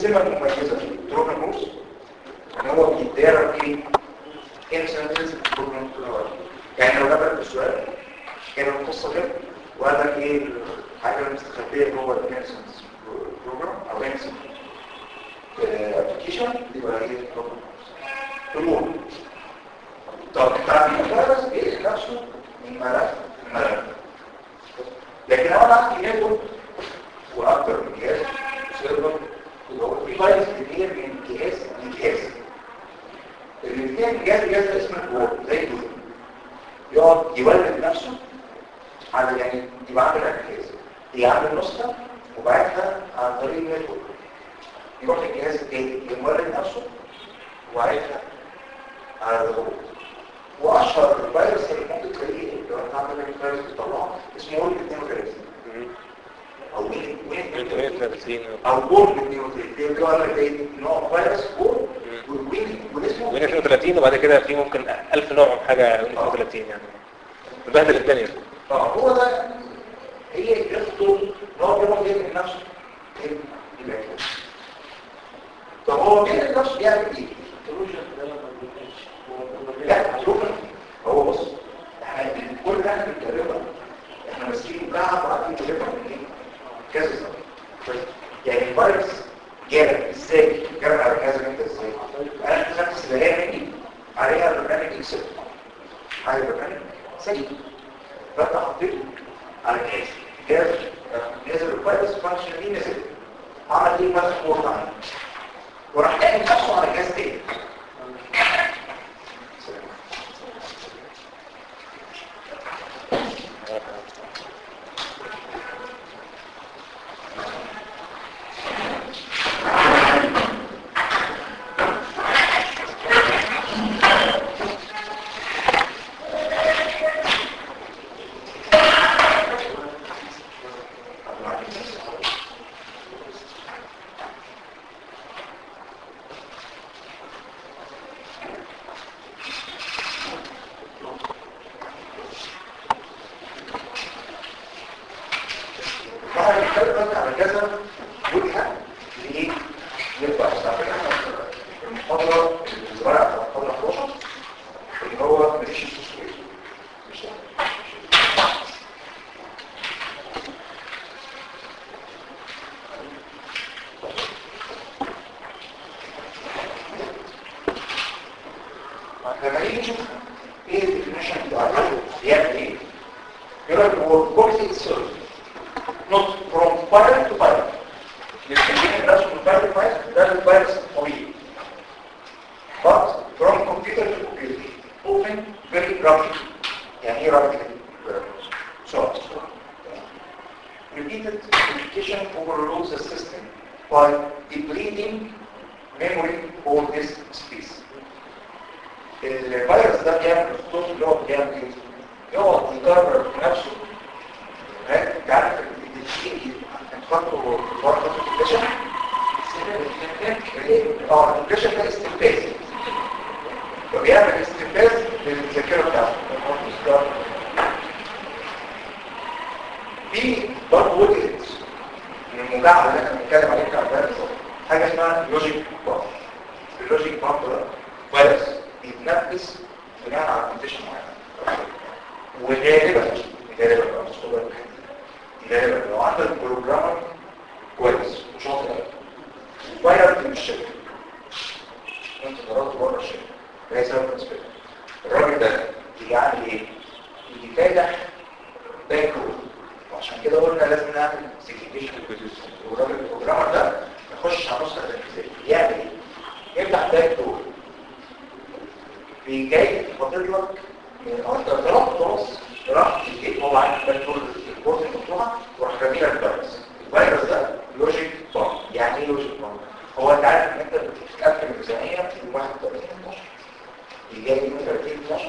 السمة المميزة في التروبن روس ان هو بيتدارك في انسنتز بروجرام يعني لو جاب لك السؤال كان القصة كده وقال لك ايه الحاجة المستخبية جوه الانسنتز بروجرام او انسنت ابلكيشن يبقى هي التروبن روس المهم طب انت عارف الفيروس ايه نفسه من ملف ملف لكن لو انا عندي نتورك واكتر من جهاز سيرفر يبقى في فيروس كتير من جهاز لجهاز الاثنين جهاز جهاز اسمه الوورد زي دول يقعد يولد نفسه على يعني يبقى عامل جهاز يعمل نسخه وبعتها عن طريق النتورك يروح الجهاز التاني يولد نفسه وبعتها على الوورد واشهر الفيروس اللي ممكن تلاقيه لو انت عامل الفيروس بتطلعه اسمه وورد 32 او وين وين او بورد 32 اللي هو زي نوع فيروس بورد وين واسمه وين 32 وبعد كده في ممكن 1000 نوع من حاجه وين 32 يعني بهدل الدنيا اه هو ده هي يخطر ان هو بيروح يعمل نفسه ايه يبقى كده طب هو بيعمل نفسه بيعمل ايه؟ لا شوف هو بص احنا كل ده احنا بنتكلمه احنا ماسكين بتاعها وعارفين نجيبها من ايه كذا سنه يعني الفيروس جالك ازاي جالك على الجهاز انت ازاي انا اكتشفت السلاله دي عليها برنامج اكسل عليها برنامج سليم فانت حطيته على الجهاز جهاز نزل الفيروس فانكشن دي نزل عمل ايه مسح وورد عنه وراح نقل نفسه على جهاز تاني بعد الكلمة على كذا وجهة لإيه؟ للفيروس على فكرة احنا المحاضرة الصغيرة بتاعت المحاضرة 11 اللي هو مفيش التصوير مش ده لما نيجي نشوف ايه الديفينيشن بتاع الرجل يعمل ايه؟ يقول لك هو كواليتي سيرفيس not from fire to fire يمكن الناس من fire to fire ده الفيروس طويل but from computer to computer often very rapid يعني ايه rapid so repeated communication overloads the system by depleting memory for this space الفيروس ده بيعمل الصوت اللي هو بيعمل ايه؟ يقعد يكرر نفسه تعرف خطوه ورقه الكشف اه الكشف ده استنفاذ فبيعمل استنفاذ للذاكره بتاعته في برضه وجهه من المجاعه اللي احنا بنتكلم عليها بتاع الفيروس حاجه اسمها لوجيك بامب اللوجيك بامب ده فيروس بيتنفس بناء على كونديشن معين وغالبا غالبا بقى مش طبعا غالبا لو عندك بروجرامر كويس وشاطر فاير من الشركه انت ضربت بره الشركه ده سبب بالنسبه لك الراجل ده يجي عامل ايه؟ يجي فاتح باك رول وعشان كده قلنا لازم نعمل سيجنيشن والراجل البروجرامر ده يخش على نسخه تنفيذيه يعمل ايه؟ يفتح باك رول بيجي فاضل لك انت ضربت خلاص راح تجيب هو عارف باك رول البورت المفتوحه وراح راميها الفيروس الفيروس ده لوجيك بامب يعني ايه لوجيك بامب هو انت عارف ان انت بتتقفل الميزانيه في 31 12 يجي من 30 12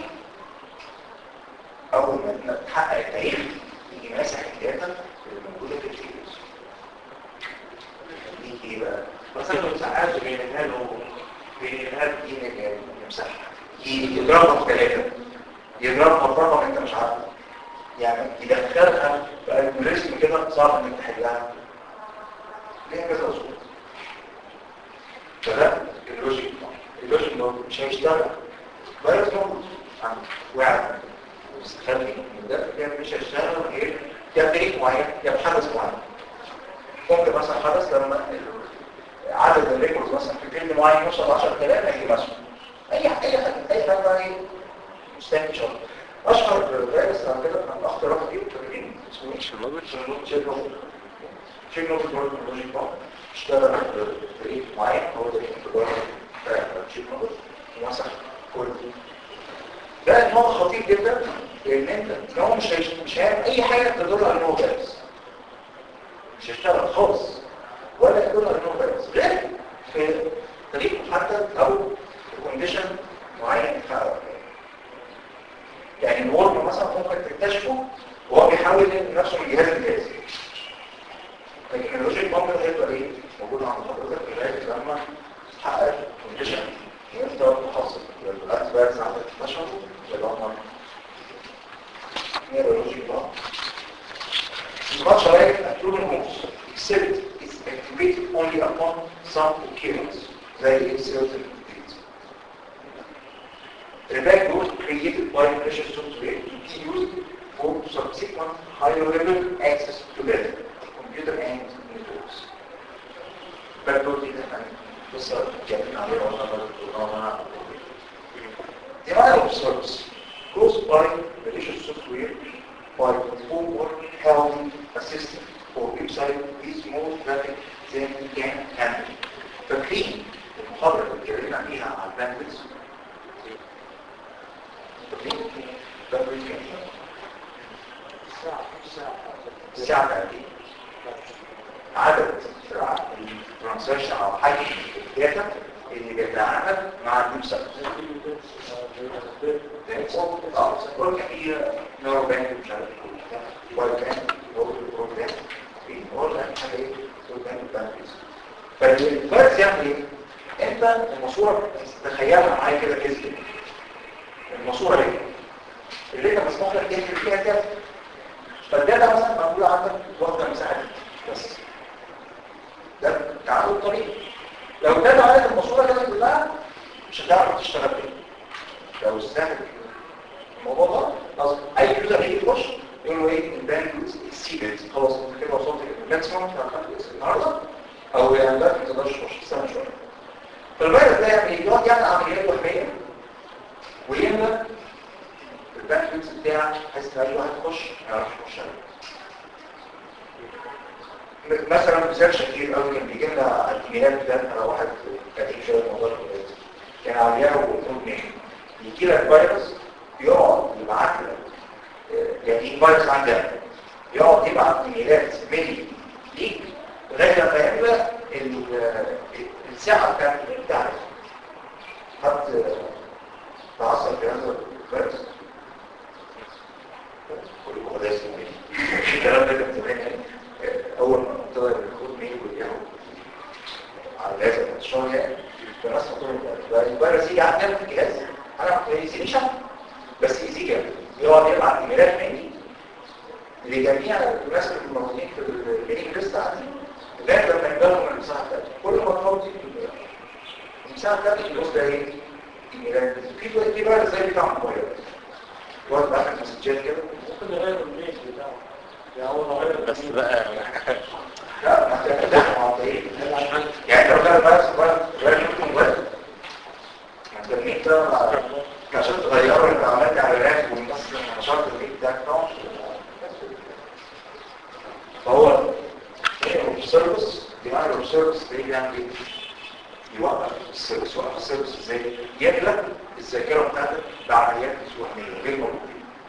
اول ما تحقق التاريخ يجي ماسح الداتا اللي موجوده في الفيروس يجي ايه بقى مثلا لو ساعات بين الهال بين الهال دي يمسحها يضربها في ثلاثه يضربها في رقم انت مش عارفه يعني يدخلها في الجوريزم كده صعب انك تحلها ليها كذا اصول فده اللوجيك اللوجيك ده مش هيشتغل فيروس موجود عندك وعد مستخبي من ده كان مش هيشتغل غير يا بطريق معين يا بحدث معين ممكن مثلا حدث لما عدد الريكورد مثلا في فيلم معين يوصل 10000 هيجي مثلا اي اي حاجه اي حاجه بقى ايه مستني ان شاء الله اشهر فيروس على كده كان اخطر واحد فيه اسمه ايه؟ تشيرنوبل تشيرنوبل تشيرنوبل تشيرنوبل برضه اشتغل فريق معين هو ده اللي تشيرنوبل ومسح كل ده نوع خطير جدا لان انت هو مش هيش- مش هيعمل اي حاجه تدل على ان هو فيروس مش هيشتغل خالص ولا يدل على ان هو فيروس غير في طريق محدد او كونديشن معين يتحقق فيه. يعني الورم مثلا ممكن تكتشفه وهو بيحاول ينقل نفسه من جهاز لجهاز لكن اللوجيك ممكن هيبقى ايه موجود عند حضرتك لغايه لما تحقق كونديشن وانت تحصل الوقت بقى ساعات 12 اللي هم neurologic bond. It's much like a proven moves, except it's activated only upon some occurrence, like in certain fields. The backbone created by pressure software to be used for subsequent higher level access to data, computer and networks. Backbone دي احنا لسه اتكلمنا عليها وقلنا The model of service goes by malicious software by forward helping a system or website is more traffic than it can handle. فاكرين المحاضرة اللي اتكلمنا عليها على الباندويث فاكرين الباندويث كام؟ الساعة تقريبا عدد الترانزاكشن او حجم الداتا اللي بيتعامل مع الويب سايت اه كل في نور بانك مش عارف ايه واي بانك نور بروجرام في نور بانك حاجه ايه نور بانك بانك فالفرق يعمل ايه انت الماسوره تخيلها معايا كده كذب الماسوره دي اللي انت مسموح لك تكتب فيها كذا فالداتا مثلا موجوده عندك واخده مساحه دي بس ده تعامل الطريق لو الداتا عندك الماسوره كده كلها مش هتعرف تشتغل بيها لو استهدف الموضوع ده خلاص اي يوزر هيجي يخش يقول له ايه الباند اكسيدد خلاص انت كده وصلت للماكسيمم بتاع النهارده او يعني لا ما تقدرش تخش استنى شويه فالفيروس ده يعمل ايه؟ يقعد يعمل عمليات وهميه ويملى الباند بتاعك بحيث ان اي واحد يخش ما يعرفش يخش عليه م- مثلا مثال شهير قوي كان بيجي لنا على الايميلات ده انا واحد قديم شويه الموضوع ده كان عاملاه وقلت له يجي لك فيروس يقعد يبعت لك آه، يعني ايه فيروس عندك يقعد يبعت ايميلات مني ليك لغايه لما يملى ال- آه، الساعه بتاعت بتاعتك حد آه، تعصب في هذا الفيروس كل ده اسمه ايه الكلام ده كان زمان يعني آه، اول ما ابتدى الكود ميل والياهو على الجهاز الشهر يعني فالناس بتقول الفيروس يجي عندنا في الجهاز انا ما يأذينيش أنا، بس يأذيك يعني يقعد يبعت ايميلات مني لجميع الناس اللي موجودين في الميلينج ليست عندي لغايه لما يبانوا من المساحه بتاعتي كل ما تفضي المساحه بتاعتي الجزء ده ايه؟ ايميلات في في فيروس زي بتاع الموبايل يقعد يبعت لك مسجات كده ممكن نغير الميل بتاعه يعني هو لو غير بس بقى لا ما انت ده معطيين يعني لو ده الفيروس فيروس غير ممكن موبايل ما انت الميل ده عشان تغيره انت عملت اعلانات والناس نشرت الميل ده طبعا فهو السيرفيس بمعنى السيرفيس ده بيعمل ايه؟ يوقف السيرفيس يوقف السيرفيس ازاي؟ يملى الذاكره بتاعتك بعمليات وهميه غير موجوده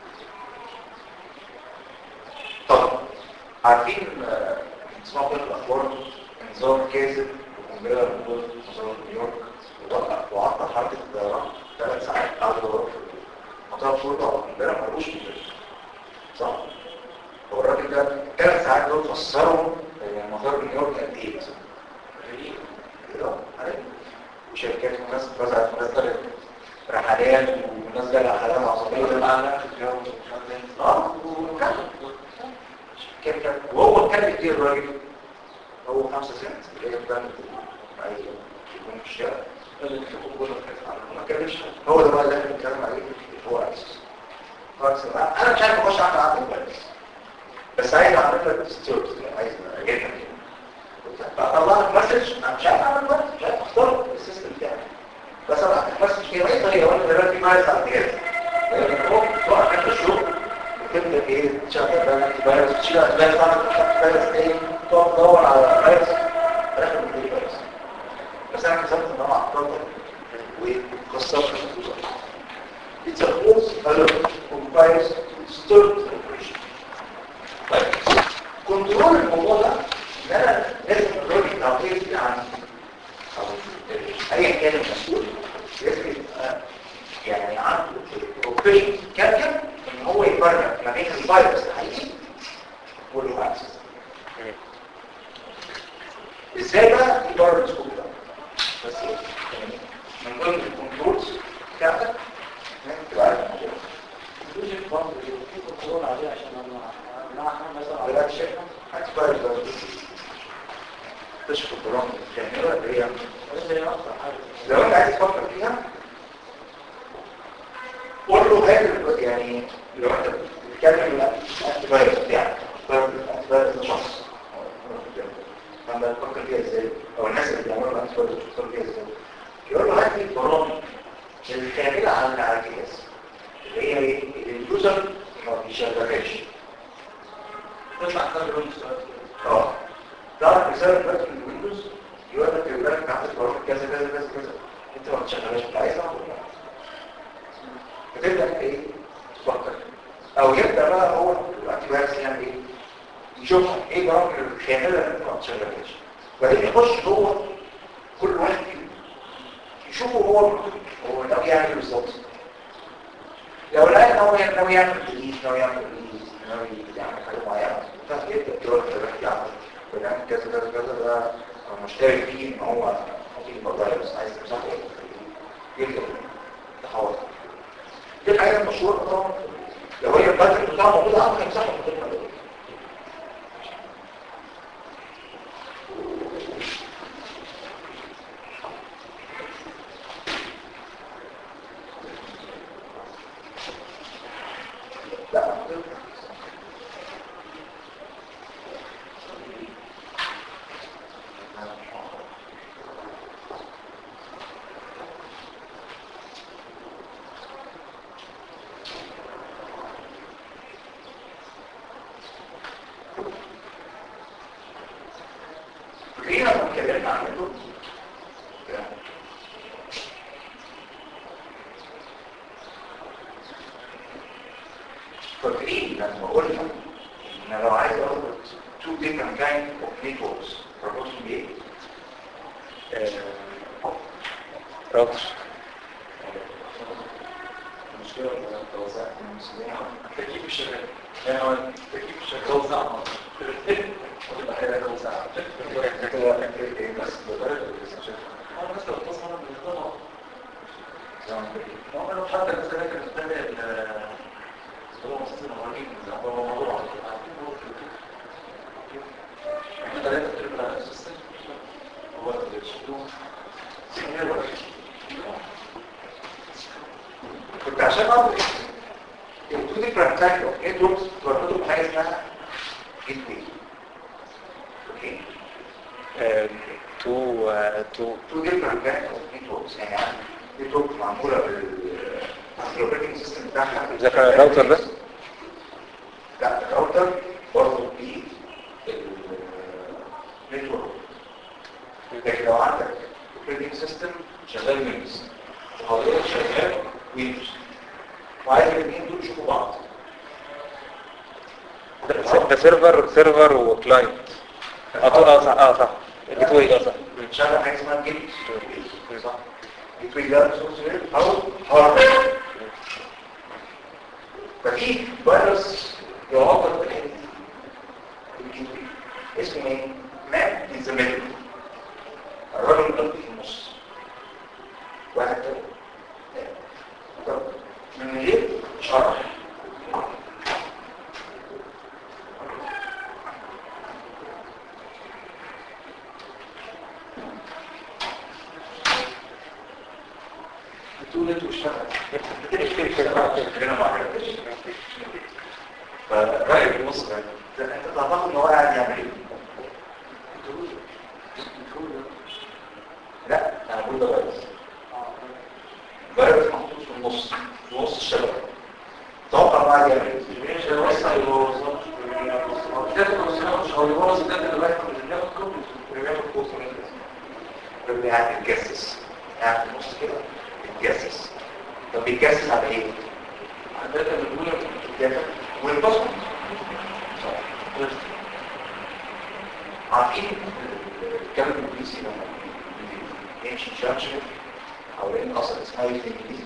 طب عارفين آه، اسمعوا كل الاخبار نظام كاذب وقنبله موجود في نظام نيويورك ووقف وعطل حركه الطيران ثلاث ساعات قعدوا يدوروا في مطار شرطه وقنبله ملوش مدير صح؟ هو الراجل ده ثلاث ساعات دول فسروا آه، مطار نيويورك قد ايه مثلا غريب كده عارف؟ وشركات وناس اتوزعت وناس دخلت رحلات وناس جايه رحلات عصبيه الاعلام في الجو اه وكان كان كان وهو كان كتير الراجل هو خمسة سنت اللي هي بتاعت اي يكون مش مشكله ما اتكلمش هو ده بقى اللي احنا بنتكلم عليه هو اساس خلاص انا مش عارف اخش اعمل عقد كويس بس عايز اعمل لك ستوري عايز اجيبها فطلع لك مسج انا مش عارف اعمل كويس مش عارف اختار السيستم بتاعي بس انا مسج كده اي طريقه وانا دلوقتي معايا ساعه كده تقع في الشغل وتبدا ايه تشغل بقى فيروس تشيل اسباب تعمل فيروس ايه تقعد تدور على فيروس اخر من فيروس بس انا كسبت ان انا اعتقد وكسرت الخطوط It's a false alert complies stored operation. طيب كنترول الموضوع ده ان انا لازم الراجل التعطيل عن او اي كان المسؤول لازم يبقى يعني عنده بروفيشن كامل ان هو يفرق ما بين الفيروس الحقيقي والفيروس ازاي بقى يبرر السكوب ده بس يعني من ضمن الكنترولز بتاعتك انك تبقى عارف الموضوع الوجه برضه في كنترول عليه عشان انا انا مثلا على على شيء هتفرق ده تشوف البرامج الكاميرا اللي هي بس هي اكتر حاجه لو انت عايز تفكر فيها قول له هات يعني لو انت بتتكلم الانتي فايروس بتاعك الانتي فايروس ده شخص لما تفكر فيها ازاي او الناس اللي بيعملوا الانتي فايروس بتفكر فيها ازاي يقول له هات لي البرامج الكامله على على الجهاز اللي هي ايه اللي اليوزر ما بيشغلهاش تطلع حاجه لون السؤال اه تعرف رساله دلوقتي من الويندوز يقول لك يقول لك عندك برامج كذا كذا كذا كذا انت ما بتشغلهاش انت عايزها ولا لا؟ فتبدا ايه تفكر او يبدا بقى هو الانتي فايروس يعمل ايه يشوف ايه البرامج الخامله اللي انت ما بتشغلهاش وبعدين يخش جوه كل واحد فيهم يشوفه هو هو ناوي يعمل إيه بالظبط لو لقى ناوي ناوي يعمل جديد ناوي يعمل جديد ناوي يعمل حاجه معينه فيبدا يروح يروح يعمل ويعمل كذا كذا كذا ده مشترك فيه ان هو في فيروس عايز يمسحه يبدا تحول دي الحاجه المشهوره طبعا لو هي الباترن بتاعه موجود عنده هيمسحه من غير ما يقول. لا خلينا لما اتكلمنا عن الدكتور فاكرين لما قلنا ان لو عايز اخد two different kind of networks proposing ايه؟ راوتر المشكلة ان التوزيع المسؤولية التكييف الشغال يعني هو التكييف الشغال توزع وتبقى حاجة توزع بس بدرجة انا بس لو اتصل انا بالنظام زمان هو انا حتى بس انا كنت متابع ال هو مصطفى المهاجمين هو موضوع عارفين هو في ثلاثة تربع اسيستنت هو الشدوم كنت عشان اعرف التو ديفرنت تايب اوف نتوركس بربطهم بحاجه اسمها جيت واي اوكي تو تو تو ديفرنت تايب اوف نتوركس يعني نتورك معموله بالاوبريتنج سيستم بتاعها ذاكر الراوتر ده لا الراوتر برضه بيه النتورك لكن لو عندك اوبريتنج سيستم شغال ويندوز وحضرتك شغال ويندوز وعايز الاثنين دول يشوفوا بعض ده سيرفر سيرفر وكلاينت اه تو- اه صح اه صح الجيت واي اه صح بتشغل حاجه اسمها جيت واي صح جيت واي ده سورس وير او هارد ففي فيروس يعبر بالحته دي الجيت واي اسمه ايه؟ ماب ان ذا ميدل الراجل القلب في النص واحد تاني طب من غير شرح تولد واشتغل هنا ما عرفتش فرأيي في مصر ده انت تعتقد ان هو قاعد يعمل ايه؟ لا انا بقول ده فيروس فيروس محطوط في النص في نص الشبكه توقع ما قاعد يعمل ايه؟ اللي قاعد يتجسس قاعد في النص كده يتجسس طب بيتجسس على ايه؟ الداتا والبصمة عارفين الكلام الانجليزي لما يمشي شارشر او لان اصلا اسمها ايه في الانجليزي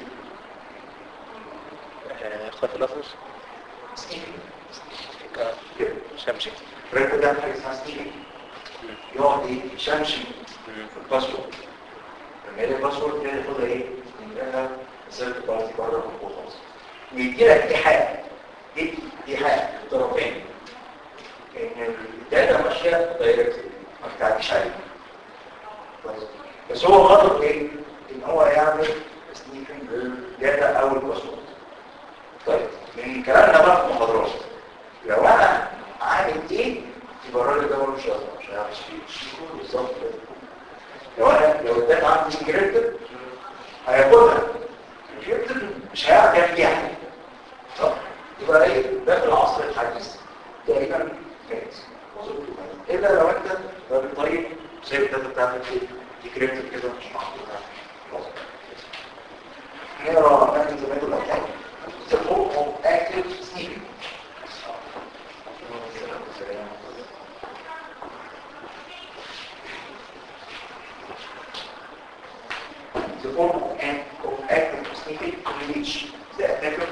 خلف الأفرس سنيفنج كده شمشي الريكورد ده حاجه اسمها سنيفنج يقعد ايه يشمشي في الباسورد لما يلاقي الباسورد كده ياخدها ايه يملاها رسالة بارتي بره وخلاص ويدي لك ايحاء ايه ايحاء الطرفين ان الداتا ماشيه دايركت ما بتعديش عليه كويس؟ بس هو غلط ايه ان هو يعمل سنيفنج للداتا او الباسورد طيب من كلامنا بقى في المحاضرات لو انا عامل ايه يبقى الراجل ده ملوش لازمه مش هيعرف يشيل بالظبط كده لو انا لو الداتا عندي انكريبتد هياخدها انكريبتد مش هيعرف يعمل فيها حاجه صح يبقى ايه ده في العصر الحديث تقريبا جاهز مظبوط الا لو انت لو بالطريق زي الداتا بتاعتك انكريبتد كده مش محطوطه خلاص نقرا مثلا زي ما تقول لك The form of active sneaking. The form of, an- of active sneaking in which the attacker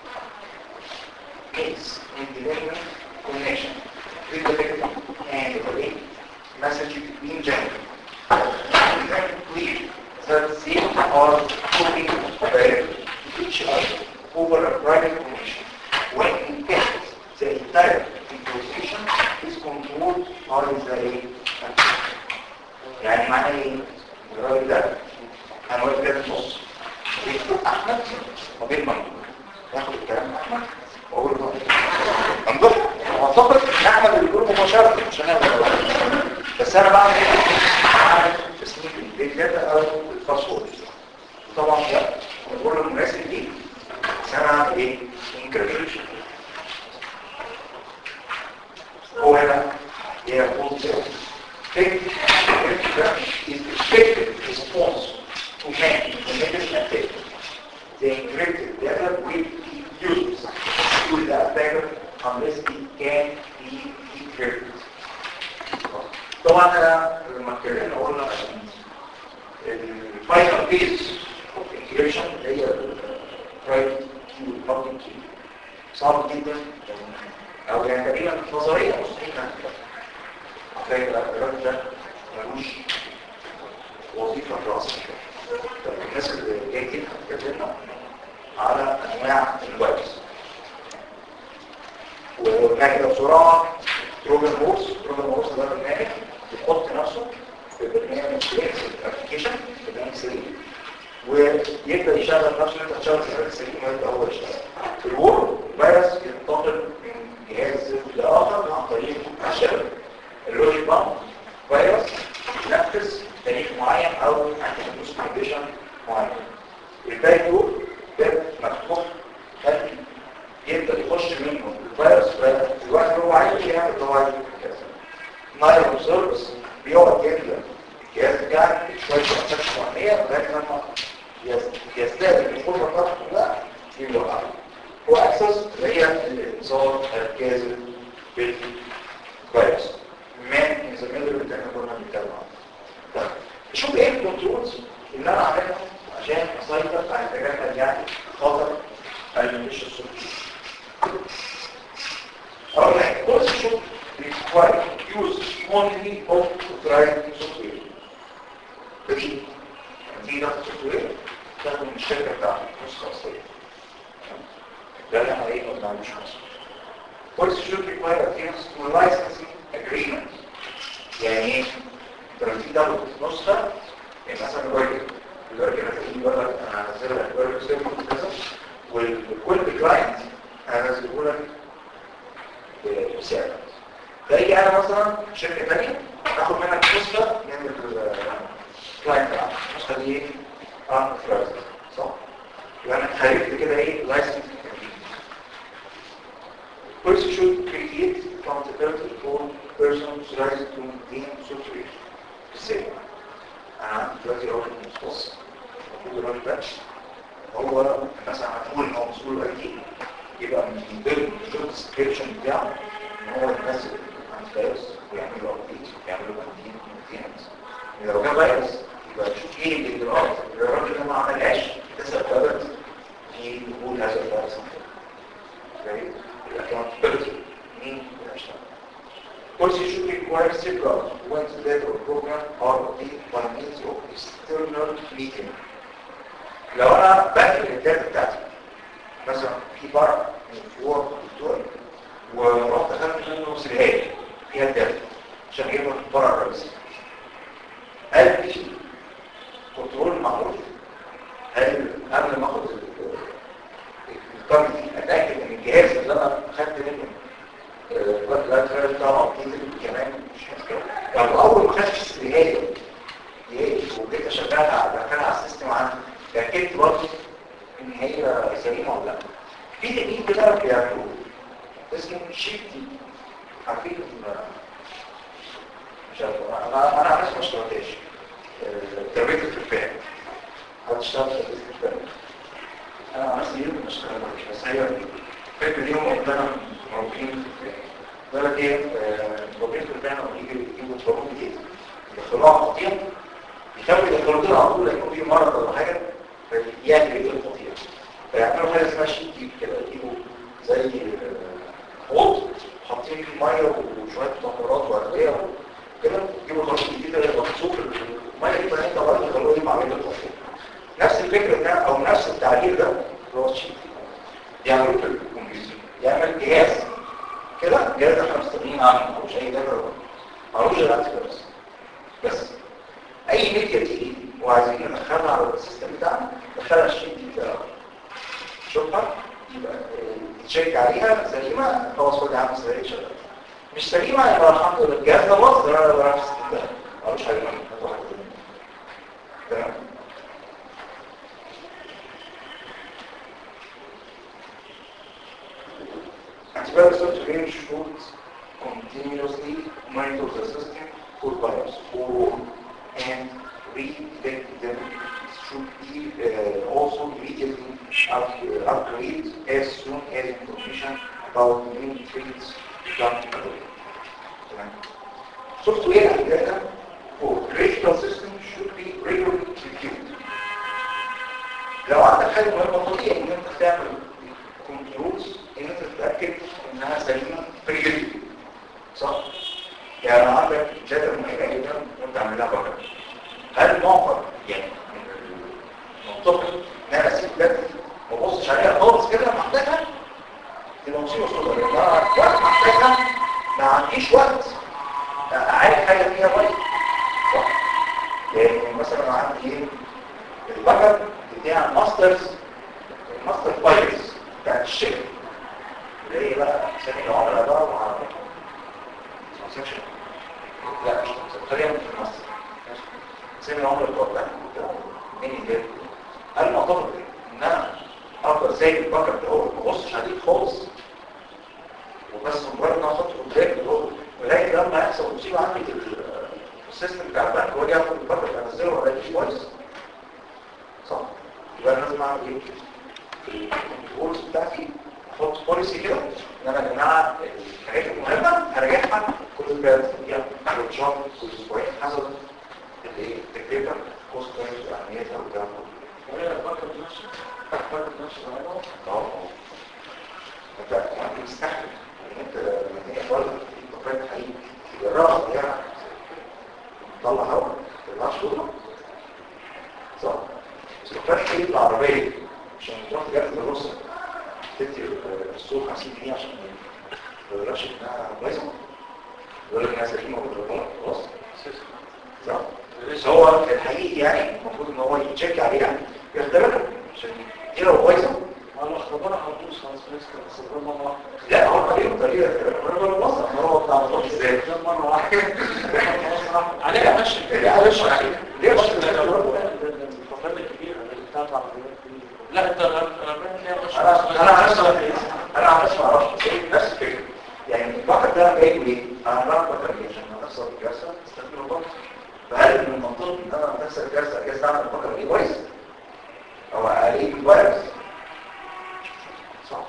makes intelligent connection with the victim and the link message between gender. It's very clear that they are talking directly to each other over a private connection. When in fact, the entire conversation is controlled by the يعني معنى ايه؟ الراجل ده انا واقف كده في النص بين احمد وبين ممدوح ياخد الكلام من احمد واقول له ممدوح واعتقد ان احمد اللي بيقول مباشره مش انا اللي بقول. بس انا بعمل ايه؟ بعمل تسميه الداتا او الباسورد طبعا لا انا بقول له المناسب ليه بس انا هعمل ايه؟ انكريبشن هو هنا يقول Take is effective response to man information attack. The encrypted data will be used to the attacker unless it can be decrypted. طبعا انا لما اتكلمنا قلنا الفاينل بيز اوف انكريبشن اللي هي البرايفت كي والبابليك كي صعب جدا او يعني تقريبا نظريا مستحيل نعمل هتلاقي الراجل ده ملوش وظيفه في العصر طب الناس اللي جاي كده هتكلمنا على انواع الفيروس وقلنا كده بسرعه تروجن هورس تروجن هورس ده برنامج بيحط نفسه في برنامج ابلكيشن برنامج سليم ويبدا يشغل نفسه انت تشغل برنامج سليم ويبدا هو يشتغل في الوور فيروس ينتقل من جهاز لاخر عن طريق الشبكه اللوجيك بامب فيروس ينفذ تاريخ معين او انتي كونديشن معين الباقي دول باب مفتوح خلفي يبدا يخش منه الفيروس في الوقت اللي هو عايزه يعمل اللي هو عايزه كذا نايل سيرفيس بيقعد يملى الجهاز بتاعك شويه ماتشات معينه لغايه لما يستهدف القدره بتاعته كلها يبقى عليه هو اكسس اللي هي الانذار الكاذب بالفيروس مان زميله اللي احنا كنا بنتكلم عنه طيب شوف ايه الكنترولز اللي انا عاملها عشان اسيطر على التجاهل يعني خطر المش الصوتي اول حاجه كل شوف require use only of authorized software ماشي دي ضغط سوفت وير تاخد من الشركه بتاعتك نسخه اصليه ده اللي احنا ايه ما بنعملوش مصر Policy should require adherence to a licensing agreement. يعني ايه؟ انت لما تيجي تاخد نسخة يعني مثلا الراجل الراجل هتلاقيه يقول لك انا هنزل لك كلاينت النسخه دي ايه؟ unauthorized صح؟ يبقى انا خالفت كده ايه لايسنس Police should create accountability for persons authorized to maintain software. ازاي؟ انا عندي دلوقتي راجل مختص المفروض الراجل ده هو مثلا هتقول ان هو مسؤول اي تي يبقى من ضمن الجوب ديسكريبشن بتاعه ان هو ينزل عن فيروس ويعمل له ابديت ويعمل له كونتين مينتيننس لو جه فيروس يبقى تشوف ايه الاجراءات اللي الراجل ده ما عملهاش تسببت في دخول هذا الفيروس الاكونتبيلتي مين اللي هيشتغل Policy should require safeguards when the data or program are obtained by means of external meeting. لو انا بقفل الداتا بتاعتي مثلا في فرع من فروع الدكتور ورحت اخدت منه سريهات فيها الداتا عشان اجيبها في الفرع الرئيسي هل في كنترول معروف هل قبل ما اخد الكارت دي اتاكد ان الجهاز اللي انا اخدت منه لا تغير طبعا كمان مش مشكله يعني اول ما خدت السريهات دي وبقيت اشغلها ادخلها على السيستم عندي تاكدت برضه ان هي سليمه ولا لا في تكنيك كده بيعملوه اسمه شيفت عارفين مش عارف انا انا عارف ما اشتغلتش تربيه الفئران هتشتغل تربيه الفئران انا عن نفسي ما اشتغلتش بس هي الفكره دي هم قدامنا موجودين في الفئران ده لك ايه تربيه الفئران لما يجي يجيبوا الفروض جديد يدخلوها قطيع يخافوا يدخلوا كده على طول يكون في مرض ولا حاجه فيعمل ايه القطيع فيعملوا حاجه اسمها شيت ديب كده يجيبوا زي حوض حاطين فيه ميه وشويه مخدرات وادويه كده يجيبوا خلاص جديده مخصوص الميه دي بقى انت برضه يخلوها دي معمله القطيع نفس الفكره ده او نفس التعبير ده اللي هو الشيت يعملوا في الكمبيوتر يعمل جهاز كده الجهاز ده احنا مستخدمين عنه ملوش اي داتا ملوش غير انتي بس اي ميديا تيجي وعايزين ندخلها على السيستم بتاعنا ندخلها الشيت دي بتاعنا شوفها يبقى تشيك عليها سليمه خلاص خد عام سليمه شغال مش سليمه يبقى الحمد لله الجهاز ده باظ ده انا بعرف استخدامه ملوش حاجه تمام Antivirus software should continuously monitor the system for virus or and redetect them should be uh, also immediately up, uh, upgrade as soon as information about new threats become available. Software data for critical systems should be regularly reviewed. لو عندك حاجة مهمة طبيعي ان انت تعمل كنترولز ان انت تتأكد انها سليمة بريجلي صح؟ يعني عندك داتا مهمة جدا وانت عاملها بره هل موقع يعني منطقي ان انا اسيب داتا ما ابصش عليها خالص كده محتاجها تبقى مصيبه صغيره لا وقت محتاجها ما عنديش وقت اعالج حاجه فيها وقت صح يعني مثلا عندي ايه البكر بتاع الماسترز الماستر فايلز بتاعت الشركه اللي هي بقى سامي العملاء بقى وعربية ترانزاكشن لا مش خلينا في الماستر سامي العملاء بتوع البنك مين اللي هل معتقد ان انا افضل زي البكر ده هو ما ابصش عليه خالص وبس مجرد ان انا احطه قدامي كده ولكن لما يحصل مصيبه عندي في السيستم بتاع البنك واجي اخد البكر انزله والاقيه كويس صح يبقى انا لازم اعمل ايه في الكنترولز بتاعتي احط بوليسي كده ان انا يا جماعه الحاجات المهمه هرجعها كل اسبوع يعني كل شهر كل اسبوعين حسب الايه التكلفه كوست اهميتها والكلام ده وهي البكر نفسه البكر نفسه معانا اه انت انت مستحمل ان انت لما تيجي تولد في طفل حقيقي الرغم يعني طلع هوا ما تطلعش صوره صح بس الطفل حقيقي العربيه عشان تروح تجهز الرصه تدي الصوت 50 جنيه عشان ما يقولكش انها بايظه يقول لك انها سليمه وبتربط خلاص صح بس هو الحقيقي يعني المفروض ان هو يتشيك عليها يختبرها عشان دي لو بايظه انا اختبرها هتدوس خلاص بس اختبرها مره واحده لا هو طريقه طريقه الراجل الوسط ما هو بتاع الوسط ازاي ده مره واحده عليها ماشي ليه معلش ليه بس فيروس اجهزه تعمل البقره دي كويس او عليه فيروس صح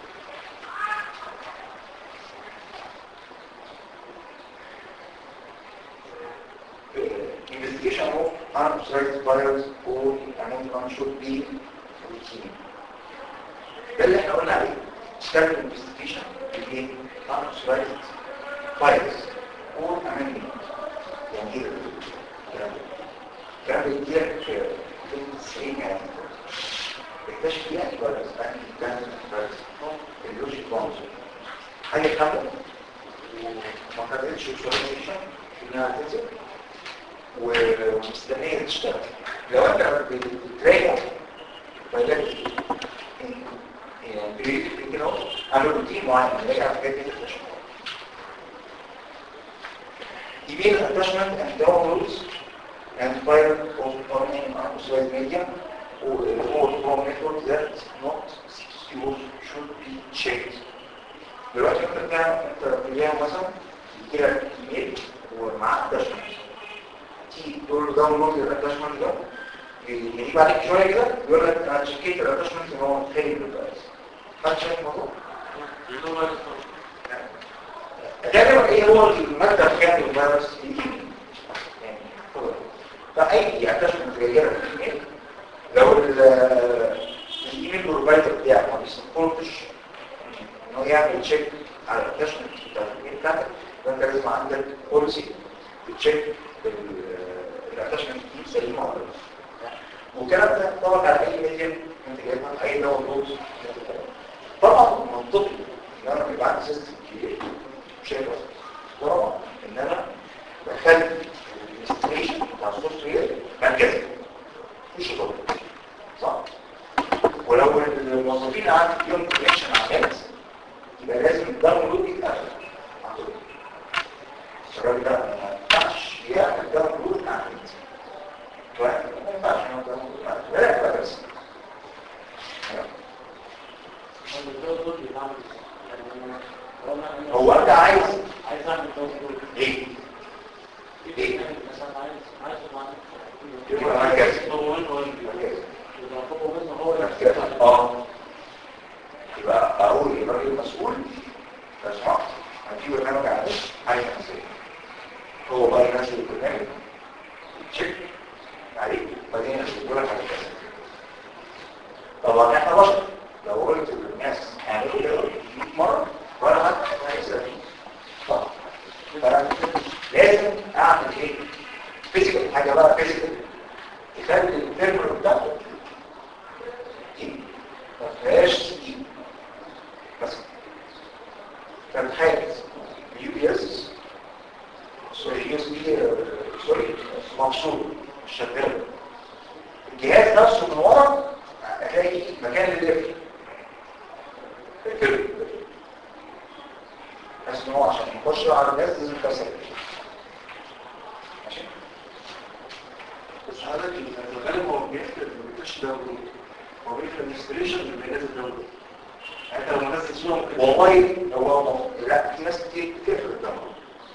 investigation of unauthorized virus or among should be routine ده اللي احنا قلنا عليه اشتغل investigation between unauthorized virus or among يعني ايه الكلام ده؟ الكلام ده يديلك في 90 يعني اكتشف فيها فيروس يعني كان فيروس اللوجيك بونز حاجه كامله وما خدتش سوليوشن انها تنزل ومستنيه تشتغل لو انت بتراجع فايلات يعني بريد كده عملوا روتين معين راجع الحاجات دي تكتشف email attachment and downloads and file of online unauthorized media or report from network that not secure should be checked. دلوقتي انت بتعمل انت في اليوم مثلا يجي لك ايميل ومعاه اتاشمنت تيجي تقول له داونلود الاتاشمنت ده يجيب عليك شويه كده يقول لك انا شكيت الاتاشمنت ان هو خالي من الفيروس فانت شايف الموضوع غالبا ايه هو الماده الخالي من الفيروس الايميل يعني هو فاي اتاشمنت جايه لك في الايميل لو الايميل بروفايدر بتاعك ما بيسبورتش ان هو يعمل تشيك على الاتاشمنت بتاع الايميل بتاعك فانت لازم عندك بوليسي بتشيك الاتاشمنت دي سليمه ولا لا والكلام ده طبعا على اي ميديا انت جايبها اي داونلود طبعا منطقي ان انا بيبقى عندي سيستم كبير مش هيبقى طبعا ان انا بخلي الانستليشن بتاع السوفت وير مركزي مش طبعا صح ولو الموظفين عندي فيهم كونكشن على النت يبقى لازم الداونلود يتقفل على طول الراجل ده ما ينفعش يعمل داونلود على النت واحد ما ينفعش يعمل داونلود على النت لا يبقى بس هو انت عايز عايز اعمل داونلود ايه؟ ايه؟ مثلا عايز عايز يبقى مركزي هو وين وين مركزي يبقى هو منه هو مركزي اه يبقى اقول للراجل المسؤول لو سمحت هنجيب برنامج على النت حاجه نفسيه هو بقى ينزل البرنامج تشيك عليه بعدين ينزل لك على كذا طبعا احنا بشر لو قلت للناس هنعملوا كده 100 مره ولا حد هيسال صح فانا لازم اعمل ايه فيزيكال حاجه بقى فيزيكال تخلي الفيرمر بتاعته دي ما فيهاش دي بس فبتخيل اليو بي اس سوري يو اس بي سوري مفصول مش شغال الجهاز نفسه من ورا هتلاقي مكان للليفت الفيرمر بس ان هو عشان يخش على الناس لازم يكسر ماشي بس حضرتك الغالب هو بيحصل ما بيفتحش داونلود هو بيفتح الانستليشن اللي بينزل داونلود يعني انت لو منزل صوره ممكن والله هو لا في ناس كتير بتقفل الداونلود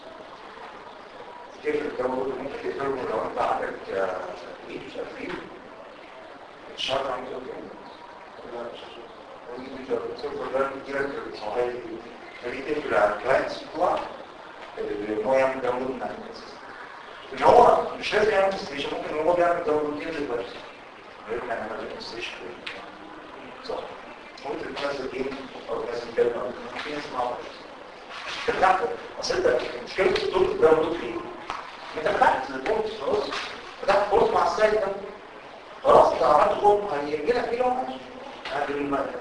تقفل الداونلود ممكن تقفله لو انت عندك آه، ايه مش عارف ايه الشهر عامل كده السيرفر ده بيجيلك الصحيح دي تقفل على الكلاينتس بتوعك اللي هو يعمل داونلود من على الناس ان هو مش لازم يعمل ستيشن ممكن هو بيعمل داونلود ينزل بس غير ما يعمل ستيشن صح ممكن تنزل ايه او تنزل كلمه او في ناس ما عرفش بتاعته اصل انت مشكله الدور الداونلود فيه انت فتحت البورت خلاص فتحت بورت مع السايت ده خلاص انت عملت فوق هيجي لك فيه لو عايز هذه الماده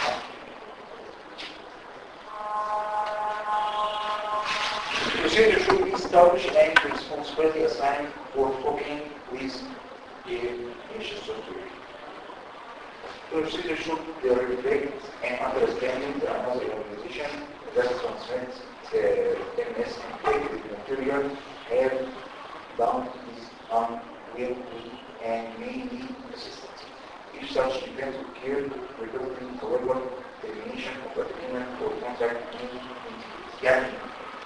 Procedure should be established and responsibility assigned for working with the nation software. The procedure should reflect and understanding the another organization that transmits the MS and material have done is on will be and may be assisted. If such event occur, resulting however, termination of agreement or contract may be يعني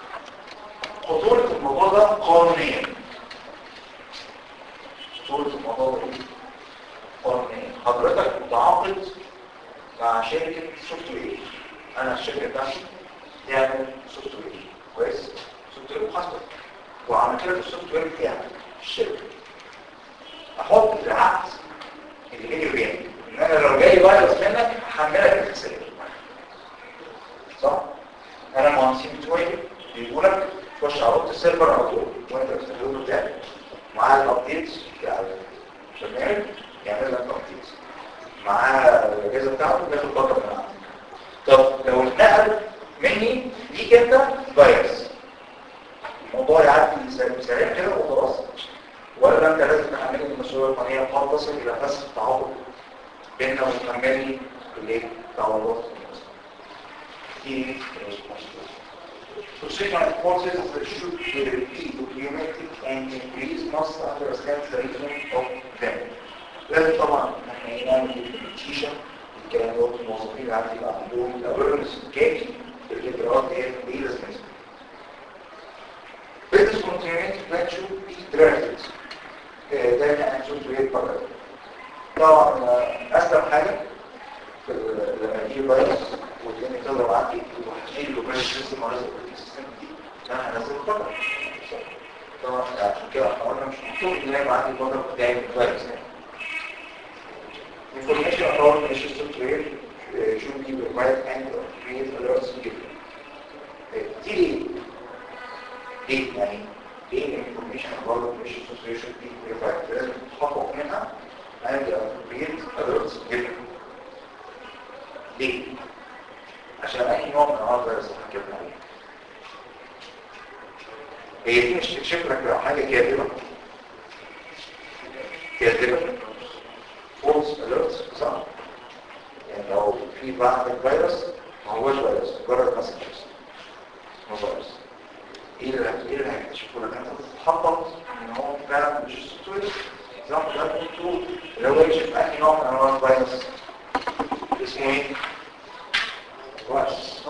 خطورة الموضوع ده قانونيا خطورة الموضوع الموضوع ده ايه؟ قانونيا حضرتك متعاقد مع شركة سوفت وير انا الشركة بتاعتي تعمل سوفت وير كويس سوفت وير محاسبة وعملت لك السوفت وير بتاعك الشركة احط في العقد اللي بيني وبينك ان انا لو جاي فيروس منك هحملك الخسائر صح؟ انا المهندسين بتوعي بيقول لك تخش على اوضه السيرفر على طول وانت بتستخدمه بتاعك معاه الابديتس بتاع البرنامج يعمل لك ابديتس معاه الاجهزه بتاعته بياخد باك اب من عندك طب لو اتنقل مني ليك انت فيروس الموضوع يعدي سريع سريع كده وخلاص ولا انت لازم تحمل المسؤوليه القانونيه بحاول تصل الى فسخ التعاقد بيننا وتحملني الايه؟ تعويضات في Procedural forces should be documented and increase must understand the reason of them. لازم طبعا احنا نعمل دوكيومنتيشن الكلام ده الموظفين اللي عندي يبقى عندهم الاويرنس الكافي بالاجراءات دي ايه لازم Business continuity plan should be drafted. آه، ده كان شفت ايه بقى طبعا آه، اسلم حاجه في ال- لما يجي فيروس والدنيا تضرب عندي وهتجي له بريش سيستم ولا سيستم دي انا هنزل الخطر طبعا عشان كده احنا قلنا مش مكتوب ان انا يبقى عندي الخطر بتاعي من فيروس يعني information about malicious software uh, should be provided and create alerts given. دي ليه؟ ليه يعني ليه الانفورميشن about malicious software should be provided لازم تتحقق منها and create alerts given. ليه؟ عشان اي نوع من انواع الفيروس اللي حكينا عليه. هي دي مش تكشف لك لو حاجه كاذبه كاذبه فولس اليرتس صح يعني لو في بعض الفيروس ما هوش فيروس مجرد مسجز مو فيروس ايه اللي ايه اللي هيكتشفوا لك انت تتحقق ان هو فعلا مش ستوري زي ما حضرتك قلتوا اللي هو يكشف اي نوع من انواع الفيروس اسمه ايه؟ فيروس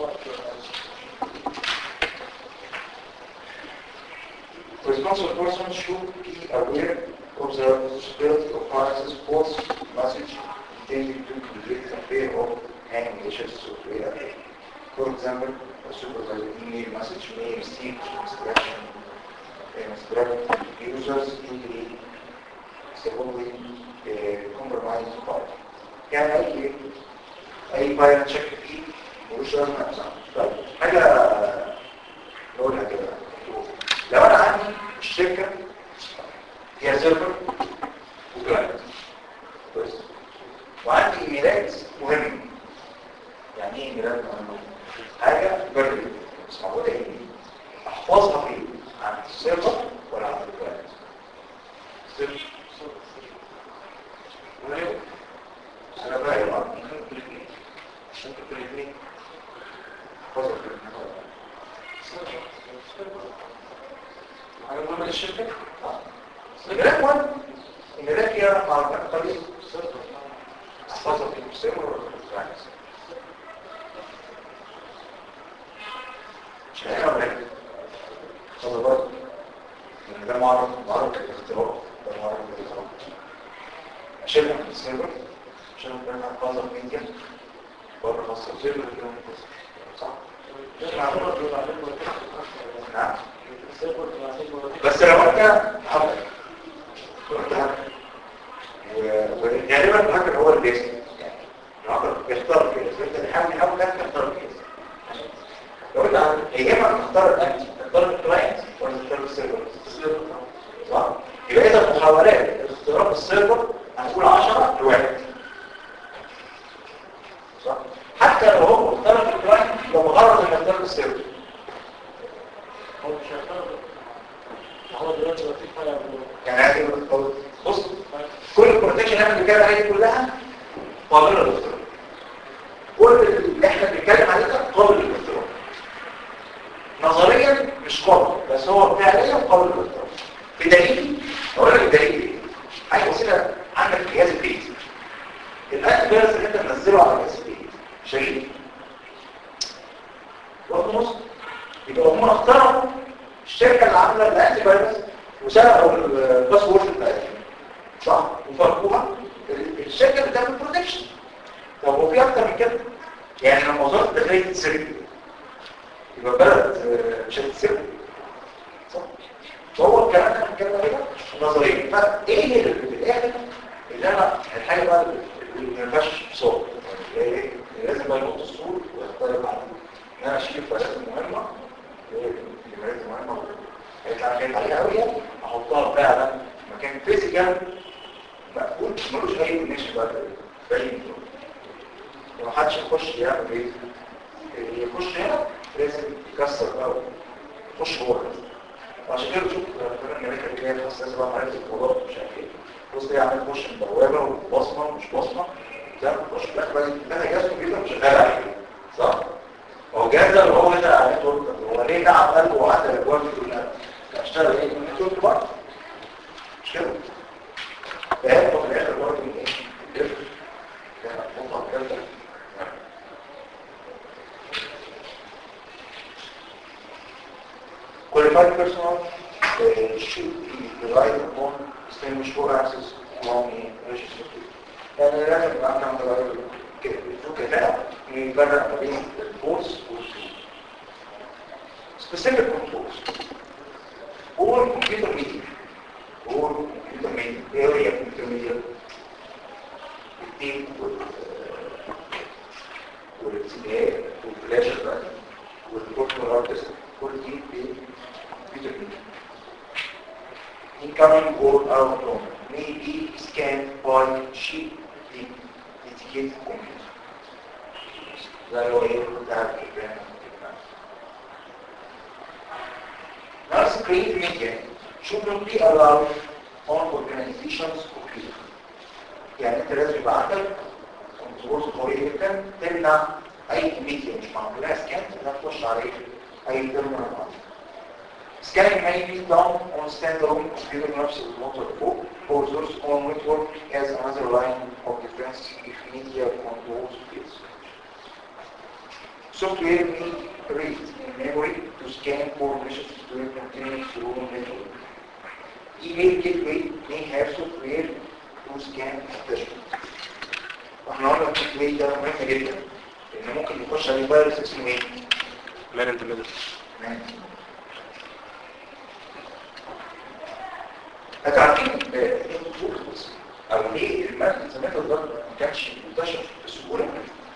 Responsible person should be aware of the possibility of viruses false message intended to create a fear of any malicious software. For example, a supervisor email message may receive instruction instruct users to the supposedly uh, compromised file. يعني اي اي فايل تشيك فيه ملوش لازمه صح طيب حاجه نقولها كده لو انا عندي الشركه فيها سيرفر وكلاينت كويس وعندي ايميلات مهمه يعني ايه ايميلات مهمه حاجه بري بس موجوده ايه احفظها فين عند السيرفر ولا عند الكلاينت سيرفر انا فاهم اه ممكن في الاثنين احفظها فين حاجه مهمه للشركه ايميلات مهمه ايميلات فيها معلومات قليله احفظها في السيرفر ولا في الكلاينت مش هنا ولا هنا خلاص برضه لان ده معرض معرض للاختراق ده معرض للاختراق اشيلها من السيرفر عشان انا احفظها في ميديا بره خاصه سيرفر كده صح نعم بس لو انت حضر كنت حضر وغالبا الهاكر هو اللي بيسمع يعني الهاكر بيختار كده انت بتحاول تحاول انت تختار كده لو انت عن ايامك تختار الانت تختار الكلاينت ولا تختار السيرفر صح يبقى اذا محاولات اختراق السيرفر هنقول 10 لواحد صح حتى لو هو اخترق الكلاينت لو بغرض انه يخترق السيرفر هو مش هيختار هو دلوقتي لو في حاجه يعني عايز يقول بص كل البروتكشن اللي احنا بنتكلم عليه دي كلها قابله للاختراق كل اللي احنا بنتكلم عليه ده قابل للاختراق نظريا مش قابل بس هو فعليا قابل للاختراق بدليل اقول لك الدليل ايه حاجه بسيطه عندك في جهاز البيت الانتي فيروس اللي انت منزله على جهاز البيت شغال واخد نص يبقى هم اخترعوا الشركه اللي عامله الانتي فيروس وسرقوا الباسورد بتاعتهم صح وفرقوها ال- الشركه بتعمل بروتكشن طب هو في اكتر من كده يعني لما وزاره الداخليه تتسرق يبقى بلد آه، مش هتتسرق صح فهو الكلام ده بنتكلم عليه ده نظريا فايه اللي في الاخر اللي انا الحاجه بقى اللي ما ينفعش بصوت يعني لازم بقى ينط الصوت ويختار بعض ان انا اشيل الفرق المهمه الكلمات المهمه هيطلع خايف عليها قوي يعني احطها فعلا مكان فيزيكال مقبول ملوش اي كونكشن بقى باين لو محدش يخش يعمل ايه اللي يخش هنا لازم يكسر بقى يخش جوه وعشان كده بشوف فيلم امريكا اللي هي خاصه لازم بقى معرفه القدرات مش عارف ايه بص ايه عمال يخش من بوابه وبصمه ومش بصمه زي ما تخش في الاخر بقى ده جهاز كمبيوتر شغال عليه صح؟ هو جهاز ده اللي هو ده عليه تورته هو ليه تعب قلبه وعدى الابواب دي كلها كان اشتغل ايه؟ من تورته برضه مش كده؟ فهيبقى في الاخر برضه من ايه؟ الدفع كان نقطه ثالثه Qualified personnel uh, should be relied upon distinguished for access along the register. يعني لازم يبقى عندنا مدرب ذو كفاءة يفرق ما بين الفورس والسوق. Specific controls. All computer media. All computer media. Area computer media. التيم والابتداء والفلاش بقى والبورتال ارتست كل دي computer media. Incoming or outgoing may be scanned by sheet dedicated computer. زي هو ايه بتاع الكلام Now screen media should not be allowed on organizations computer. يعني انت لازم يبقى عندك كنترول قوي جدا تمنع اي ميديا مش معمولها سكان انها تخش عليه اي ترمينال عندك. Scanning may be done on standalone computer maps with multiple or those on network as another line of defense if media controls fails. Software may read in memory to scan for messages during continuous through network. Email gateway may have software to scan attachment. واحنا قلنا الجيتواي ده مهم جدا لان ممكن يخش عليه فيروس اسمه ايه؟ مان انت ميدل انتوا عارفين ايه الخطوط او ليه المادة زمان الضرب ما كانش منتشر بسهولة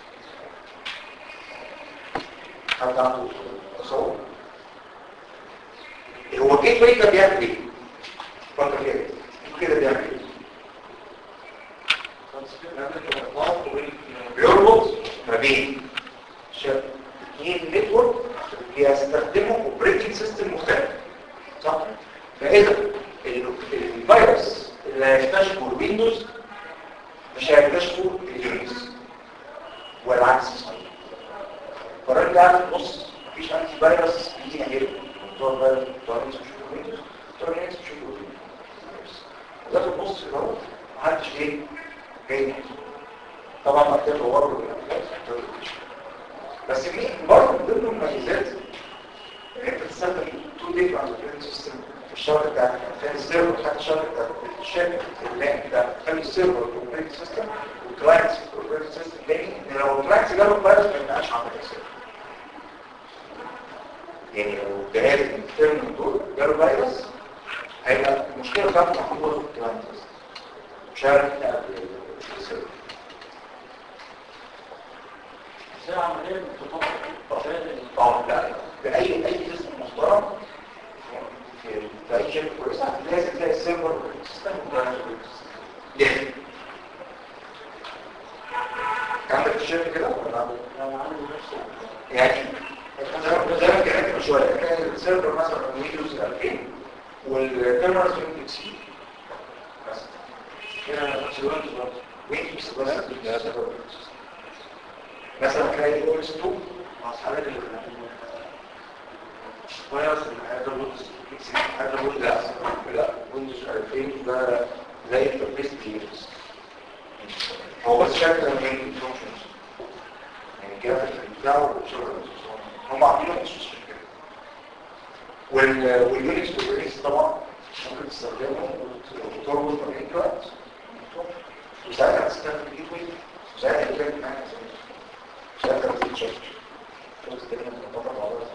حد عنده تصور هو الجيت واي ده بيعمل ايه؟ فكر كده كده بيعمل ايه؟ بيربط ما بين شبكتين نتورك بيستخدموا اوبريتنج سيستم مختلف صح؟ فاذا ال- الفيروس اللي هيكتشفه الويندوز مش هيكتشفه اليونكس والعكس صحيح فالراجل قاعد في النص مفيش انتي فيروس يجي ناحيته بتوع الفيروس بتوع الناس بيشوفوا الويندوز بتوع الناس بيشوفوا الويندوز ده في النص كده اهو محدش ايه جاي ناحيته طبعا مكتبه برضه بس في برضه من ضمن المميزات ان انت تستخدم تو ديفرنت اوبريتنج سيستم في الشبكه بتاعتك عشان السيرفر حتى الشبكه بتاعتك الشركه اللان بتاعتك تخلي السيرفر اوبريتنج سيستم والكلاينت اوبريتنج سيستم تاني ان لو الكلاينت جاله فيروس ما يبقاش عندك السيرفر يعني لو جهاز من الترم دول جاله فيروس هيبقى المشكله بتاعته محطوطه في الكلاينت سيستم مش عارف يتنقل السيرفر ازاي عملية بتطبق طبعا لا بأي أي سيستم محترم في في أي شركة كويسة لازم تلاقي السيرفر سيستم لازم عندك في الشركة كده ولا عندك؟ انا عندي نفس يعني زي ما زي ما اتكلمت من شوية كان السيرفر مثلا ويندوز 2000 والكاميرا ويندوز سي بس كده نفس الوقت برضه ويندوز بس مثلا تلاقي او اس 2 مع الحالات اللي في فيروس هذا الويندوز هذا الويندوز لا لا ويندوز 2000 ده زي التربيس كتيرز هو بس شكل من فانكشنز يعني الجرافيك بتاعه شغل هم عاملينه مخصوص عشان كده وال واليونكس واليونكس طبعا ممكن تستخدمه وتربط ما بين كلاينتس ساعتها هتستخدم الجيت واي ساعتها هتلاقي معاك ساعتها هتتشيك شفت كده متفق على بعض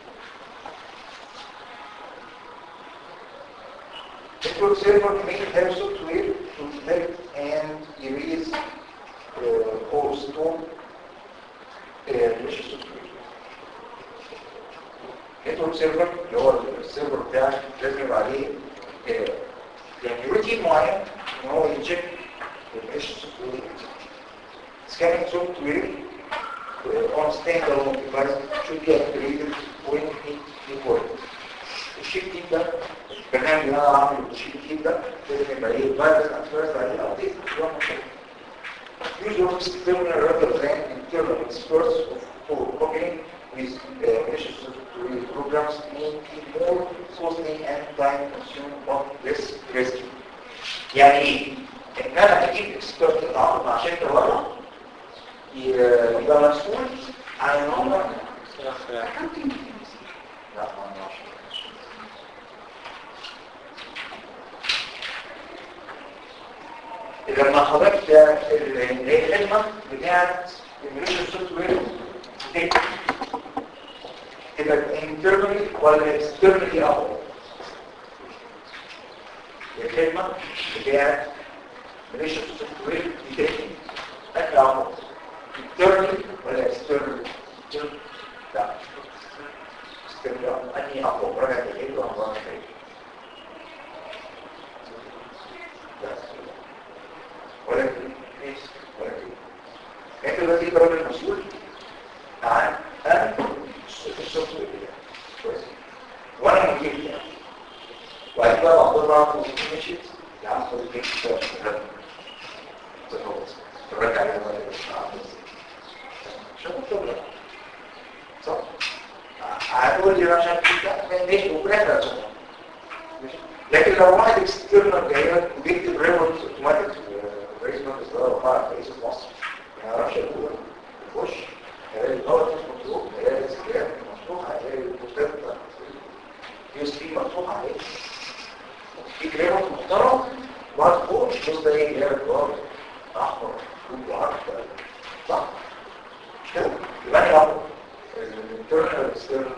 Network server may have software to detect and erase uh, or store uh, مش software. Network server اللي هو السيرفر بتاعك لازم يبقى عليه uh, يعني روتين معين ان هو يتشيك المش سوفت وير scanning software uh, on standalone device should be activated when it required. الشيك تيم ده البرنامج اللي انا عامله الشيك تيم ده لازم يبقى ايه فايروس انتيفايروس عليه ابديت Use of external rather than internal experts for copying with uh, malicious software programs may be more costly and time consuming but less risky. يعني ايه؟ ان انا اجيب اكسبرت يتعاقد مع شركه بره يبقى مسؤول عن ان هم لا ما اعرفش لما حضرتك اللي هي الخدمه بتاعت الميوزك سوفت وير تبقى internally ولا externally افضل الخدمه بتاعت الميوزك سوفت وير دي اكل افضل internally ولا externally لا externally اني افضل رجع تجيب له امراض ولكن ولكن انت دلوقتي راجل مسؤول عن انا السوفت وير كويس وانا مدير يعني وبعد كده بعضها مشيت يا عم خد الكيك شغال ترجع على شغل شغل صح هتقول لي مش عارف كده ماشي وفي الاخر لكن لو واحد اكسترنال جاي وبيكتب ريبورت اوتوماتيك رئيس مجلس الاداره وقع رئيس مصر ما يعرفش يقول يخش هيلاقي الغلط مش مطلوب هيلاقي السكريات مفتوحه هيلاقي البوستات يو اس بي مفتوحه عليه في كلمات محترم وبعد فوق البوست ده ايه جايب الجواب احمر وعرض صح مش كده يبقى انا اهو الانترنال اكسترنال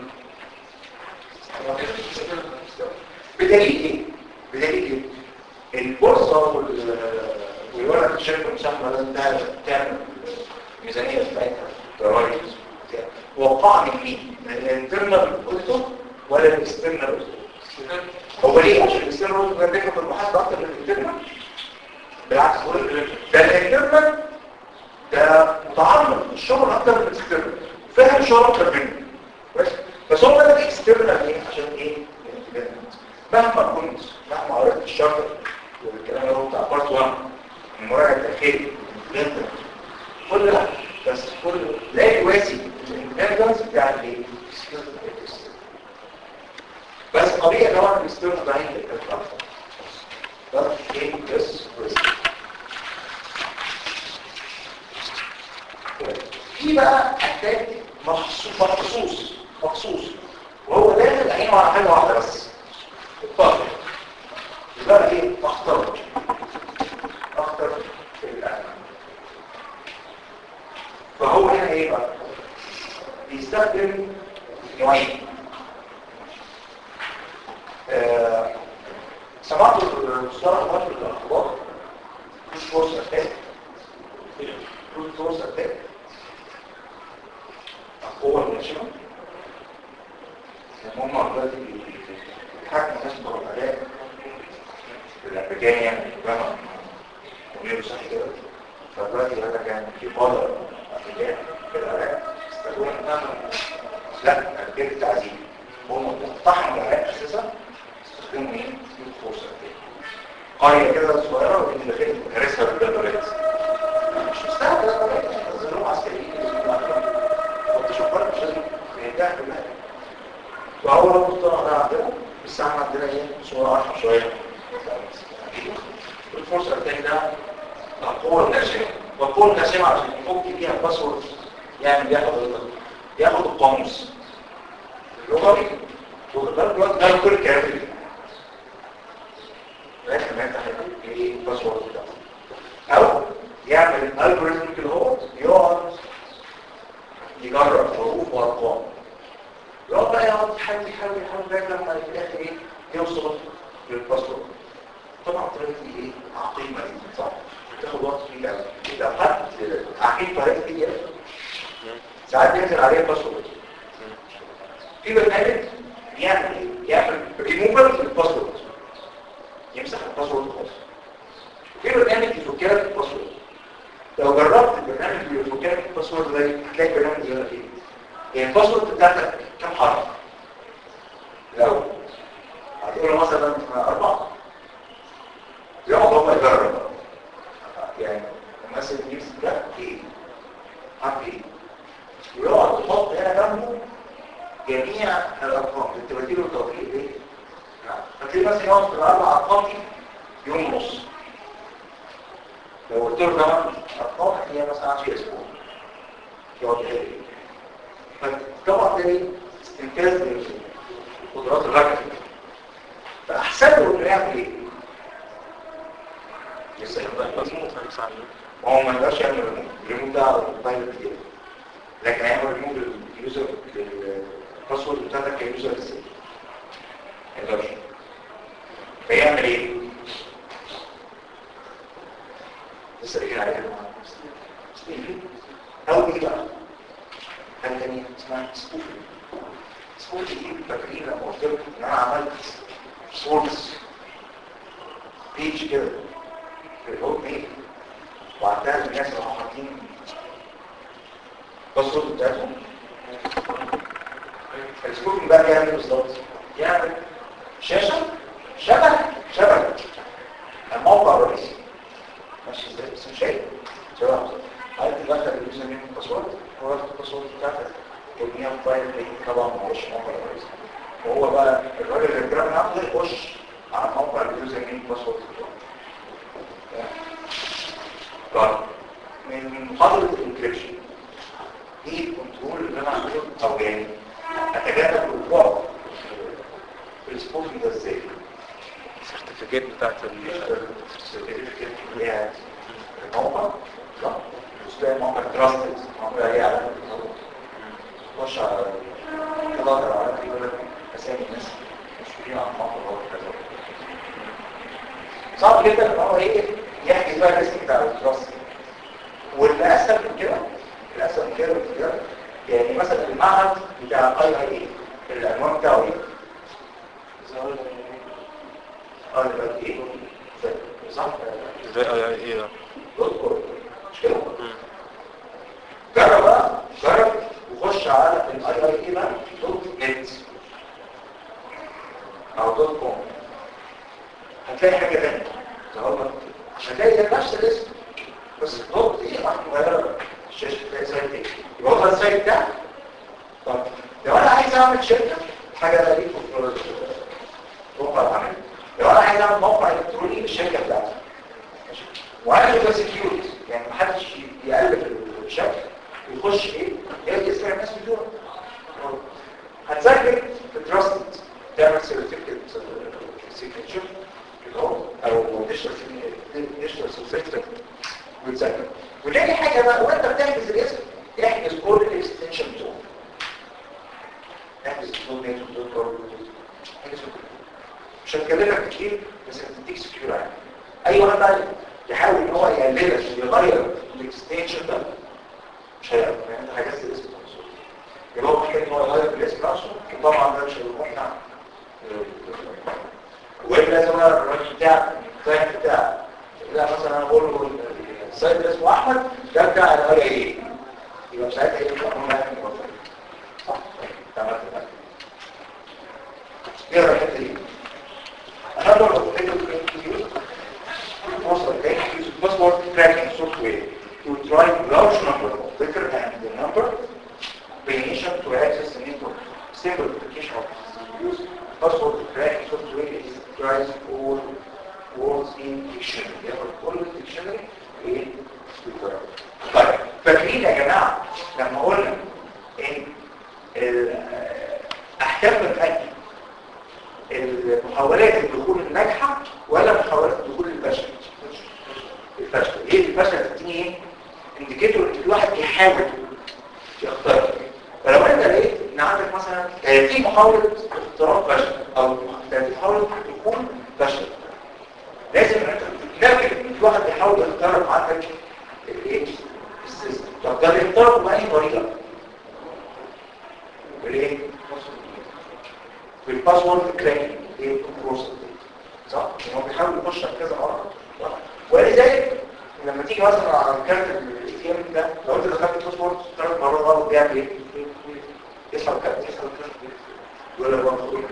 بدليل ايه؟ بدليل ايه؟ البورصه والورقه الشركه المساهمه لازم تعمل ميزانيه بتاعتها ضرائب وقعني فيه من الانترنال قلته ولا الاكسترنال قلته هو ليه عشان الاكسترنال قلته ده بياخد المحاسبه اكتر من الانترنال بالعكس ده الانترنال ده متعمق الشغل اكتر من الاكسترنال فاهم الشغل اكتر منه بس بس هو ده الاكسترنال ايه عشان ايه مهما كنت مهما قريت الشرط والكلام اللي هو بتاع بارت 1 المراجعه التاخيري كل ده بس كل لا يوازي الانترنس بتاع الايه بس قضيه ان هو الاستيرن ده هي اكتر ده ايه بس بس في بقى اتاك مخصوص مخصوص مخصوص وهو داخل عينه على حاجه واحده بس الطاقه يبقى ايه اختار اختار في الاعلام فهو هنا ايه بقى بيستخدم نوعين آه سمعت المصطلح ده في الاخبار مش فورس اتاك كل فورس اتاك القوه الناشئه هم دلوقتي بيحكموا ناس بره العراق الامريكان يعني الجامعه وميرو صح كده فدلوقتي هذا كان في قادة امريكان في العراق استخدموا لا امريكان التعذيب هم اقتحموا العراق اساسا استخدموا ايه؟ فرصه قريه كده صغيره وفي داخل هرسها بالدبابات مش مستاهل بالدبابات نزلوهم عسكريين كنت شوفها مش لازم ينتهي بالله وهو لو مصطلح ده عندنا بس احنا عندنا ايه صورة عشر شوية الفرصة الثاني ده القوة الناشئة والقوة الناشئة عشان يفك بيها الباسورد يعمل بيها حضرتك ياخد القاموس اللغوي ده دلوقتي ده كل الكلام ده لكن ما يفتح ايه الباسورد ده او هاخد وقت طويل قوي لو حد عارفين طريقه بي دي اف ساعات بينزل عليها باسورد في برنامج يعمل ايه؟ يعمل ريموفر للباسورد يمسح الباسورد خالص في برنامج يفك لك الباسورد لو جربت البرنامج اللي يفك لك الباسورد ده هتلاقي البرنامج يقول لك ايه؟ يعني الباسورد بتاعتك كام حرف؟ لو هتقول له مثلا أربعة يقعد هو يجرب بقى. يعني مثلا يمسك ده ايه؟ حرف ايه؟ ويقعد يحط هنا جنبه جميع الارقام انت بديله التوفيق ايه؟ فتلاقي مثلا يقعد في الاربع ارقام دي يوم ونص لو قلت له كمان ارقام هتلاقيها مثلا 10 اسبوع يقعد يحل فطبعا ده ايه؟ استنتاج قدرات الرجل فاحسن له انه يعمل ايه؟ يسأل بقى هو ما يقدرش يعمل ريموت الريموت ده على الموبايل كتير لكن هيعمل ريموت لليوزر الباسورد بتاعتك كيوزر ازاي ما يقدرش فيعمل ايه لسه راجعين عليها او ايه بقى حاجه ثانيه اسمها سبوفنج سبوفنج دي فاكرين لما قلت لكم ان انا عملت سورس بيج كده في الهوت ميل وعدها للناس اللي هم حاطين الباسورد بتاعتهم السبوكينج بقى بيعمل ايه بالظبط يعمل شاشه شبه شبه الموقع الرئيسي ماشي ازاي بس مش شايف شبه بالظبط عايز تدخل اليوزر نيم والباسورد هو ياخد الباسورد بتاعتك يبنيها في فايل تلاقيه طبعا ما هوش الموقع الرئيسي وهو بقى الراجل اللي الجرام نفسه يخش على موقع اليوزر نيم والباسورد بتاعه طيب من محاضرة الانكريبشن ايه الكنترول اللي انا اعمله او يعني اتجنب الوقوع في السبوكينج ده ازاي؟ السيرتيفيكيت بتاعت يعني الموقع صح تلاقي موقع تراستد موقع ايه على تخش على تدور على يقول لك اسامي الناس مسؤولين عن الموقع ده وكذا صعب جدا ان هو ايه يحجز بقى الاسم بتاع التراست واللي اسهل من كده الاسهل من كده بكتير يعني مثلا المعهد بتاع اي اي اي العنوان بتاعه ايه؟ اه يبقى ايه؟ صح؟ ازاي اه ايه ده اذكر مش كده؟ جرب بقى جرب وخش على الاي اي اي بقى دوت نت او دوت كوم هتلاقي حاجه ثانيه ظهر لك هتلاقي ده نفس الاسم بس دوت ايه واحد مغيره الشاشه تلاقي سايت ايه يبقى هو السايت ده طب لو انا عايز اعمل شركه حاجه ده ليكم في موقع العمل لو انا عايز اعمل موقع الكتروني للشركه بتاعتي ماشي؟ وعايز يبقى سكيورتي يعني محدش يقلب الشكل ويخش ايه يلقى اسم الناس بتوعه هتسجل في تراست تعمل سيرتيفيكت سيجنتشر او ديجيتال ديجيتال سيرتيفيكت وتسجل وتاني حاجه بقى وانت بتحجز الاسم احجز كل الاكستنشن بتوعه احجز دوت نت ودوت اورج احجز كل مش هتكلمك كتير بس هتديك سكيور عادي اي واحد بقى يحاول ان هو يقللك يغير الاكستنشن ده مش هيعرف يعني انت حجزت الاسم نفسه يبقى هو محتاج ان هو يغير الاسم نفسه وطبعا ده مش هيروح نعم وإلا لازم انا الراجل بتاعك الكلاينت بتاعك لا مثلا انا بقول له السايت ده اسمه احمد ده بتاع الاي اي يبقى ساعتها ايه القانون ده صح تمام ايه الحته دي another objective introduced was a use password tracking software to try large number of letter and the number combination to access the network. Simple application of use password tracking software is tries all words in dictionary. ياخد كل dictionary ايه بالطريقة. طيب فاكرين يا جماعة لما قلنا ان احكام الفن المحاولات الدخول الناجحة ولا محاولات الدخول الفشل الفشل ايه الفشل تديني ايه انديكيتور الواحد بيحاول يختار فلو انت لقيت ان عندك مثلا 30 محاولة اختراق فشل او 30 محاولة دخول فشل لازم ان انت تتنبه في واحد بيحاول يخترق عندك الايه السيستم طب ده بيخترقه بأي طريقة بالايه بالباسورد كراكنج ايه بروسس صح يعني هو بيحاول يخش على كذا مره صح ولذلك لما تيجي مثلا على كارت الاي ام ده لو انت دخلت الباسورد ثلاث مرات غلط بيعمل ايه يسحب الكارت يسحب الكارت يقول لك بقى خدوا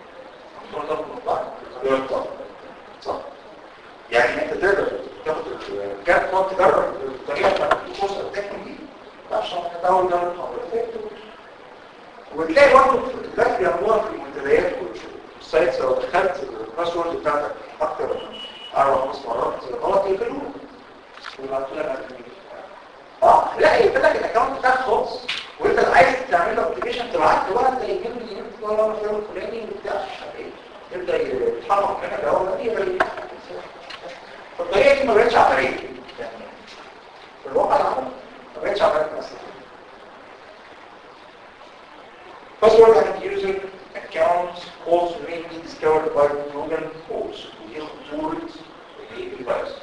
الكارت صح يعني انت تقدر تاخد الكارت تقعد تجرب الطريقه بتاعت البروسس التكنيك دي عشان تحاول تعمل محاولات وبتلاقي برضه الدخل بيعملوها في المنتديات والسايتس لو دخلت الباسورد بتاعتك اكتر من اربع خمس مرات غلط يقفلوه ويبعتوا لك على الإيميل. اه لا يقفل لك الاكونت بتاعك خالص وانت لو عايز تعمل له ابلكيشن تبعت له بقى انت يجيب لي يجيب لي ولا الفيلم الفلاني وبتاع مش عارف ايه يبدا يتحرك منك الاول دي يبقى فالطريقه دي ما بقتش عمليه يعني في الواقع العملي ما بقتش عمليه اصلا Password and user accounts also may be discovered by proven holes. ودي خطورة الفيروس.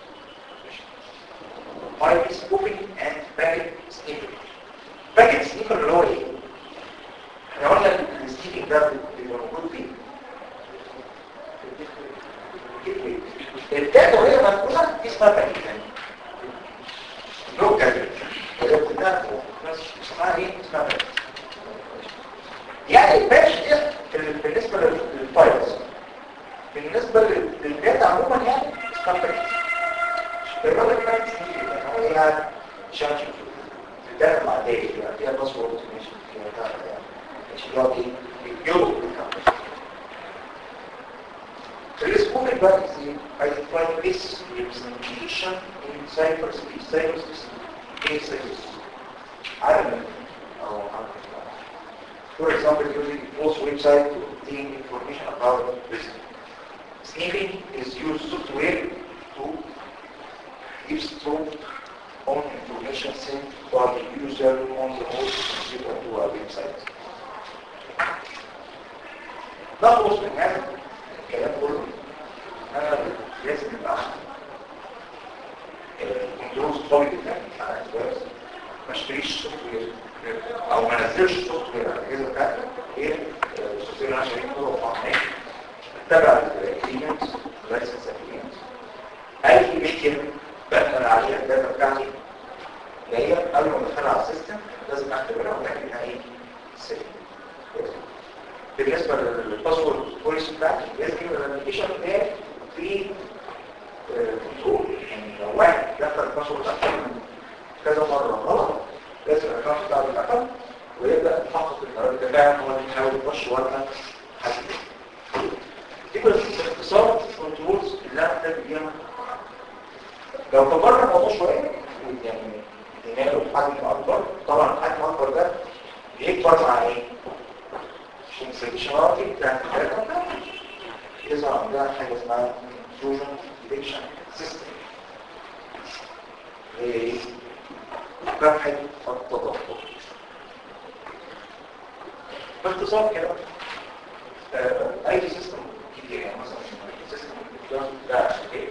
File spoofing and packet sneaking. Packet sneaker اللي هو ايه؟ احنا قلنا السنيكينج ده بيبقى موجود فين؟ الداتا وهي مفروضة دي اسمها باكيت لوكال وهي بتتنقل بس اسمها ايه؟ اسمها باكيت يعني الباتش دي في- بالنسبة لل- للفايلز بالنسبة لل- للداتا عموما يعني اسمها باكيت الراجل باكيت دي هو يعني شانش الداتا العادية يعني فيها باسورد مش فيها بتاع يعني مش اللي هو ايه الجو الاسبوع الباقي identify this representation in cyberspace cyberspace ايه cyberspace عالم او عالم For example, using false website to obtain information about the business. Sniffing is used software to eavesdrop on information sent by the user on the host computer to a website. نخلص من هذا الكلام كله انا لازم يبقى كنترول قوي جدا على الجهاز ما اشتريش سوفت وير او ما نزلش سوفت وير على الاجهزه بتاعتي غير السوفت وير عشان يكون فاهمين اتبع الاجريمنت لايسنس اجريمنت اي ميديم بقبل عليها الداتا بتاعتي اللي هي قبل ما ادخلها على السيستم لازم اعتبرها وتاكد انها ايه سيف بالنسبه للباسورد بوليسي بتاعتي لازم يبقى الابلكيشن ده فيه كنترول يعني لو واحد دخل الباسورد اكتر من كذا مره غلط لازم الاكونت بتاعه يتقفل ويبدا يحقق القرار ده فعلا هو اللي بيحاول يخش ولا حد دي كل باختصار الكنترولز اللي انا محتاج بيها لو كبرنا الموضوع شويه يعني ادينا له حجم اكبر طبعا الحجم الاكبر ده بيكبر مع ايه؟ فانكشناليتي بتاعت الداتا يظهر عندها حاجه اسمها فيوجن ديتكشن سيستم هي مبحث التضخم باختصار كده آه، اي سيستم كتير يعني مثلا سيستم ده ايه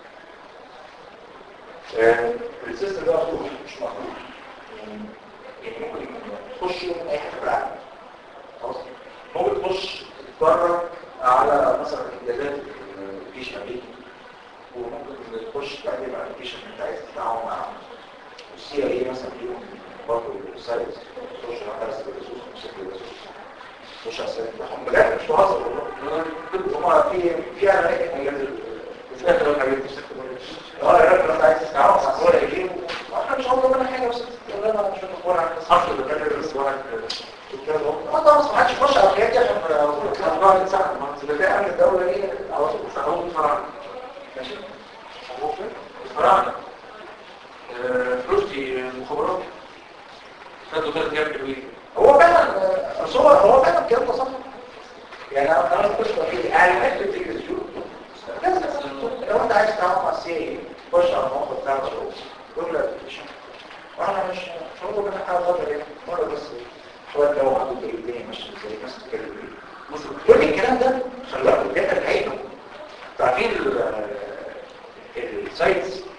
آه، السيستم ده مفتوح مش مفتوح يعني يعني ممكن تخش من اي حته في العالم خلاص ممكن تخش تتفرج على مثلا انجازات الجيش الامريكي وممكن تخش تقدم ابلكيشن انت عايز تتعاون مع السي اي اي مثلا فيهم برضه سايت تخش على درس الريسورس بشكل الريسورس مش عشان هم بجد مش بهزر والله هم في في اماكن انجاز بتاخد الحاجات دي اه يا رب انت عايز تتعاون مع الصور اللي احنا مش هنقول لنا حاجه بس تقول لنا شويه اخبار عن اصل البلد بس واحد اه طبعا ما حدش يخش على الحاجات دي عشان احنا بنقعد نساعد ما انت بتلاقي عن الدوله دي على طول بيساعدوهم بسرعه ماشي الفراعنة آه، فلوس دي مخابرات خدوا ثلاث ايام حلوين هو فعلا آه، أصل هو هو فعلا الكلام ده صح يعني انا انا كنت بقول انا حته التلفزيون لازم لو انت عايز تعرف على السي خش على الموقع بتاع الشغل جمله ابلكيشن وانا مش مش هقول لك حاجه غلط يعني مره بس شويه لو عندك الدنيا ماشيه ازاي الناس بتتكلم ايه كل الكلام ده خلي بالك الداتا بتاعتهم عارفين ال- السايتس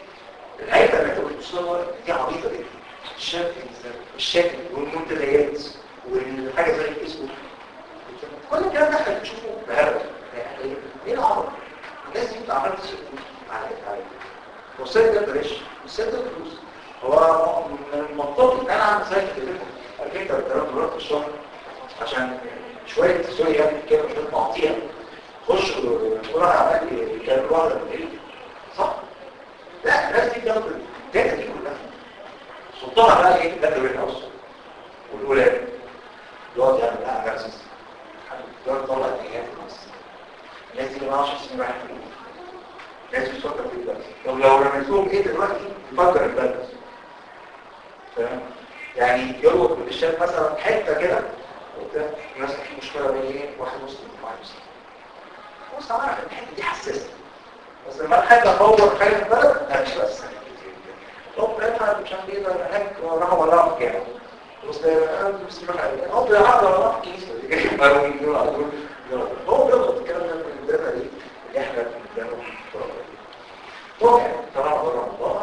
الصور دي عبيطه جدا الشكل الشكل والمنتديات والحاجه زي الفيسبوك كل الكلام ده احنا بنشوفه بهبل يعني ايه العبط الناس دي بتعمل تصرف على على والسيد ده بلاش السيد ده فلوس هو من المنطقي ان انا اعمل سايت تليفون 2000 3000 دولار في الشهر عشان شويه سوري يعني كده شويه مقاطيع خش وراح عمل لي كان واحده من ايه صح لا الناس دي بتاخد الداتا دي كلها سلطانها بقى ايه ده الوير هاوس والولاد يقعد يعمل لها اناليسيس يقعد يطلع الايات الناس دي اللي 10 سنين رايحه فين الناس دي بتفكر في البلد طب لو رميتهم ايه دلوقتي يفكر البلد فاهم يعني يربط بالشاب مثلا حته كده وبتاع مثلا في مشكله بين ايه واحد مسلم وواحد مسلم بص عارف الحته دي حساسه بس لما حد اطور حاجه في البلد لا مش بس طب انا مش عارف ايه ده هناك وراها وراها يعني بص انا بسم الله الرحمن هو بيعرض وراها الكنيسه اللي جاي مالهم من دول على طول هو بيضغط الكلام ده من الداتا دي اللي احنا بنعمله طبعا طبعا بره الله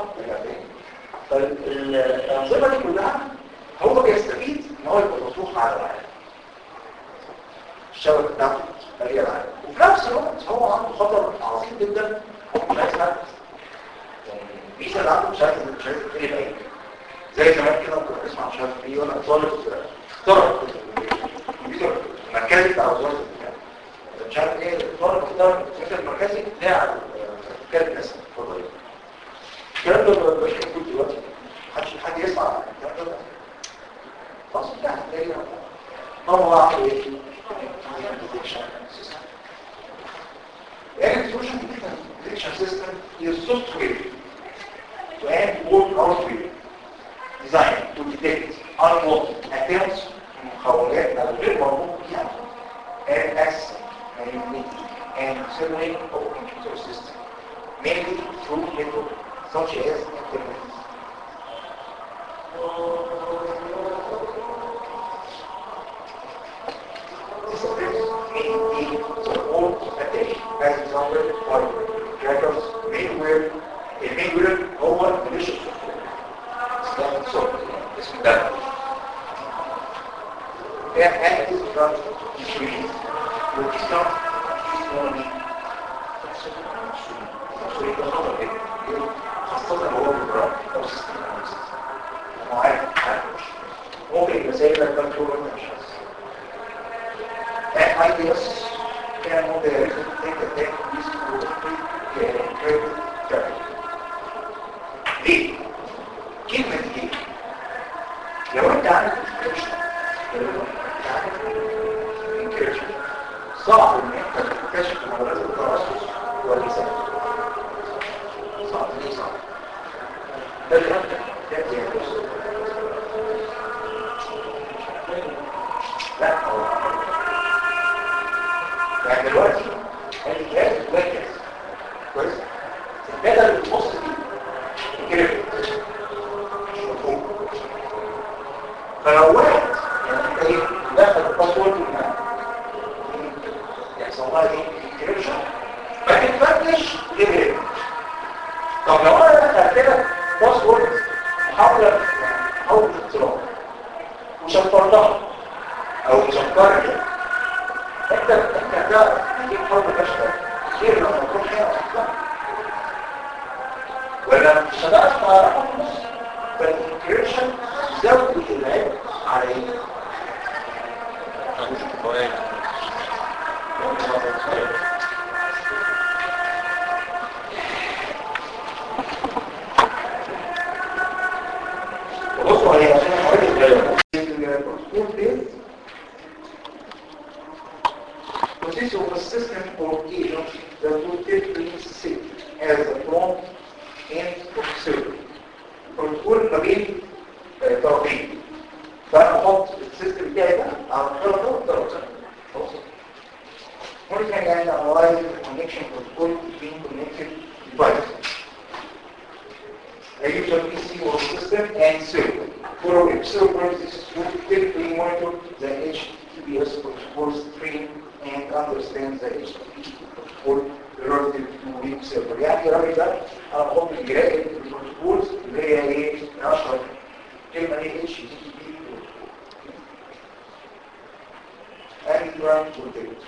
فالانظمه دي كلها هو بيستفيد ان هو يبقى مطروح على العالم الشبكه بتاعته هي العالم وفي نفس الوقت هو عنده خطر عظيم جدا هو مش عايز حد ميزه اللي عنده مش عايز مش عايز يتقلب بعيد زي زمان كده كنا بنسمع مش عارف ايه ولا طالب اخترق الكمبيوتر المركزي بتاع وزاره الدفاع مش عارف ايه طالب اخترق الكمبيوتر المركزي بتاع كانت الناس الفضائيه الكلام ده ما بقاش موجود دلوقتي محدش حد يسمع عن الكلام ده خلاص انتهت تقريبا طب هو عمل ايه؟ يعني السوشيال detection system is software to add all hardware designed to detect unwanted attempts محاولات او غير مرغوب فيها and access manipulating and simulate of computer system mainly through methods such as internet. This affects mainly support attention as example for trackers mainware المينوير هو مش اسمه صوت اسمه ده ده active from insurance which is not only خاصة هو بالبراء أو سيستم أنا عارف ممكن يبقى زي ما الكنترول وانت مش حاسس that ideas can move the take the take this to ليه؟ كلمة دي لو انت عارف انكريشن صعب ان انت تكتشف مرات الترصص واللسان صعب ليه صعب ده اللي انت تأتي يعني لا هو يعني دلوقتي الجهاز كويس كويس الداتا اللي بتبص دي كده مش مفهوم فلو واحد يعني انت ايه دخل الباسورد من يحصل لها ايه انكريبشن ما تتفتش غير طب لو انا دخلت كده باسورد محاولة او اختراق وشفرتها او مشفرة كده انت انت هتعرف تجيب حرب فشل غير لما تكون هنا اصلا ولا مش هتعرف تعرفها في النص فالانكريبشن زود العبء على ايه؟ بصوا هي عشان حوالي الغير البروتوكول ده consists of a system of agents that will typically sit as a prompt and processor. البروتوكول ما بين آه، طرفين فانا احط السيستم بتاعي ده على الطرف ده والطرف ده خلاص One can analyze the connection protocol between connected devices. A user PC or system and server. For a web server, this will typically monitor the HTTPS protocol stream and understand the HTTP protocol relative to web server. يعني الراجل ده انا بحط الجرائد البروتوكولز اللي هي ايه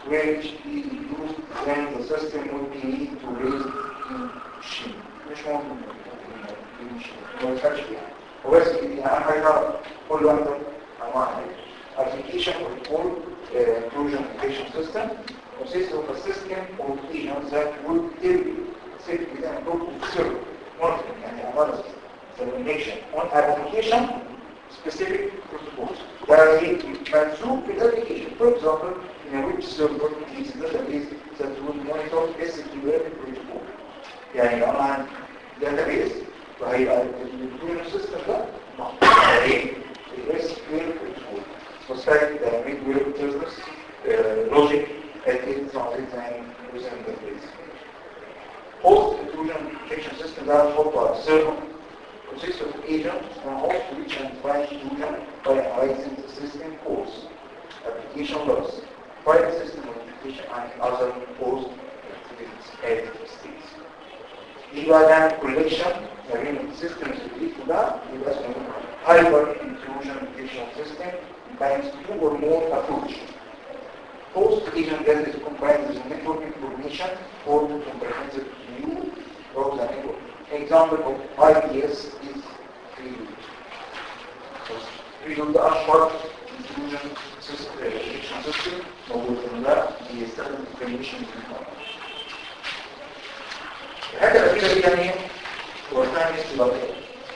which be used when the system would be need to raise the machine مش ممكن ما يفكرش فيها هو بس يعني اهم حاجه كل واحده انواع application of full uh, inclusion application system consists of a system of agents that would tell set with an approach to serve monitoring and analysis determination on application specific protocols that is منسوب في الابلكيشن for example in a web server is a database that will monitor SQL protocol يعني لو انا عندي database وهيبقى الكمبيوتر سيستم ده محطوط عليه الاس كيو protocol وسائل ميد ويب بزنس لوجيك اكيد صعبين زي وزن database host inclusion application system ده هنحطه على السيرفر consists of agents and host which can find inclusion by analyzing the system codes, application logs, file system modification and other host activities as states. يبقى ده collection ما بين السيستمز اللي ده يبقى اسمه hyper inclusion application system combines two or more approach. Host agent that combines network information for comprehensive view of the network. Example of IPS is Prelude. Prelude ده أشهر inclusion system application system موجود في الملاء بيستخدم information الحاجة الأخيرة دي يعني هو الثاني استباقية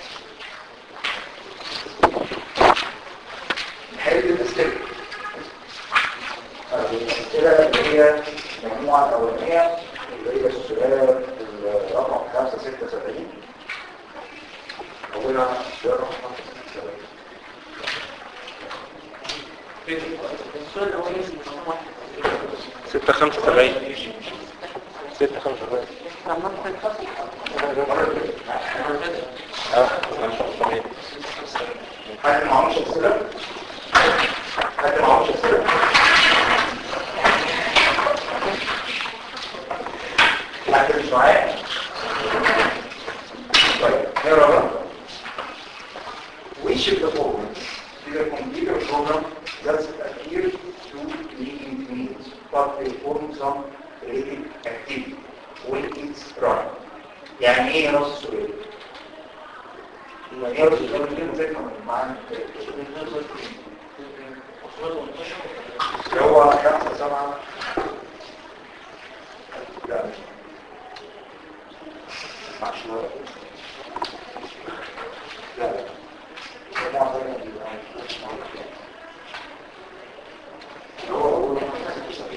نحل الأسئلة الأسئلة اللي هي المجموعة الأولانية اللي هي السؤال رقم 576 أولها السؤال رقم 576 السؤال الأولاني رقم واحد ستة خمسة سبعين ستة خمسة سبعين عمال تنخصم اه خمسة سبعين حد معهوش أسئلة؟ حد معهوش أسئلة؟ حد مش معايا؟ طيب نقرا بقى Which of the following is a computer program that appears to be infinite but perform some related activity when it's run يعني ايه نص السؤال؟ يعني ايه نص السؤال دي مذاكرة معانا اللي هو خمسة سبعة لا عشرة لا لا مجموعة ثانية دي. اللي هو أول واحد.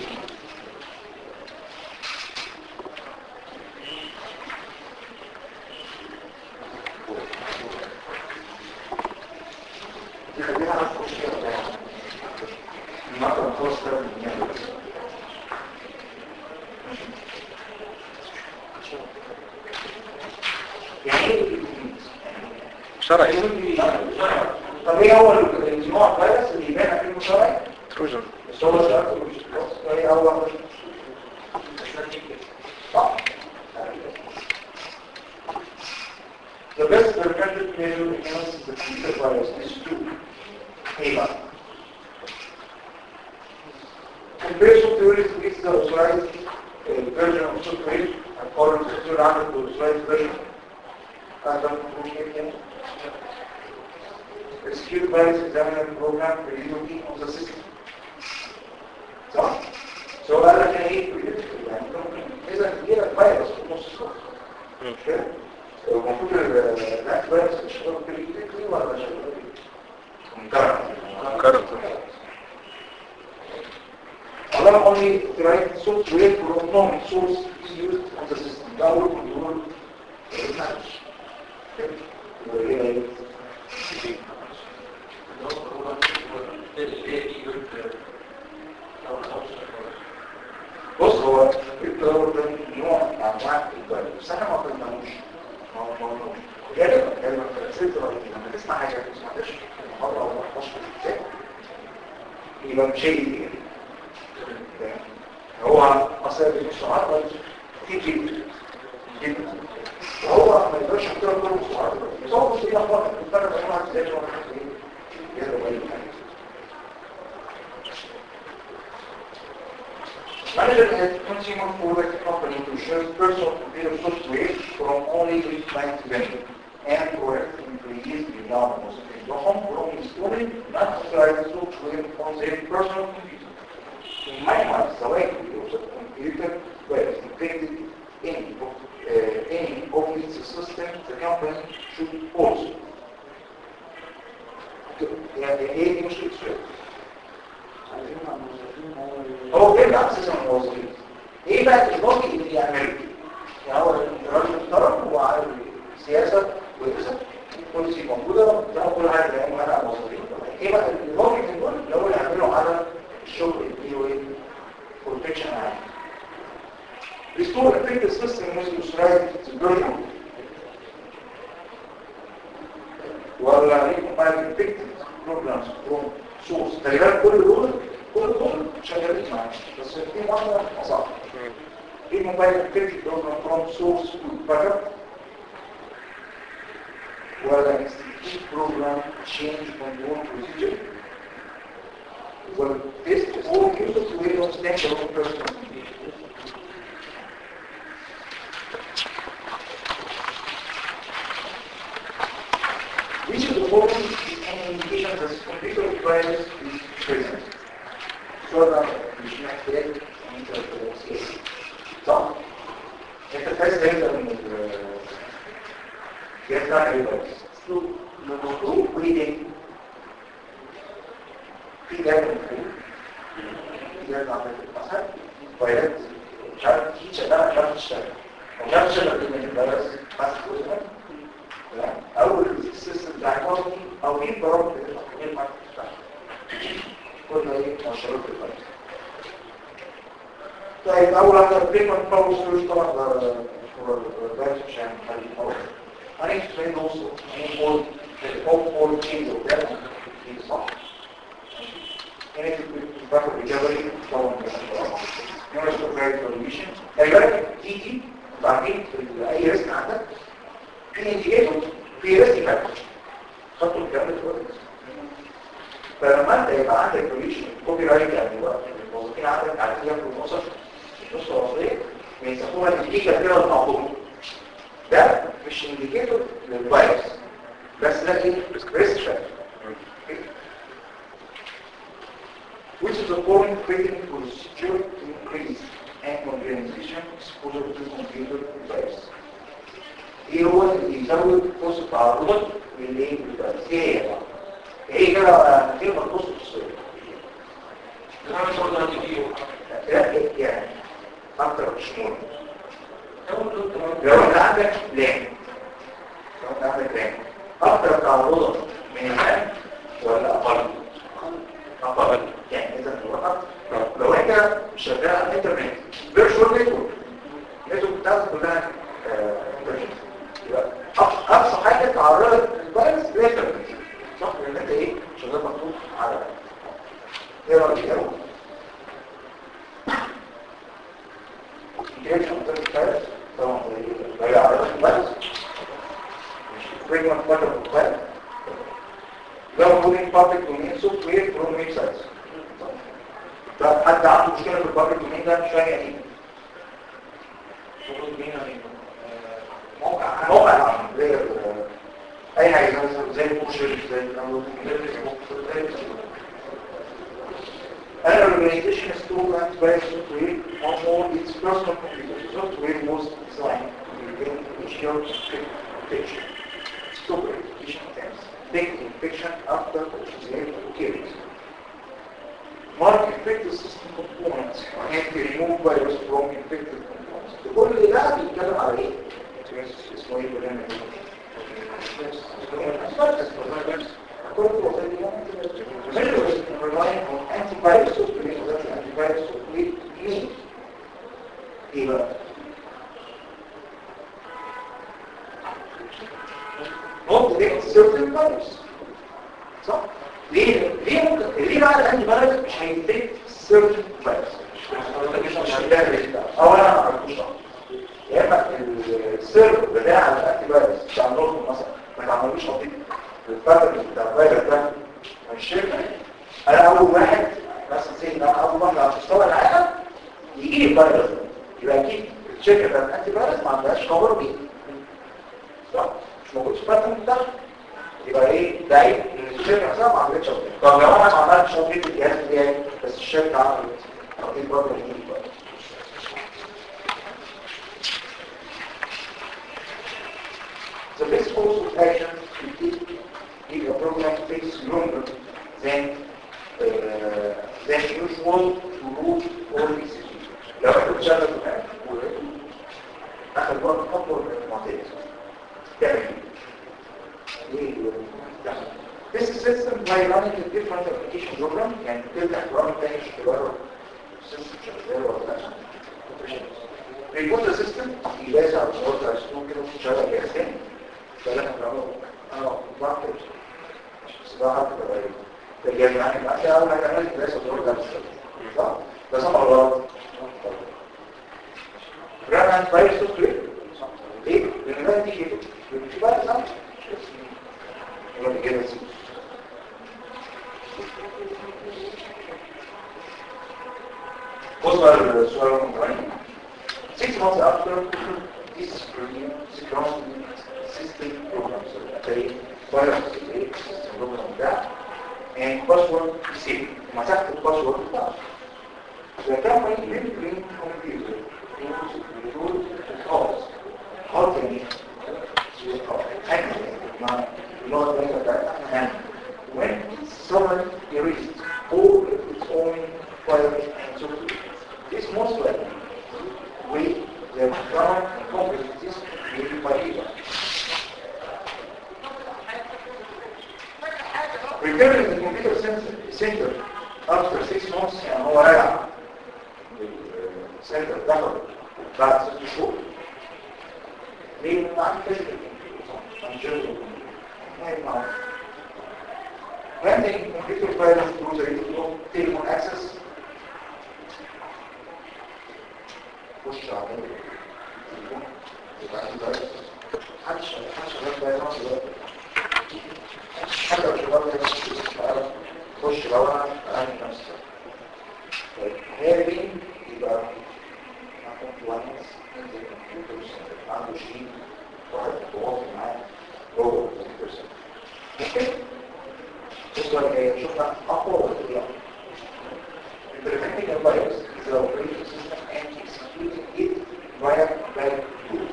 دي خليها على الخصوصية. النهارده نخلص ده من الجنة. يعني ايه شرعي طب ايه هو النوع الفيروس اللي يبان فيه المشارع؟ تروجن بس هو الشرط مش ايه هو صح The best preventive measure against the Zika virus is to ايه بقى؟ Comparison theories with the authorized uh, version of software according to the standard to authorized version. هذا مفهوم كده. execute virus examiner program previously on the system. صح؟ سو قال لك ايه يعني ممكن اذا تجيلك فيروس في نص الصف مش كده؟ المفروض الناس فيروس مش شغال بريديكلي ولا شغال مكرر كرم Allow only the right software from known source is used on the system. That will control the match. Okay? بص هو التدور ده نوع من انواع الضرب بس احنا ما قلناهوش ما هو ما قلناهوش غالبا غالبا في الاسئله الرئيسيه لما تسمع حاجه ما تسمعهاش في محاضره او ما تحفظش في الكتاب يبقى مش هي دي هو اصلا المصطلحات في كده كده وهو ما يقدرش يختار كل المصطلحات بس هو مش كده فقط الفرق بين واحد زي واحد زي يقدر يقول حاجه imagine a consumer product company to share personal computer software from only three clients vendor and or employees beyond وظيفتهم from installing not authorized software on their personal computer. منع الزواج of the computer were infected any of, uh, any of its systems the company should also. يعني ايه دي مشكلة السؤال؟ عايزين مع الموظفين هو بيرجع اساسا الموظفين ايه بقى الاضافي اللي يعمله يعني هو الراجل محترم هو عارف سياسه ويكسب بوليسي موجوده بتاع كل حاجه زي ما انا موظفين ايه بقى الاضافي من دول اللي هو اللي يعمله على الشغل اللي هو ايه بروتكشن عام Restore effective system with authorized version ولا recompile infected programs from source خلي بالك كل دول كل دول شغالين معاك بس في واحدة أصعب ايه موبايل اكتيفيتي بروجرام فروم سورس تو باك اب ولا انستيتيوت بروجرام تشينج كنترول بروسيجر والتيست all used to will stand alone person Which of the following is an indication that computer virus is present? صورة مش محتاج انت تبصير صح؟ انت تحس هيبقى من ال يطلع ايه بس المفروض بريدنج في جانب مفروض في جانب عمل البحث فيروس مش عارف في شغال مش عارف تشتغل مش عارف تشتغل من الفيروس بس كويس او السيستم بتاع الكواليتي او في برامج بتتحكم مع كل ايه مؤشرات الفيروس طيب اول حاجه البيمنت باور ستورج طبعا ده ده مش هنخلي باور هنكتب نوصل هنقول الهوب فول تشينج وده دي صح هنا باخد اجابه طبعا نورس كوبريت سوليوشن خلي بالك تيجي بعدين في اي ريسك عندك في انديكيتور في ريسك فاكتور خطوا الكلام ده كويس فلما انت يبقى عندك سوليوشن كوبي رايت يعني وقت الموظفين عندك عارفين في النص نص وصليه بيسموها الانديكيتور كده المعقول ده مش انديكيتور للفيروس بس ده ايه ريسك فاكتور which is the following creating procedure to increase and organization exposure to computer virus ايه هو اللي يزود فرصة تعرضك للايه للفيروس ايه هي بقى ايه كده كلمة تخص في الصورة لا يعني اكتر شمول لو انت عندك لام لو انت عندك لام اكتر تعرضك من اللام ولا اقل اقل يعني اذا الوقت لو انت شغال على الانترنت فيرتشوال نتورك النتورك بتاعتك كلها انترنت اقصى حاجه تعرضك للفيروس الانترنت صح لان انت ايه شغال مخطوط على ايه رايك اول كيف شغال الفيروس طبعا لا يعرضك الفيروس مش فريجمنت باتر الفيروس لو بولين بابليك دومين سوفت وير فروم ويب سايتس ده حد عنده مشكله في البابليك دومين ده مش فاهم يعني موقع موقع زي اي حاجه مثلا زي البوشر زي An organization is to by software on all its personal computers. Software was designed to ensure protection. Stop replication attempts. Take infection after their occurrence. Mark infected system components and remove virus from infected components. كل ده بيتكلم على ايه؟ اسمه ايه برنامج relying on antivirus software so that antivirus software means ايه بقى؟ not detect certain virus صح؟ ليه؟ ليه ممكن ليه بقى الانتي فيروس مش هيديك certain virus مش هيديك او انا ما اعرفوش يا اما السر بتاع الانتي فيروس بتاع النورم مثلا ما تعملوش ابديت الفتره بتاع الفيروس ده مش شركه انا اول واحد مثلا زي ان انا اول واحد على مستوى العالم يجي لي فيروس يبقى اكيد الشركه بتاعت الانتي فيروس ما عندهاش خبر بيه صح مش موجود في الباترن بتاعها يبقى ايه ده عيب ان الشركه نفسها ما عملتش ابديت طب لو انا ما عملتش ابديت الجهاز بتاعي بس الشركه عملت ابديت برضه جديد بقى The best course of action to take if a program takes longer than uh, than usual to root or execute. لو احنا بنشغل الآن اخد وقت اطول من المعتاد تعمل ايه؟ This system by running a different application program يعني تفتح program تاني مش تجرب system شغال ولا لا بيكون السيستم يجاز على الصوت على السلوك كده وتشغل جهاز تاني فلا نعمله اه بعمل بس ده حاجه غريبه الجهاز معاك بعد كده اول حاجه عملت جهاز الصوت ده صح ده صح ولا غلط ران عن فايل سوفت وير ليه؟ لان ده دي كده في بقى صح يبقى كده بص بقى السؤال المهم Six months after this synchronous system program, so okay, file system program ده and password save. مسحت الباسورد بتاعه. The company will bring computer into the house. How can it? مع اللغة الثانية بتاعتها when someone erased all its own files and software, this most likely with the current competencies will vary. Returning the computer center, center after six months يعني هو راجع السنتر دخل بعد ست شهور ليه ما عندي فيزيكال Granting computer files through the telephone access خش على التليفون يبقى عندي فيروس محدش محدش شغال فيروس دلوقتي حتى لو شغال فيروس خش لو انا اعمل نفسي هذه يبقى كومبلاينس عنده شيء واحد متواصل معاه جوه الكمبيوتر ممكن الصورة الجاية نشوفها أقوى ولا لا Implementing a virus is the operating system and executing it via valid tool.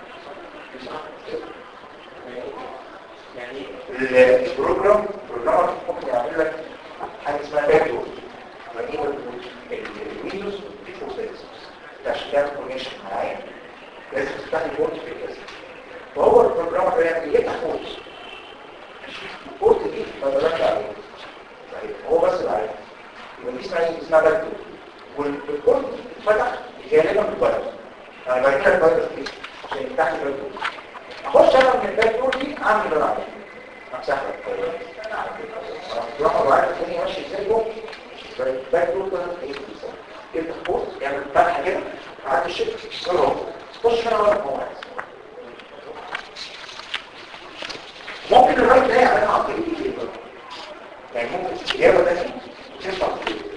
يعني البروجرام البروجرام ممكن يعمل لك حاجه اسمها باك دور بجيب الويندوز في بروسيس عشان تعمل كونكشن معايا لازم تفتح لي بورت في الجهاز فهو البروجرام ده يعمل يفتح بورت البورت دي ما بلاش عليه طيب هو بس اللي عليه يبقى دي اسمها اسمها باك دور والبورت اتفتح جانبا بالفيروس انا بعد كده الفيروس دي عشان يفتح لي باك دور اخش انا من الباك دور دي اعمل اللي انا عايزه امسح لك رقم واحد الثاني ماشي ازاي جوه الباك دور ده ايه يفتح بورت يعمل فتحه كده عند الشبكه يلا خش هنا ولا هو عايز ممكن الراجل ده يعملها عن طريق ايه بقى؟ يعني ممكن الاجابه ده تنفع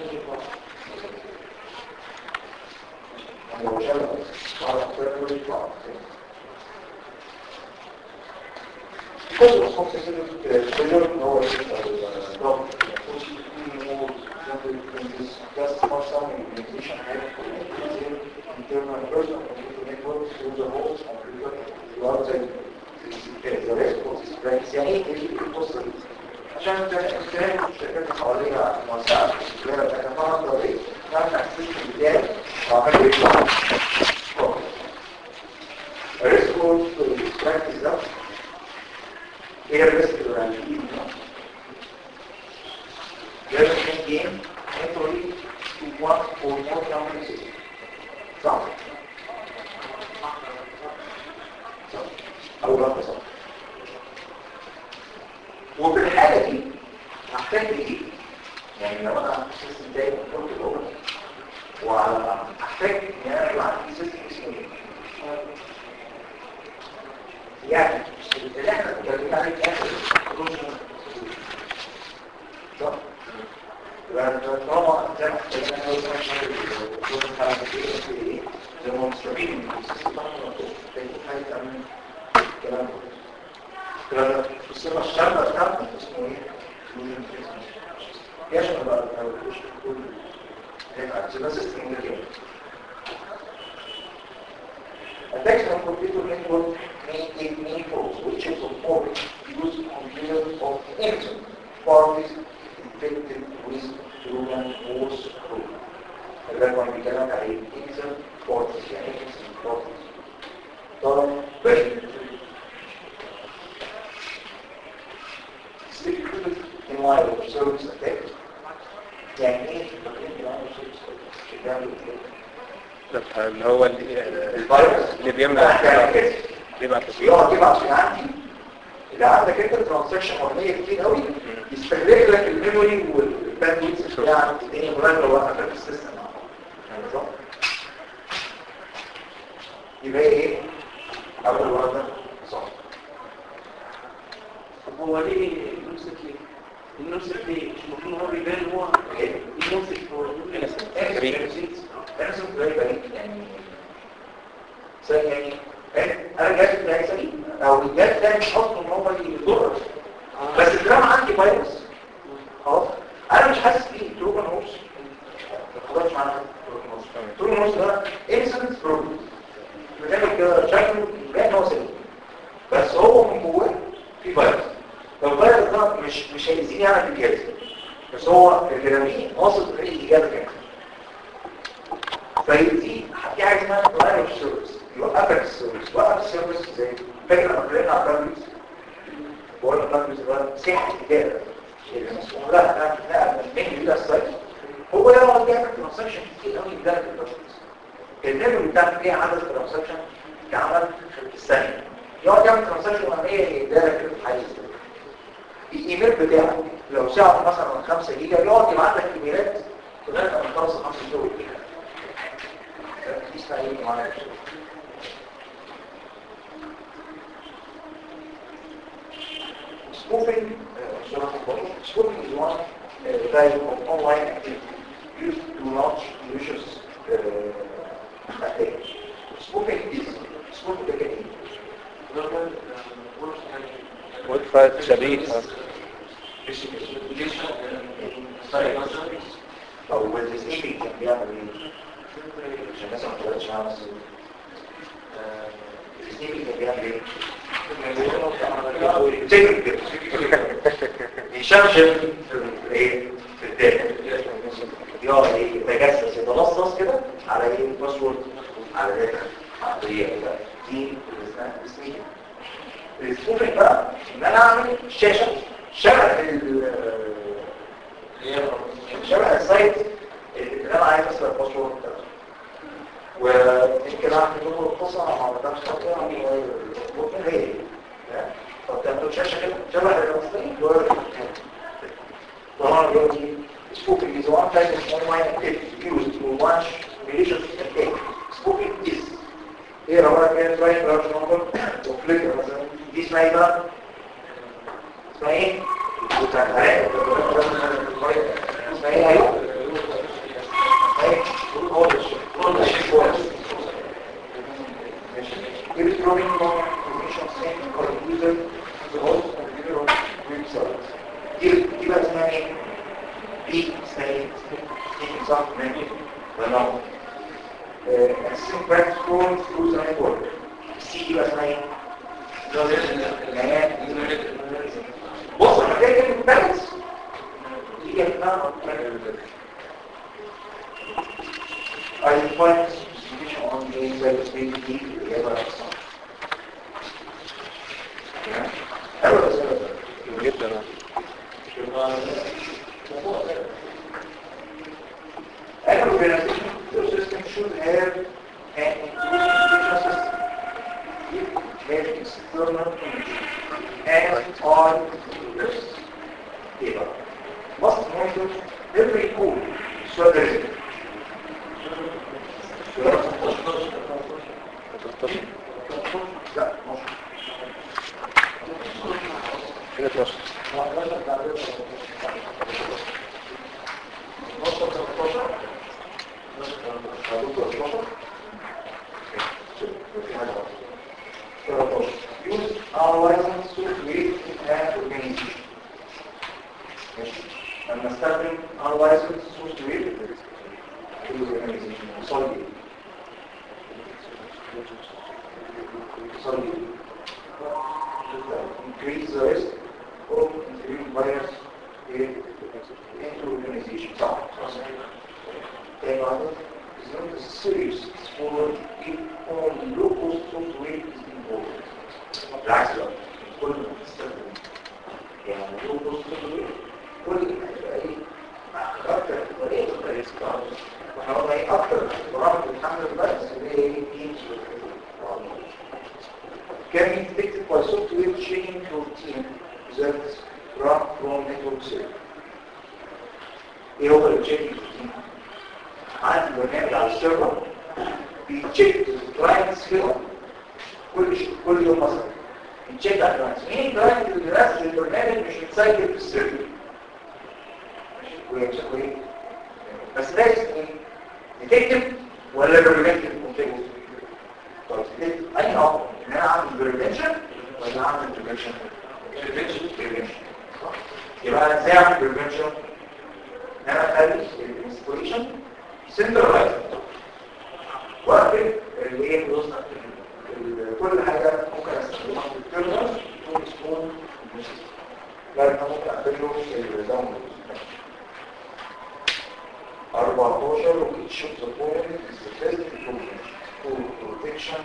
انا لو شغال على الطريق يطلع كل الصوت الفيلر ان هو الضغط just for some implementation internal version of the network through the host computer throughout the the rest of this branch يعني ايه القصه دي عشان الكلام الشركات حواليها موسعه الكلام تتفاعل ضروري نعمل السيستم بتاعي وعمل ايه الريسك براكتس ده ايه الريسك اللي عندي There's a game actually to one or more companies. صح. أو لا صح. وفي الحالة دي هحتاج ايه؟ يعني لو انا سيستم زي ما قلت الاول وعلى احتاج ان انا يبقى عندي سيستم اسمه ايه؟ يعني اللي احنا اتكلمنا عليه في اخر صح؟ طالما زي ما اتكلمنا demonstrating السيستم بتاعنا مفتوح لقيت حاجة تعمل الكلام ده الكلام ده في الصفة الشاملة بتاعته اسمه ايه؟ فلوجن يشمل بقى الأول يشمل كل هيبقى سيستم متكامل Attacks on computer network may take many forms, which is of course use computers of innocent parties infected with proven force code. ده كان بيتكلم عليه innocent parties يعني innocent parties. طبعا بشر. Secret denial of service attack. يعني ايه denial of service attack؟ ده ده بتاع اللي هو اللي, الفيروس اللي بيمنع يعني كده. بيبعت يقعد يبعت في عندي اذا عندك انت ترانزاكشن وهميه كتير قوي يستهلك لك الميموري والباندويث بتاع الدنيا كلها لو وقفت في السيستم يعني صح يبقى ايه اول واحده صح طب هو ليه يمسك ليه؟ يمسك ليه؟ مش المفروض ان هو بيبان هو ايه يمسك هو ارسم زي بعيد يعني زي يعني انا جاي في الهيئه دي او الجهاز ده مش قصده ان هو يضر بس الكلام عندي فيروس خلاص انا مش حاسس بيه تروبن هوس ما تاخدش معانا تروبن هوس تروبن هوس ده انسنس بروبلم بتعمل كده شكله يبان هو سليم بس هو من جواه في فيروس لو الفيروس ده مش مش هيأذيني انا في الجهاز بس هو الجرامين واصل طريق الاجابه كده فدي في حاجه اسمها لاين اوف سيرفيس يوقفك السيرفيس وقف السيرفيس زي فاكر لما اتكلمنا على الكامبيوتر بقول الكامبيوتر ده مساحه الاداره اللي مسؤول لها نقل من المين الى السايت هو يقعد بيعمل ترانزاكشن كتير قوي بدايه البروسيس الميموري بتاعته فيها عدد ترانزاكشن اتعمل في الثانيه يقعد يعمل ترانزاكشن وهميه اداره كده في حيز الايميل بتاعه لو ساعه مثلا 5 جيجا يقعد يبعت لك ايميلات لغايه ما تخلص ال 5 جيجا دي اسمها ايه معايا Spoofing, uh, sort of, spoofing is one uh, type of online activity used to launch malicious uh, attacks. Spoofing is spoofing the game. ويب سايت شبيه آه. او والديسيبي كان بيعمل ايه؟ عشان الناس ما تقولش معاه بس الديسيبي كان بيعمل ايه؟ تكنيك كده يشمشم في ايه؟ في الداتا يقعد ايه؟ يتجسس يتلصص كده على ايه؟ الباسورد على داتا عقليه كده دي اللي اسمها الديسيبي السبوفنج بقى ان انا اعمل شاشه شبه ال شبه السايت اللي انا عايز اسال الباسورد بتاعته ويمكن اعمل له القصه مع عملتها خطوه ممكن هي دي. طب تعملوا شاشه كده شبه الاصلي طبعا دلوقتي سبوكينج is one type of online activity used to launch malicious attack. Spoofing is ايه رواية كانت رايح رايح نمبر وفليكر مثلا دي اسمها ايه بقى؟ اسمها ايه؟ اسمها ايه؟ اسمها ايه ايوه؟ اسمها ايه؟ Electronic information sent for the user to the host computer or website. دي دي بقى اسمها ايه؟ دي اسمها ايه؟ دي صح مني ولا لا؟ accessing back scroll through the network. السي دي بقى اسمها ايه؟ بص انا جاي كلمة بالانس دي اسمها identify specification on the cyberspace key اللي هي بقى الصح. حلو الأسئلة ده. جدا آه. An organization the system should have an inclusive system. It has external condition and all users. Data must monitor every code so there is لا مش كده 12 12 13 12 13 في حاجة غلط. 13 use our license to create an organization ماشي لما استخدم our license to create an organization وصل لي وصل لي increase the risk of introducing virus into organization صح تاني واحدة is not a serious for if only low cost software is involved بالعكس بقى كل ما تستخدم يعني low cost software كل ما يبقى ايه اكتر طريقة ريسك واحنا قلنا ايه اكتر برامج بتحمل الفيروس اللي هي ايه تيمز can be detected by software chaining routine results from from network server. ايه هو التشيكينج روتين؟ عندي برنامج على السيرفر بيتشيك الكلاينتس كده كل ش- كل يوم مثلا بيتشيك على الكلاينتس مين الكلاينت اللي بينزل البرنامج مش متسجل في السيرفر ماشي كويس كويس بس ده اسمه ايه؟ ديتكتيف ولا بريفنتيف كونتينيوس؟ طب ديتكتيف انهي افضل؟ ان انا اعمل بريفنشن ولا اعمل بريفنشن؟ بريفنشن بريفنشن يبقى انا ازاي اعمل بريفنشن؟ ان انا اخلي الانستوليشن سنترلايز واقفل اللي هي الوسط كل حاجه ممكن استخدمها في التيرمينال تكون تكون لا انا ممكن اقفل له الداونلود 14 which of the following is the best approach to protection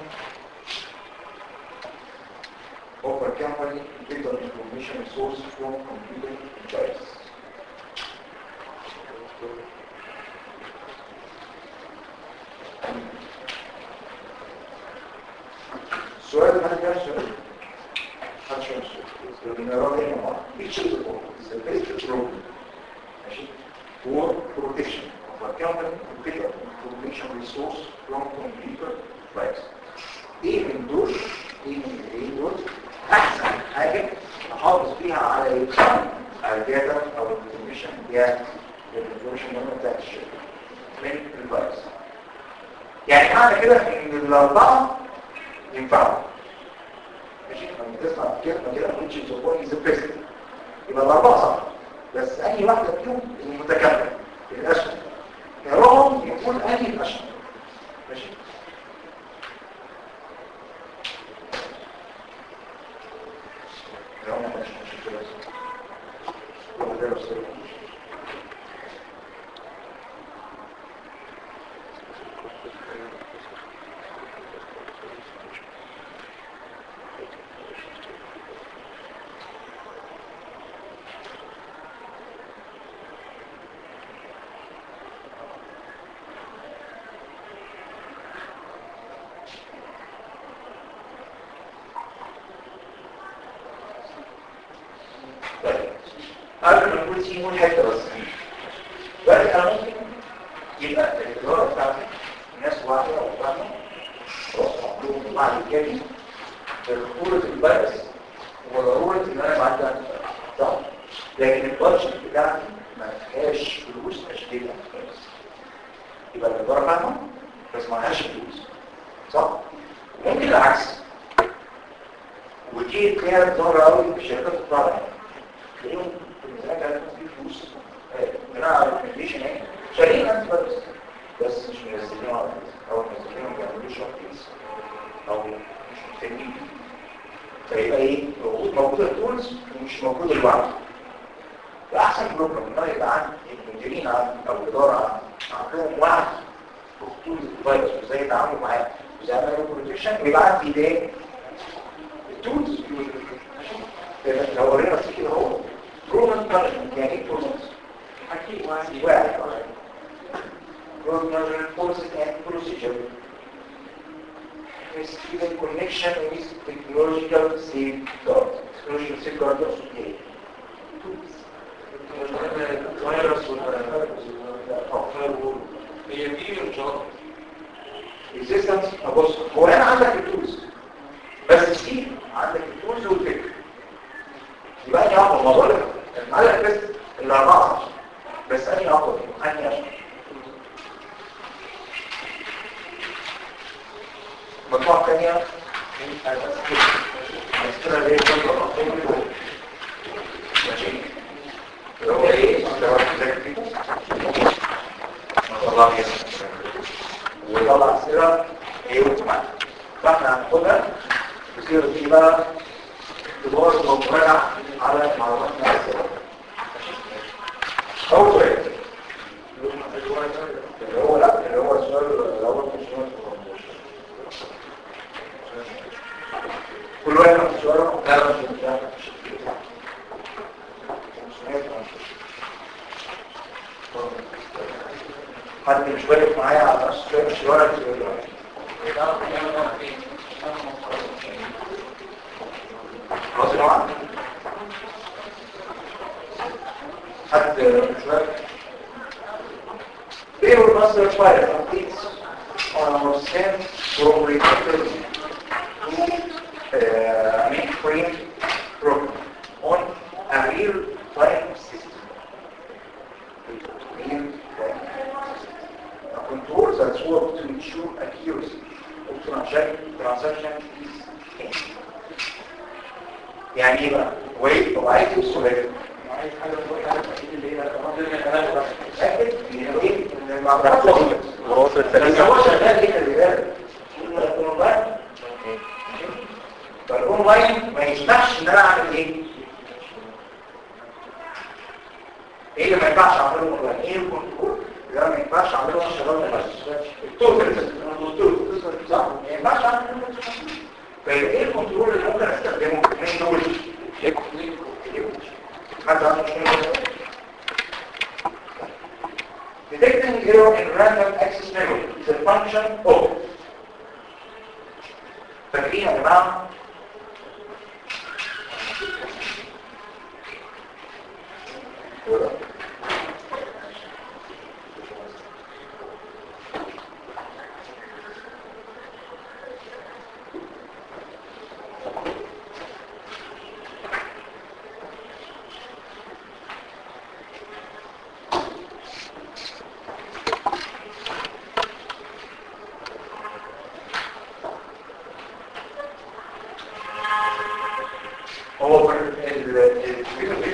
of a company data information source from computer device السؤال ده كان سؤال هات شو السؤال لما نرى هنا مع each of the following is the best approach ماشي for protection of a company data information resource from computer device ايه من دول ايه من ايه دول احسن حاجه احافظ فيها على على الداتا او الانفورميشن هي الانفورميشن بتاعت الشركه من الفيروس يعني معنى كده ان الاربعه ينفعوا ماشي لما تسمع كلمه كده which is the one is the best يبقى الاربعه صح بس اي واحده فيهم المتكامله الاشهر يراهم يكون انهي الاشهر ماشي يراهم مش مش كده ولا ده بس قبل ما نقول سي نقول حته بس دلوقتي انا ممكن يبقى الاداره بتاعتي الناس واحده او فاهمه خلاص معلوم بعد كده خطوره الفيروس وضروره ان انا بعد صح لكن البادجت بتاعتي ما فيهاش فلوس اشتريها بس يبقى الاداره فاهمه بس ما لهاش فلوس صح ممكن العكس ودي تلاقيها ظاهره قوي في الشركات الطالعه تلاقيهم في الميزانيه بتاعتهم في فلوس بناء على الريكومنديشن اهي شاريين انت بس بس مش منزلينهم على الفيس او منزلينهم ما بيعملوش شورت او مش محتاجين فيبقى ايه موجود موجود التولز ومش موجود الوعي فاحسن بروجرام ان انا يبقى عندي المديرين عندي او الاداره عندي عندهم وعي بخطوط الفيروس وازاي يتعاملوا معاه وازاي يعملوا بروتكشن ويبقى عندي ايه التولز لو قرينا بس كده هو بروفن مانجمنت يعني ايه بروفن حكي واحد واحد بروفن مانجمنت بوليسي اند بروسيجر is in connection with technological safeguard. Technological safeguard also ايه؟ فيروس ولا هي دي مش غلط resistance ابص هو هنا عندك التولز بس في عندك التولز والفكر يبقى اني افضل مظاهر المعلق بس الاربعه صح بس اني افضل اني اشهر المجموعة الثانية المسكرة اللي هي كل رقم ماشي اللي هو ايه؟ اللي هو executive. ما شاء الله عليه. ويطلع سيرة ايه وكمان فاحنا هناخدها السيرة دي بقى تدور ومراجعة على معلوماتنا السيرة أول سؤال اللي هو لا اللي هو السؤال الأول مش سؤال كل واحد من السؤال لا لا مش مش حد مش واقف معايا على السؤال مش واقف خلاص يا جماعه حد مش واقف ايه هو المصدر فايل completes on our send from repeated to uh, mainframe program on a real-time system. Real-time controls that work to ensure accuracy of transaction transaction is changed. يعني ايه بقى؟ ويت وعايز السؤال عايز حاجة تقول حاجة اللي هي الأمر متأكد ان ايه؟ ان المعلومات وصلت وروافر بس الثلاثة هو شغال ايه خلي بالك الاونلاين فالاونلاين ما يسمحش ان انا اعمل ايه ايه اللي ما ينفعش اعمله اونلاين ايه الكنترول اللي أنا ما ينفعش اعمله وانا شغال بس التوتال صح ما ينفعش اعمله فايه الكنترول اللي ممكن استخدمه من دول ايكو حد عنده مشكله Detecting error in random access memory is a function of فاكرين يا جماعة هو ال ال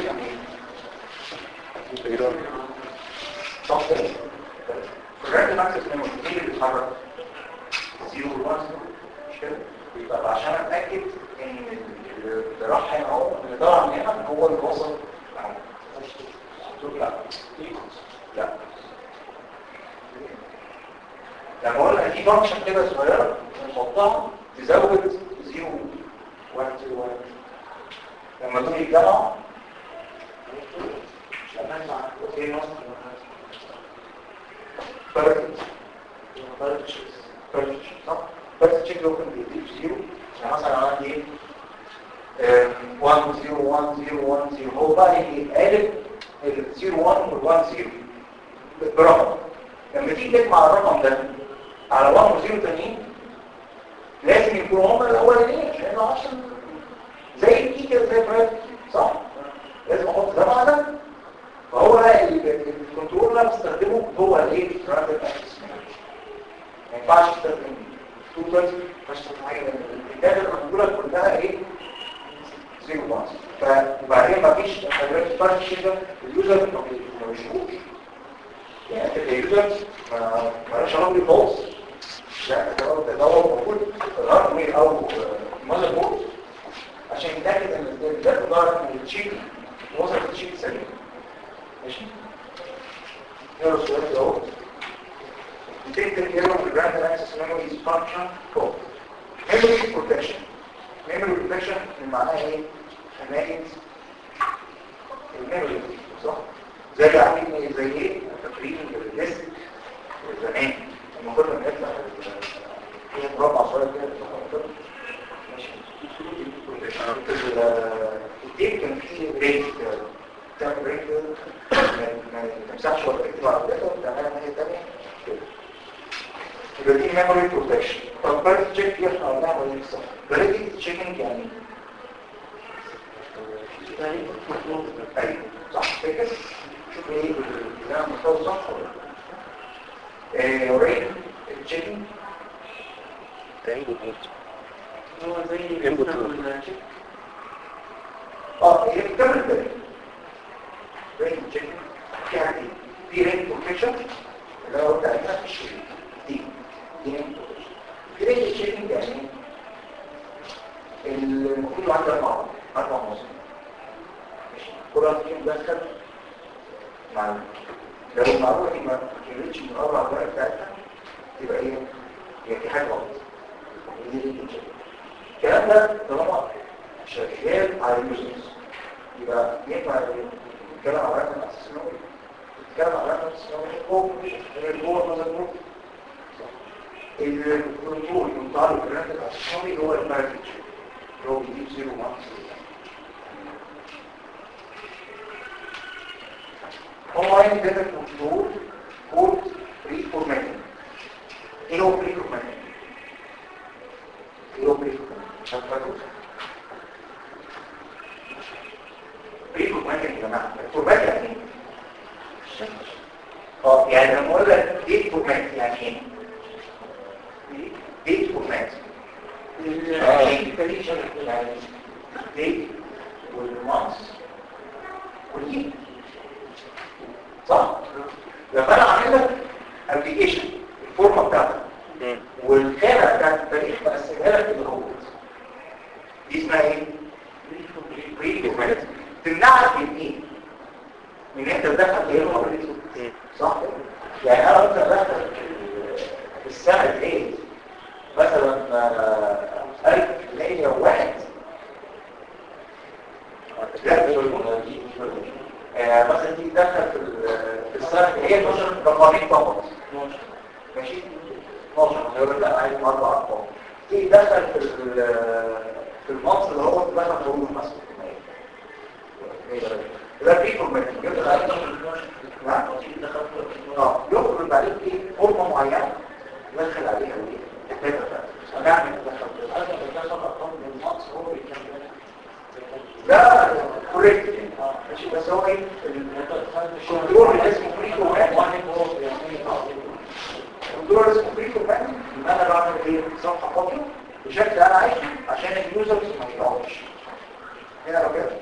تجربة صح الراندوم اكسس ميموري ايه اللي بيتحرك؟ زيرو وان مش كده؟ يبقى عشان اتاكد ان اللي راح هنا اهو اللي طلع من هنا هو اللي وصل اهو لا لا لما اقول لك في فانكشن كده صغيره نحطها تزود زيرو 1 0 1 لما دول يتجمعوا ايه نص فرق فرق فرق صح فرق تشيك لو كان بيديك زيرو يعني مثلا عندي ايه 1 0 1 0 1 0 هو بقى يقلب ال 0 1 وال 1 0 برقم لما تيجي تجمع الرقم ده على 1 و 0 تانيين لازم يكونوا هما الاولانيين لانه عشان زي الكي كده زي البرايت صح لازم احط ده مع ده فهو بقى ال- الكنترول اللي أنا بستخدمه هو الايه راندوم اكسس ما ينفعش تستخدم تو تايمز مش تستخدم حاجه لأن الداتا الكنترول كلها ايه زيرو وانز وبعدين ما فيش ما ينفعش كده اليوزر ما بي- ما بيشوفوش يعني انت كيوزر ما مالوش علاقه بيه خالص لا ده هو- ده هو موجود في الهاردوير او المذر بورد عشان يتاكد ان الداتا ظهرت من الشيب وصلت الشيب سليم ماشي نقرا السؤال ده اهو Detect the error with random access memory is function code. Memory protection. Memory protection معناها ايه؟ حماية الميموري صح؟ زي عاملين زي ايه؟ فاكرين الديسك زمان لما كنا بنطلع هي مربع صغير كده ماشي التيب كان فيه بريك تعمل بريك ما ما تمسحش ولا تكتب على الداتا وتعملها ناحية تانية كده. يبقى دي ميموري بروتكشن طب بارت تشيك دي احنا قلناها ولا لسه فاليدي تشيكنج يعني ايوه صح كده شوف ايه اللي انا مختار صح ولا لا. آه، رين تشيكنج ده انبوت مود هو زي Input مثلا tool. الشيك. اه هي بتعمل ده رينج تشيك في حاجتين في رينج بروتكشن اللي هو بتاعتنا في الشريك دي دي رينج بروتكشن في رينج تشيكنج يعني المفروض يبقى عندك اربعه اربع مصر ماشي كل واحد فيهم دخل مع ال- لو المعلومه دي ما كملتش من الاربع ورق بتاعتها تبقى ايه؟ هي في حاجه غلط دي رينج تشيكنج الكلام ده طالما شغال على اليوزرز يبقى ينفع نتكلم على رقم اساس النووي نتكلم على رقم اساس النووي هو غير جوه مثلا جروب الكنترول المتعلق بالرقم الاساس النووي هو الماركت اللي هو بيجيب زيرو ماركت اونلاين داتا كنترول كود بري فورماتنج ايه هو بري فورماتنج؟ ايه هو بري فورماتنج؟ ايه فورماتنج يا جماعه فورمات يعني ايه اه يعني لما اقول لك ايه فورمات يعني ايه ايه فورمات يعني يعني ديت والمانس واليوم صح لما انا عامل لك ابلكيشن الفورمه بتاعتك مم. والخانه بتاعت التاريخ مقسمها لك بالروبوت دي اسمها ايه بري فورمات تمنعك من ايه من ان انت تدخل في ايه مم. صح يعني انا ممكن ادخل في السنه ايه مثلا آه، 1101 لا مش بالمناسبة دي مش بالمناسبة. آه، مثلا تيجي تدخل في ال- في السنه اللي هي مثلا رقمين فقط ماشي 12 هيقول لا عايز اربع ارقام تيجي تدخل في ال- في المنصب اللي هو تدخل حروف مثلا ده في فورمات نعم اه يخرج عليك ايه فورمه معينه يدخل عليها ايه انا اعمل لا كوريكت ماشي بس هو ايه الكنترول اللي اسمه فري فورمات الكنترول اللي اسمه فري فورمات ان انا بعمل ايه صفحه فاضيه بشكل انا عايزه عشان اليوزرز ما يقعدش هنا لو كده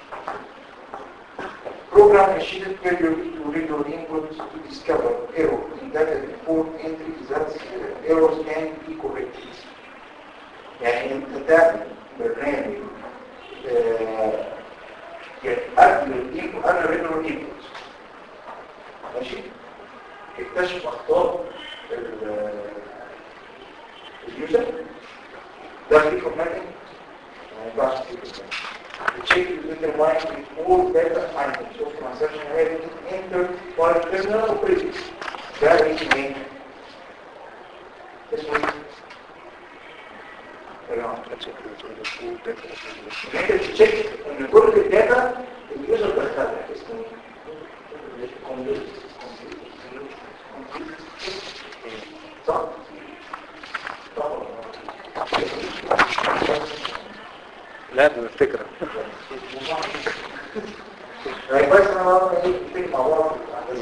program machine failure to read your input to discover error in data report entry that uh, errors can be corrected. يعني انت تعمل برنامج آه، قبل الانبوت قبل الريجولار انبوت ماشي اكتشف اخطاء ال- اليوزر ده في فورماتنج ما ينفعش في فورماتنج check with the mind with more data items of transaction having entered by terminal operators. ده ايه اسمه ايه؟ ان انت تشيك ان كل الداتا اليوزر دخلها اسمه ايه؟ complete. صح؟ صح ولا لا؟ لا ده الفكرة يعني كويس انا بقى ايه بتيجي مع بعض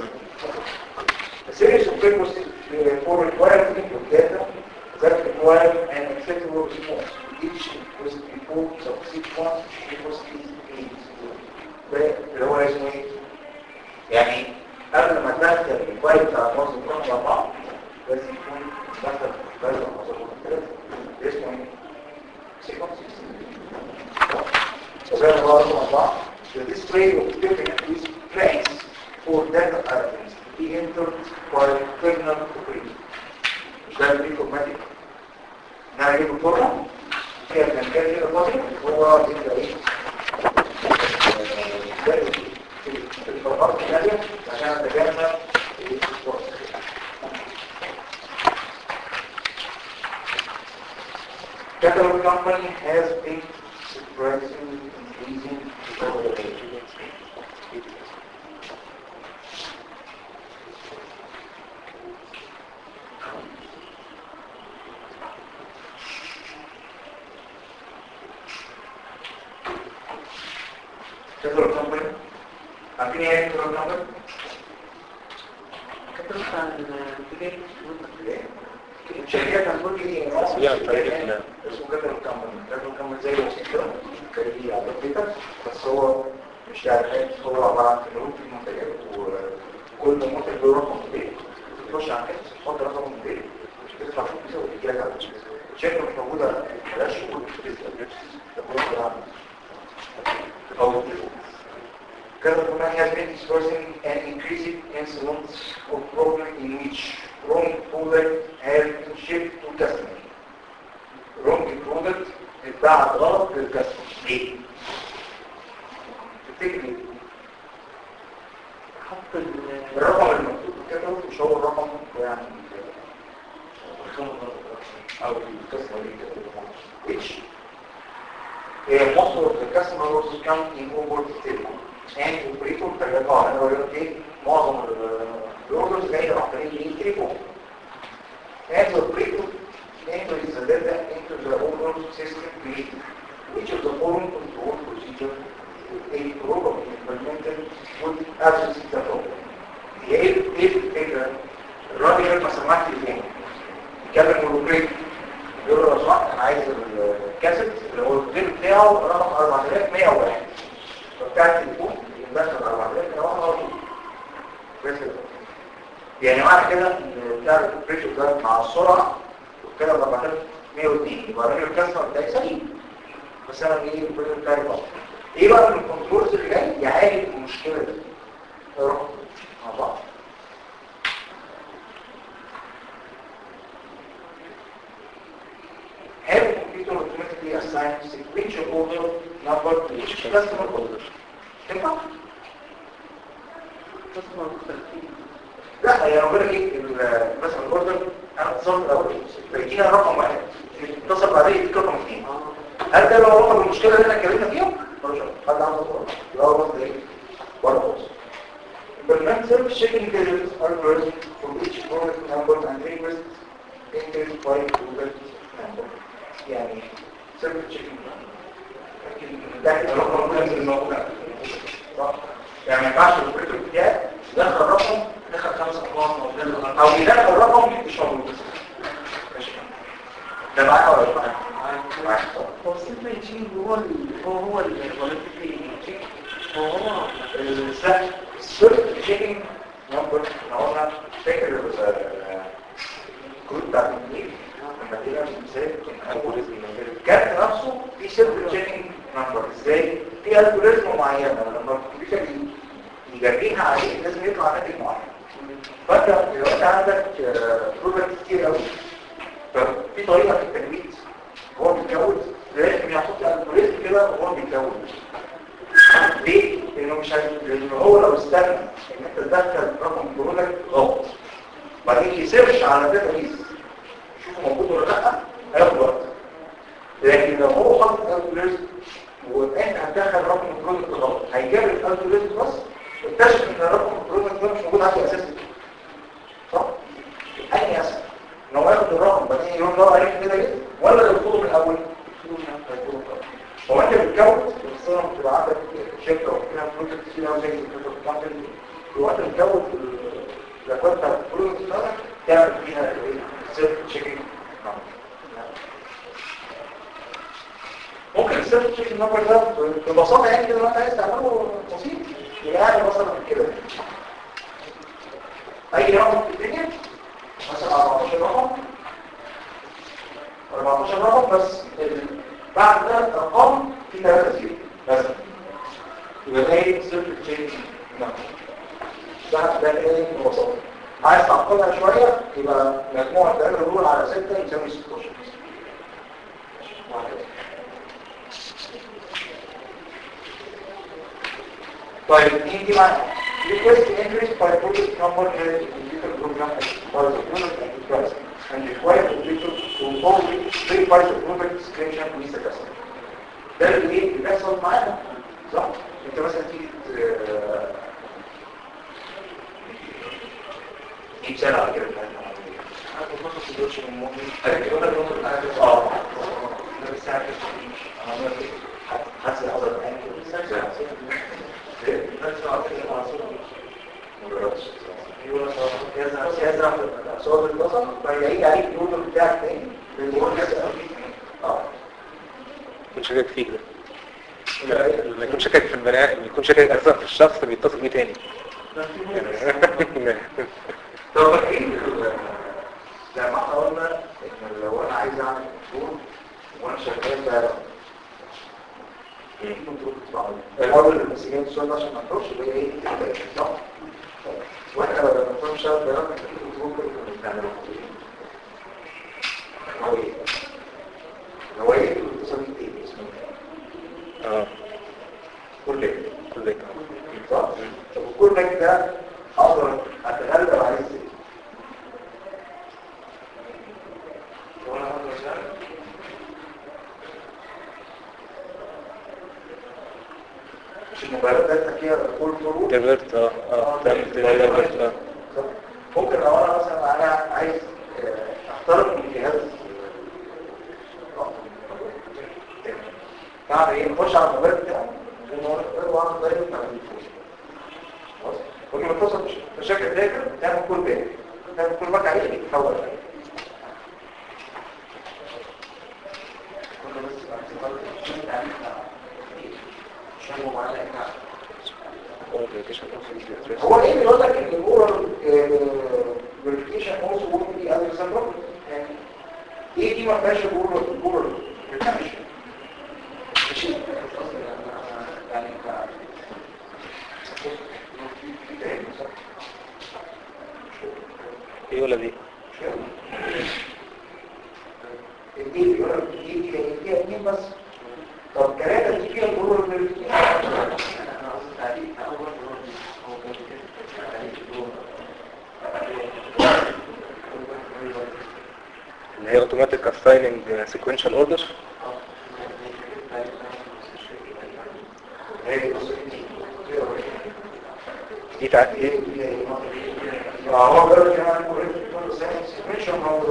series of purpose for required input data that require an acceptable response each was before subsequent equals needs ده اللي هو اسمه ايه؟ يعني قبل ما تدخل الفايل بتاع الموظف رقم اربعه لازم يكون دخل الفايل بتاع الموظف رقم ثلاثه ده اسمه ايه؟ سيكونس وزي ما قال الله the display of different is place for data items to be entered by terminal operator مش ده اللي فورماتيك ده هيجيب الفورمة فيها كان كده كده فاضي هو يبدأ ايه آه، ده في الفرقات الثانية عشان اتجنب الفرص Capital company has been surprisingly increasing over the years. Capital company. عارفين ايه capital company؟ كتبت عن الاتجاه ايه؟ شركات هنقول ايه مصر يعني طريقة ال- اسمه جدول مكمل جدول مكمل زي الوسيط كده كده على الداتا بس هو مش يعني حاجة هو عبارة عن كتالوج في المنتجات وكل منتج له رقم كبير تخش على كده تحط رقم كبير تدفع فلوس كده وتجيلك على الشركة الشركة مش موجودة بلاش شهور أو Government has been discussing an increasing incidence of problem in which wrong product has been shipped to customer. Wrong product اتباع غلط للكاستمر. ليه؟ تفتكر ليه؟ حط ال- الرقم المكتوب كده مش هو الرقم يعني او القسمه دي كده which uh, most of the customer orders come in over table and operator ترجع انا بقول لك ايه معظم الاوردرز جايه عن طريق التليفون and the operator enters the data into the order system created which of the following control procedure a program implemented would address the problem هي ايه ايه الفكره الراجل لما سمعت الفيلم يتكلم الاوبريتور يقول له لو سمحت انا عايز الكاسيت اللي هو الفيلم بتاعه رقم 4101 فبتاع التليفون يدخل 4101 على طول بس كده. يعني معنى كده ان بتاع الاوبريتور ده مع السرعه وكده 4102 يبقى الراجل الكاسيت بتاعي سليم بس انا ايه الاوبريتور بتاعي غلط ايه بقى من الكنترولز اللي جاي يعالج المشكله دي نروح مع بعض have a computer automatically assign sequential order number to each customer order تنفع؟ customer مختلفين. لا يعني بقول لك ايه ال- مثلا الاوردر انا اتصلت الاول فيجينا رقم واحد اتصل بعدين يديك رقم اثنين هل ده لو رقم المشكله اللي احنا اتكلمنا فيها؟ ملوش علاقه حد عنده صوره يبقى هو بس ايه؟ ولا بص implement self-checking digits algorithm for each product number and request entered by product number يعني self-checking ده الرقم ده الموجود صح؟ يعني ما ينفعش الاوبريتور بتاعي يدخل رقم دخل خمس ارقام او دخل او يدخل رقم مش موجود ماشي ده معايا ولا مش معايا؟ معايا هو السيلف تشينج هو ال- هو هو الفولنتري تشيك هو هو السهل السيرت تشيكينج نمبر احنا قلنا فاكر ال- الكود بتاع التنين لما ادينا مثال الجوريزم الكارت نفسه في سيرت تشيكينج نمبر ازاي في الجوريزم معينه لما الكمبيوتر يجريها عليه لازم يطلع ناتج معين فانت لو انت عندك بروجرام كتير قوي ففي طريقه في التجويد هو بيتجوز لازم يحط الجوريزم كده وهو بيتجوز ليه؟ لانه مش هي... لانه هو لو استنى ان انت تدخل رقم برودكت غلط بعدين يسيرش على الداتا بيس يشوفه موجود ولا لا هياخد وقت لكن لو هو حاطط الجوريزم وانت هتدخل رقم البرودكت غلط هيجاب الالجوريزم بس واكتشف ان رقم البرودكت ده مش موجود عنده اساسا صح؟ اي اسهل ان هو ياخد الرقم بعدين يروح يدور عليه كده كده ولا يرفضه من الاول؟ هيرفضه من الأول. هو انت بتكون خصوصا بتبقى عندك شركه وفيها بروجكت كتير قوي زي البروجكت كامباني وانت بتكون الاكواد بتاعت البروجكت بتاعتك تعمل فيها سيلف تشيكينج ممكن السيلف تشيكينج نمبر ده ببساطه يعني كده لو انت عايز تعمله بسيط يعني مثلا كده اي رقم في الدنيا مثلا 14 رقم 14 رقم بس ال- بعد ده ارقام في 3 زيرو بس يبقى ده ايه صفر تشينج نمبر ده ده ايه ببساطه عايز تعقدها شويه يبقى مجموع الثلاثه دول على 6 يساوي 16 وهكذا. طيب مين دي معانا request increase by project number in the computer program as far as the product and the price and require the computer to always verify the product description with the customer ده اللي ايه اللي بيحصل معانا صح انت مثلا تيجي ت- آه، تجيب سنة على كده هاخد نص الدوش من المؤمن هتقول لك نص الحاجة اه انا بالساعة كده انا عملت ايه حاسس حصل معايا كده يزرع يزرع صوت البصل فيعيد عليك النور بتاعك تاني بالنور اه يكون شاكك فيك ده ما يكون شاكك في البني ادم يكون شاكك اصلا في الشخص اللي بيتصل بيه تاني طب فاكرين ال- لما احنا قلنا ان لو انا عايز اعمل كنترول وانا شغال بقى ايه كنترول بتبقى الاول المسؤولين السؤال ده عشان ما نخرجش اللي هي ايه التعبير، صح واحنا لما نكون شغال بقى الكنترول كنا بنعمله هو ايه هو ايه الاتصالات ايه اسمه إيه؟ اه كل ايه كل ده صح طب كل ده اقدر اتغلب عليه ازاي وانا هذا مثال مش الموبايلات ده فيها كل طرق ديفرت اه اه تعمل ديفرت اه ممكن لو انا مثلا انا عايز آه، اخترق من جهاز بعمل ايه نخش على الموبايل بتاعه واعمل دايركت على التليفون خلاص كل ما توصل بشكل دايركت تعمل كل باك تعمل كل باك عليه بيتحول عليه كنا بس عشان الموبايل هو ايه اللي يقول لك ان الاورال فيريفيكيشن اولسو ممكن دي از سبب يعني ايه دي ما فيهاش الاورال الاورال ماشي يعني ايه ولا دي دي بيقول لك دي دي دي فيها اتنين بس طب ثلاثه دي فيها الاورال فيريفيكيشن انا قصدي تعريف اول هو اللي هي اوتوماتيك اسايننج سيكونشال اوردر دي تع... ايه هو بيقول كمان كل ساينس مش هو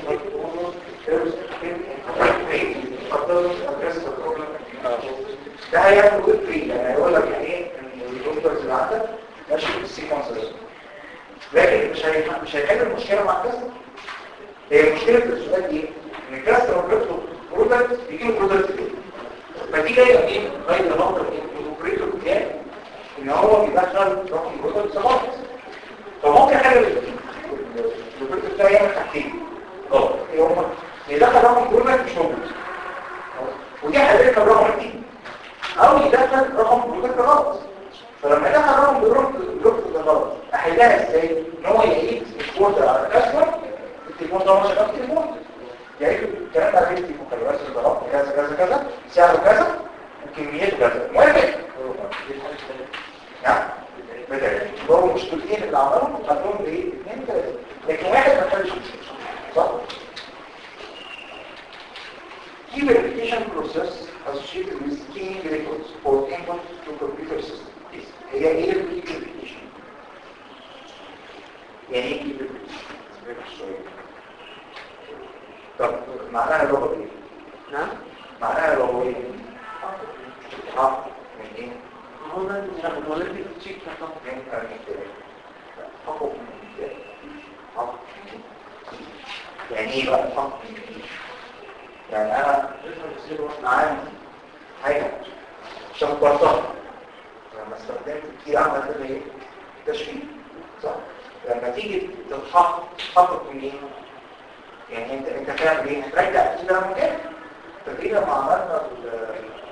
ده هيعمل كود فري يعني هيقول لك يعني ايه ان الكمبيوترز اللي عندك ماشي بالسيكونسز لكن مش هي- مش هيحل المشكله مع الكاستمر هي مشكله السؤال ايه؟ ان الكاستمر بيطلب برودكت بيجي له برودكت تاني فدي جايه ايه؟ جايه نمبر الاوبريتور بتاعي ان هو بيدخل رقم برودكت سبورت فممكن حاجه الاوبريتور بتاعي يعمل حاجتين اه ايه هما؟ يدخل رقم برودكت مش موجود ودي حضرتك الرقم دي او يدخل رقم برودكت غلط فلما يدخل رقم برودكت غلط احلها ازاي؟ ان هو يعيد الكود على الكاستمر التليفون ده مش شغال تليفون يعيد الكلام ده على التليفون خلي بالك ده غلط كذا كذا كذا سعره كذا وكميته كذا موافق نعم بدأ هو مشكلتين اللي عملهم خدهم بايه؟ اثنين ثلاثه لكن واحد ما كانش مشكله صح؟ Key verification process associated with key records for input to computer system. هي ايه ال key verification؟ يعني ايه key verification؟ طب معناها لغة ايه؟ نعم معناها لغة ايه؟ حق من ايه؟ هو ده اللي ولدي تشيك طبعا من المثال حقق من المثال حق من يعني ايه بقى حق من المثال؟ يعني انا عندي حاجة شبرتها لما استخدمت كتير عملت لها ايه؟ تشفير صح؟ لما تيجي تتحقق تحقق من ايه؟ يعني انت انت هتعمل ايه؟ هترجع كده مكان فكده لما عملنا ال-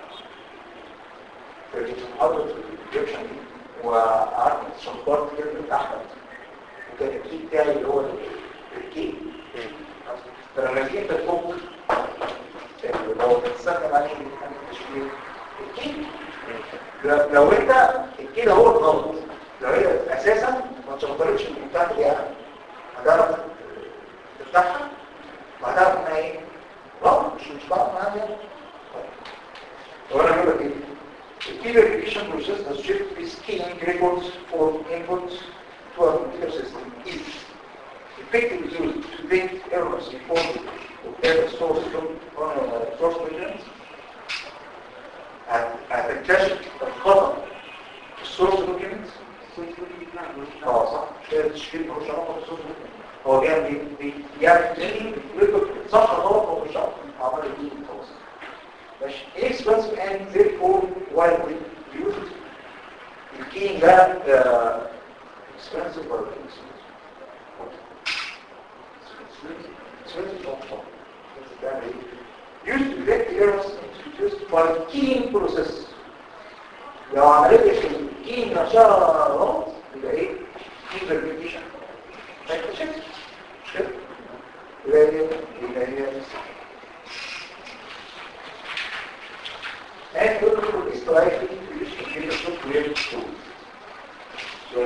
في محاضرة الديسكريبشن دي وقعدت شبرت كلمة احمد وكان الكي بتاعي اللي هو الكي فلما جيت تفك لو بتستخدم عليه حاجة تشكيل الكي لو- لو انت الكي ده هو الغلط لو هي اساسا ما تشبرتش المفتاح بتاعها هتعرف تفتحها وهتعرف انها ايه غلط مش مش بعرف معاها يعني وانا بقول لك ايه The key verification process associated with keying records for input to a computer system is effectively used to detect errors reported to error source uh, source measurements هتكتشف الخطأ في السورس دوكيومنت اه صح كده التشكيل ملوش علاقه بالصوت هو بيعمل بي- بي- بيعمل تاني بيكتب صح غلط ملوش علاقه عمل دي خلاص ماشي expensive and therefore widely used الكينج ده آه، expensive ولا expensive؟ expensive أكتر. بيعمل إيه؟ used to detect errors introduced by keying process لو عملت لك الكينج نفسها غلط يبقى ايه؟ key verification ما اكتشفتش مش كده؟ يبقى هي يبقى هي And we will be slightly using the software tools. So,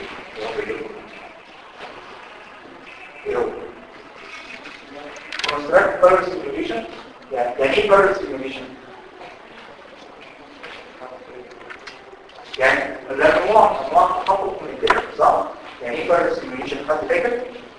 يو. Construct curve simulation. يعني يعني ايه curve simulation؟ يعني ده نوع انواع تحقق من الداتا صح؟ يعني ايه curve simulation؟ حد فاكر؟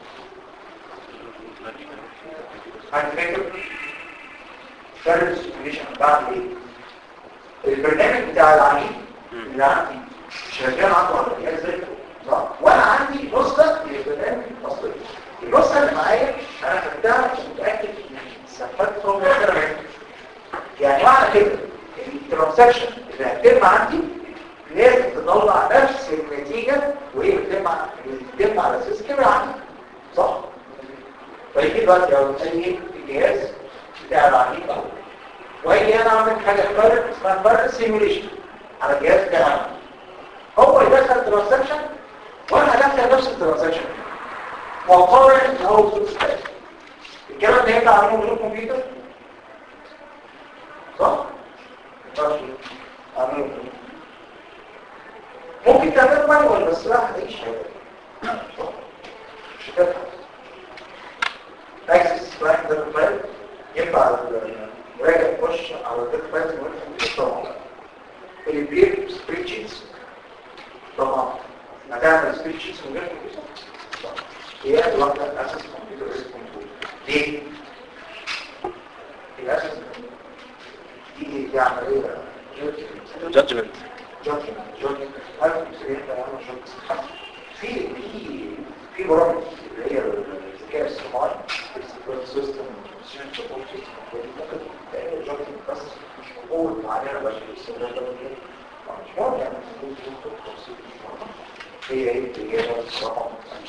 حد فاكر؟ curve simulation بعد ايه؟ البرنامج بتاع العميل اللي عندي شغال عنده على الجهاز زي صح وانا عندي نسخه للبرنامج الاصلي النسخه اللي معايا انا خدتها عشان متاكد ان استفدت من البرنامج يعني معنى كده الترانزاكشن اللي هتتم عندي لازم تطلع نفس النتيجه وهي بتتم بتتم على اساس كده عندي صح فيجي دلوقتي لو تسمي الجهاز بتاع العميل اهو وهي انا اعمل حاجه فرق اسمها فرق سيموليشن على الجهاز بتاعي هو يدخل ترانزاكشن وانا هدخل نفس الترانزاكشن واقارن الاوتبوت بتاعي الكلام ده يطلع عنه من الكمبيوتر صح؟ ماشي عمله ممكن تعمله مانوال بس لا هتعيش حاجه مش هتفهم اكسس رايح ده الفايل ينفع راجع تخش على الداتا فايلز والكمبيوتر طبعا البير سبريد شيتس طبعا هتعمل سبريد شيتس من غير كمبيوتر طبعا. هي الواحدة اساس كمبيوتر اسم كنترول ليه؟ الاساس دي دي عملية جادجمنت جادجمنت جادجمنت عارف مسؤولية تعمل جادجمنت في في في برامج اللي هي الذكاء الصناعي السيكوريتي سيستم والسيستم سبورت سيستم ممكن تعمل جادجمنت بس مش قوة معينة بس الاستخدام ده مش مهم يعني هي هي الإجابة الصراحة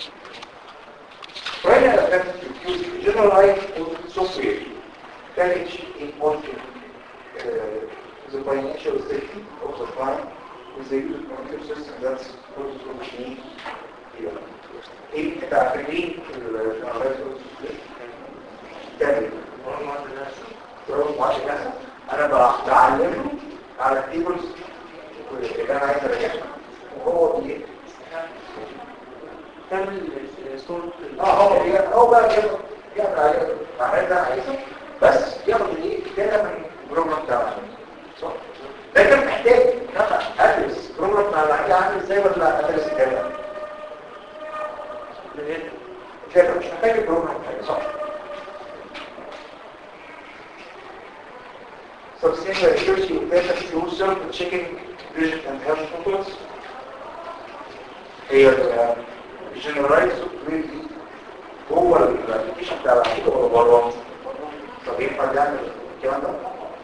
Right now, that use generalized software package in monitoring uh, the financial safety of the client with the use of computer system that's close to machine. ايه انت عارفين الجنراليزed software؟ تاني برافو معاش الناس انا بعلمه على التيبلز اللي انا عايز ارجعها وهو بي تعمل صورة اه هو بي- هو بقى بياخد يعمل عليه العمليه ده عايزه بس ياخد الايه الداتا من البروجرام بتاعه صح لكن محتاج ان انا ادرس البروجرام بتاع العمليه عامل ازاي ولا ادرس الداتا شايف مش محتاج البروجرام بتاعي صح Substantial accuracy of data through self-checking vision and health controls. هي الجنرالايز سوفت دي جوه الابلكيشن بتاع العميل ولا بره؟ طب ينفع تعمل الكلام ده؟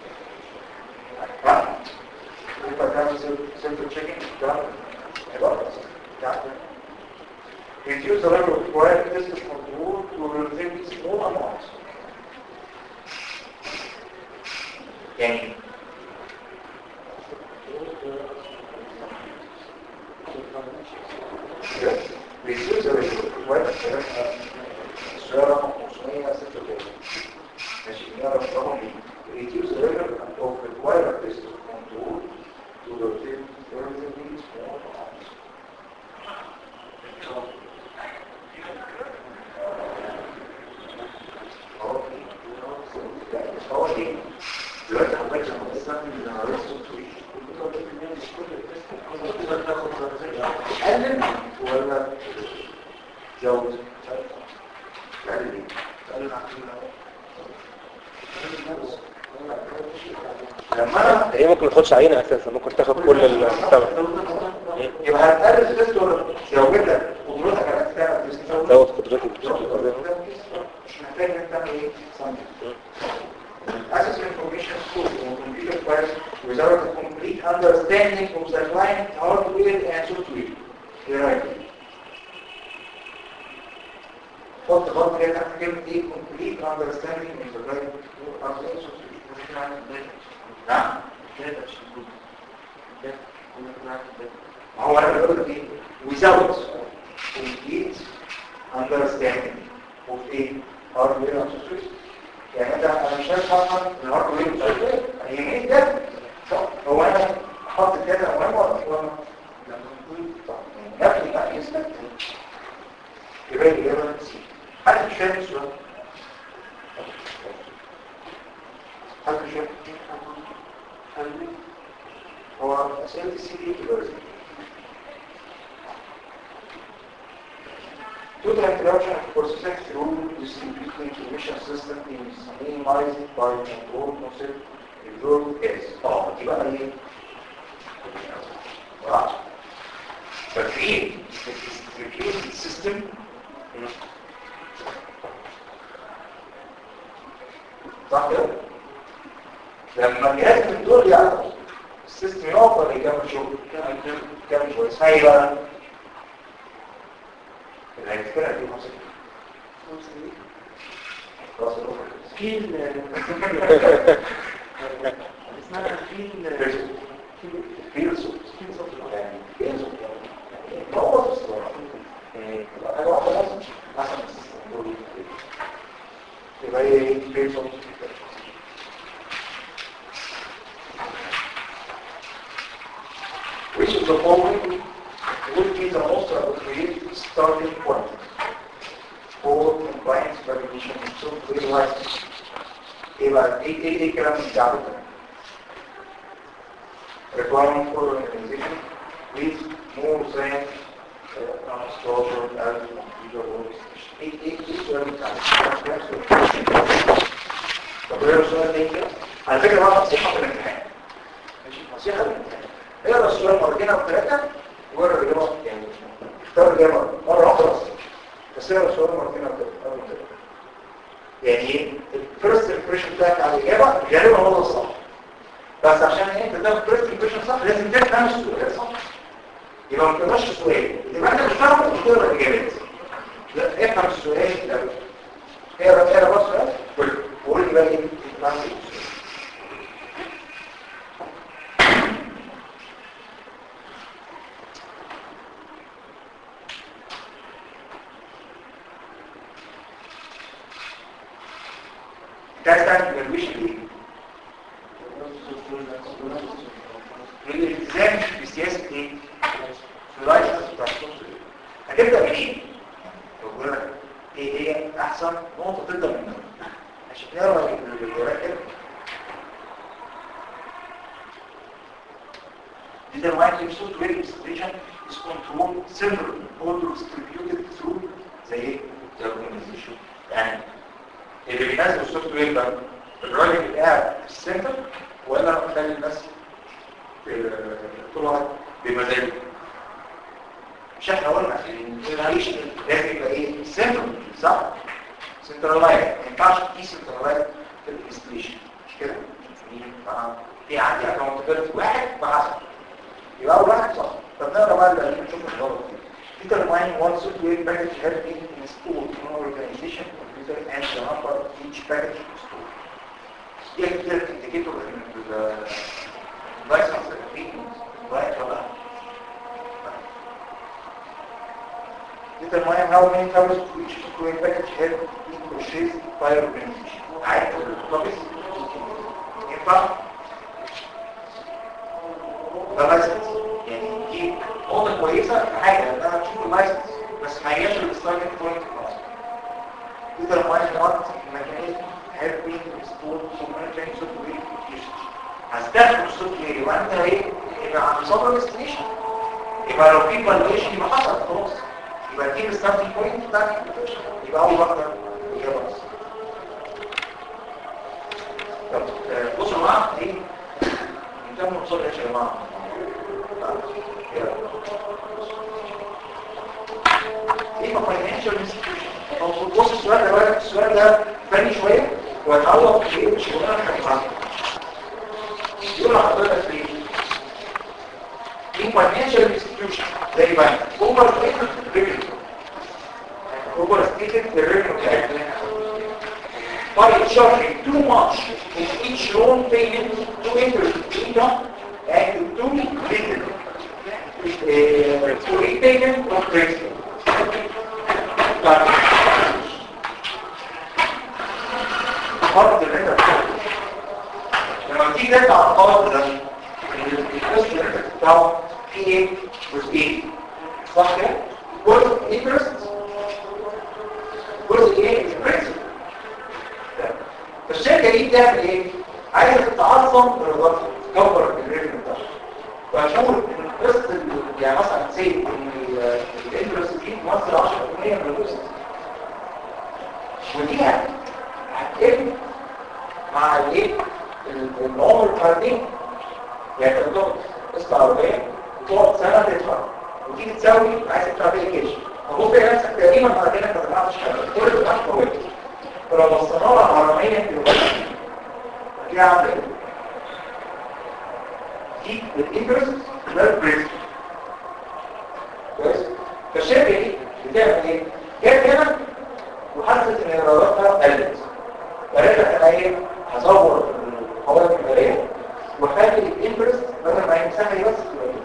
ها؟ ينفع تعمل سيلف تشيكينج الكلام ده؟ هيبقى بس. يعني reduce the level of required business control to within small amounts. يعني reduce the level of required السؤال رقم 536 ماشي نعرف رقم ايه reduce the level of required business control to within relatively small amounts. هو ايه؟ دلوقتي حضرتك لما تستخدم الجنراليز سوفت قلل ولا زود؟ قلل لما انا هي ممكن ما تاخدش عينة اساسا ممكن تاخد كل المحتوى يبقى هتقلل التست ولا تزودك قدرتك على انك تعمل تست زود قدرتي بشكل كبير مش محتاج انك تعمل ايه something. Access to information tools and computer files without a complete understanding of the client hardware and software. ايه رايك؟ حط خط كده تحت كلمة ايه complete understanding of the client hardware and software. نعم ما هو انا بقول لك ايه without complete understanding of ايه hardware and software يعني انت انا مش عارف افهم الهاردوير مش عارف ايه هي مين ده صح هو انا حاطط كده مهم ولا مش مهم طب نفي نفي يثبت يبقى الاجابه سي حد مش فاهم السؤال حد مش فاهم هو اسئله السي دي كده Total introduction of processing through distributed information system is minimized by control concept resolved as اه دي بقى ايه؟ واحد ففي distributed system صح كده؟ لما جهاز من دول يعرف السيستم يقف ولا يكمل شغل؟ يكمل شغل اسمها ايه بقى؟ اللي هيتكلم دي خمسة خلاص فيل اسمها فيل فيل صوت يعني فيل صوت ما هو في الصورة حاجة واحدة بس أحسن يبقى ايه فيل صوت Which of the following would be the most appropriate starting point for compliance validation of software license. ايه بقى ايه ايه ايه الكلام اللي بتاعه ده؟ requirement for organization with more than uh, 15,000 user workstation. ايه ايه ايه السؤال بتاعه؟ طب ايه السؤال ده كده؟ على فكرة بقى نصيحة في الامتحان ماشي نصيحة في الامتحان اقرا السؤال مرتين او ثلاثة وجرب الاجابة يعني اختار الاجابة مرة واحدة بس بس اقرا السؤال مرتين او ثلاثة أو ثلاثة. يعني ايه الفيرست امبريشن بتاعك على الاجابة غالبا هو الصح بس عشان ايه انت تاخد فيرست امبريشن صح لازم تفهم السؤال صح يبقى ما تقراش السؤال يبقى انت مش فاهم مش تقرا الاجابات لا افهم السؤال الاول اقرا اقرا بقى السؤال وقول لي بقى ايه معنى السؤال ده استعمل evaluation ايه؟ الالتزام بسياسة ايه؟ في اللايسنس بتاع السوفت وير هتبدأ منين؟ بقول لك ايه هي احسن نقطة تبدأ منها عشان نقرا الورق كده Determining software installation is controlled centrally or distributed through زي the organization يعني اللي بينزل السوفت وير ده الراجل اللي قاعد في السنتر ولا مخلي الناس في كل واحد بمزاجه مش احنا قلنا ان الريش لازم يبقى ايه السنتر صح سنترلايز ما ينفعش في سنترلايز في الانستليشن مش كده في عندي اكونتبيلتي واحد وحسب يبقى اول واحد صح طب نقرا بقى اللي نشوف الغلط فيه determining what software package has been installed in an organization computer and the number of each package installed. دي كده indicator ان اللايسنس agreement right ولا لا؟ determine how many copies of each software package have been purchased by your organization. عارف الكوبيز؟ ينفع؟ ده لايسنس يعني دي نقطة كويسة في حاجة ان انا اشوف اللايسنس بس ما هياش الستارتنج بوينت خلاص either one what mechanism have been installed to monitoring software applications هستخدم السوفت وير يبقى انت ايه يبقى عم صبر الاستيشن يبقى لو في فالويشن يبقى حصل خلاص يبقى دي الستارتنج بوينت بتاعت الابلكيشن يبقى اول واحده اجابه بس طب آه، بصوا يا جماعه ايه نكمل بسرعه يا جماعه ايه فاينانشال انستتيوشن هو بص السؤال ده بقى السؤال ده فني شويه وهيتعلق بايه بشغلانه الحكومه يقول لحضرتك ايه in financial institution زي بنك overstated revenue overstated the revenue بتاعتنا by charging too much in each loan payment to interest income and to little uh, to repayment of principal. فرض اللي انت بتاخده لما تيجي تدفع القرض ده القسط اللي انت بتدفعه فيه ايه جزئين صح كده؟ جزء انترست جزء ايه؟ برنسبل فالشركه دي بتعمل ايه؟ عايزه تتعظم برضاها تكبر الريفيو بتاعها وهنقول ان القسط ال- يعني مثلا سي ان الانترست دي تمثل 10% من القسط ودي هتقل مع الايه؟ ال- العمر الفردي يعني انت بتاخد قسط عربيه وتقعد سنه تدفع وتيجي تساوي عايز تدفع بيه كاش فبص تلاقي نفسك تقريبا بعد كده ما دفعتش حاجه كل اللي دفعت فوقت فلو بصينا لها عربيه دلوقتي هتلاقيها عامله ايه؟ دي الانترست ده البريس كويس فالشركه دي بتعمل ايه؟ جت هنا وحست ان ايراداتها قلت فقالت لك انا ايه؟ هزور القوائم الاداريه واخلي الانترست بدل ما يمسحها بس تبقى كده.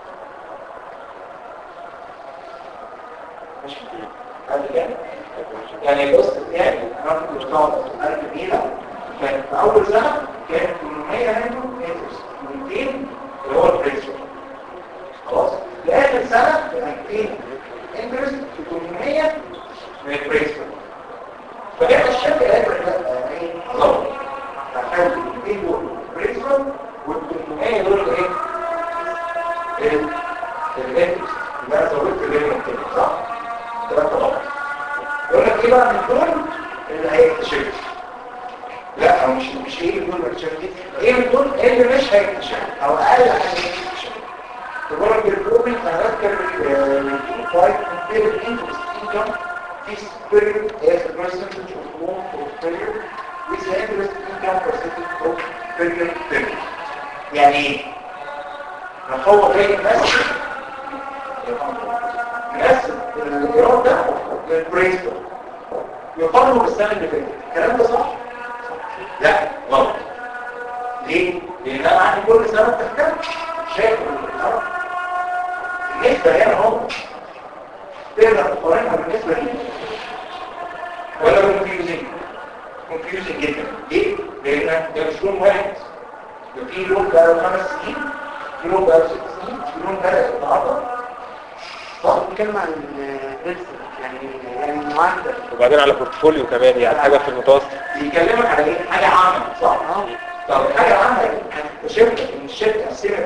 ماشي قد كده يعني القسط بتاعي انا كنت بتقعد 1000 جنيه كان في اول سنه كان 800 منه انترست 200 اللي هو البرينسبل خلاص لاخر سنه كان 200 انترست 800 من البرينسبل فجاء الشركه قالت لك لا يعني ايه غلط هخلي ال 200 دول برينسبل وال 800 دول ايه؟ ال- الانترست يبقى انا زودت الريفيو تاني صح؟ كلام طبعا يقول لك ايه بقى من دول اللي هيكتشف لا هو مش مش ايه من دول اللي هيكتشف دي ايه من دول اللي مش هيكتشف او اقل حاجه هيكتشف تقول لك البروبلم انا بذكر فايت كومبير انترست انكم في spirit as a percentage of loan portfolio with the interest income percentage of period period يعني ايه؟ ما هو جاي يمثل يمثل الايراد ده للبرينسبل يقارنه بالسنه اللي فاتت الكلام ده صح؟ لا غلط ليه؟ لان انا عندي كل سنه بتختلف شايف الارض النسبه هنا اهو تقدر تقارنها بالنسبه دي ولا كونفيوزنج كونفيوزنج جدا ليه؟ لان ده مش لون واحد ده في لون بقاله خمس سنين في لون بقاله ست سنين في لون بقاله النهارده صح؟ بتتكلم عن ريسك يعني يعني معدل وبعدين على بورتفوليو كمان يعني حاجة في المتوسط بيكلمك على ايه؟ حاجه عامه صح؟ اه طب الحاجة العامة دي هتكتشفت ان الشركة قسمت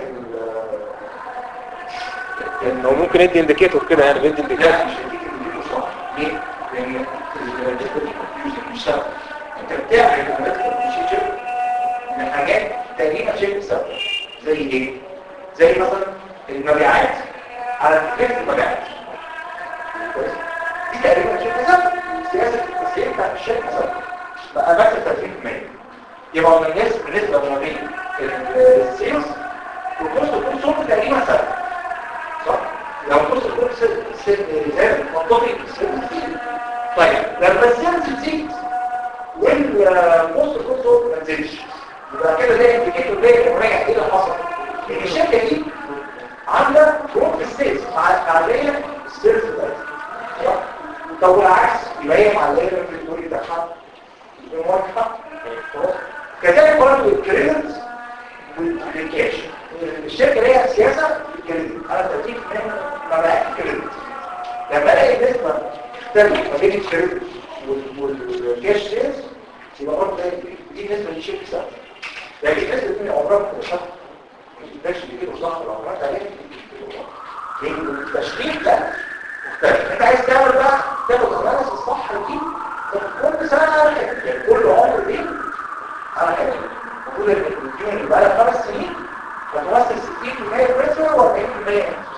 ال هو ممكن يدي انديكيتور كده يعني بيدي لا انديكيتور مش هتيجي تديله صح ليه؟ لان النسبة دي confusing مش ثابتة انت بتعمل اناليتيكال ريليشن من حاجات تقريبا شبه ثابتة زي ايه؟ زي مثلا المبيعات على فكرة المبيعات كويس؟ دي تقريبا شبه ثابتة سياسة التسعير بتاعت الشركة ثابتة بقى مثل 30% يبقى من الناس بالنسبة ما بين السيلز والكوست كل صوت تقريبا ثابت صح؟ لو الكوست كل زاد منطقي السيلز تزيد طيب لما السيلز تزيد والكوست كل صوت ما تزيدش يبقى كده ده انديكيتور ده مراجع ايه اللي حصل؟ ان الشركة دي عاملة فروق في السيلز معلية السيلز بتاعتها صح؟ طب والعكس يبقى هي معلية في الدوري بتاعها المواجهة خلاص كذلك برضه الكريدت والكاش الشركة ليها سياسة في الكريدت على ترتيب من مبيعات الكريدت لما الاقي النسبة تختلف ما بين الكريدت وال- والكاش سيلز يبقى برضه ده- دي نسبة للشركة ثابتة لكن النسبة دي عمرها ما تبقى ثابتة ما تبقاش بيجيبوا صح لو عملت عليها لان التشغيل ده مختلف انت عايز تعمل بقى تاخد الاناليس الصح دي كل سنة على حاجة يعني كل عمر دي على حاجة المفروض ان الديون اللي بقى لها خمس سنين هتمثل 60% بريسر و40%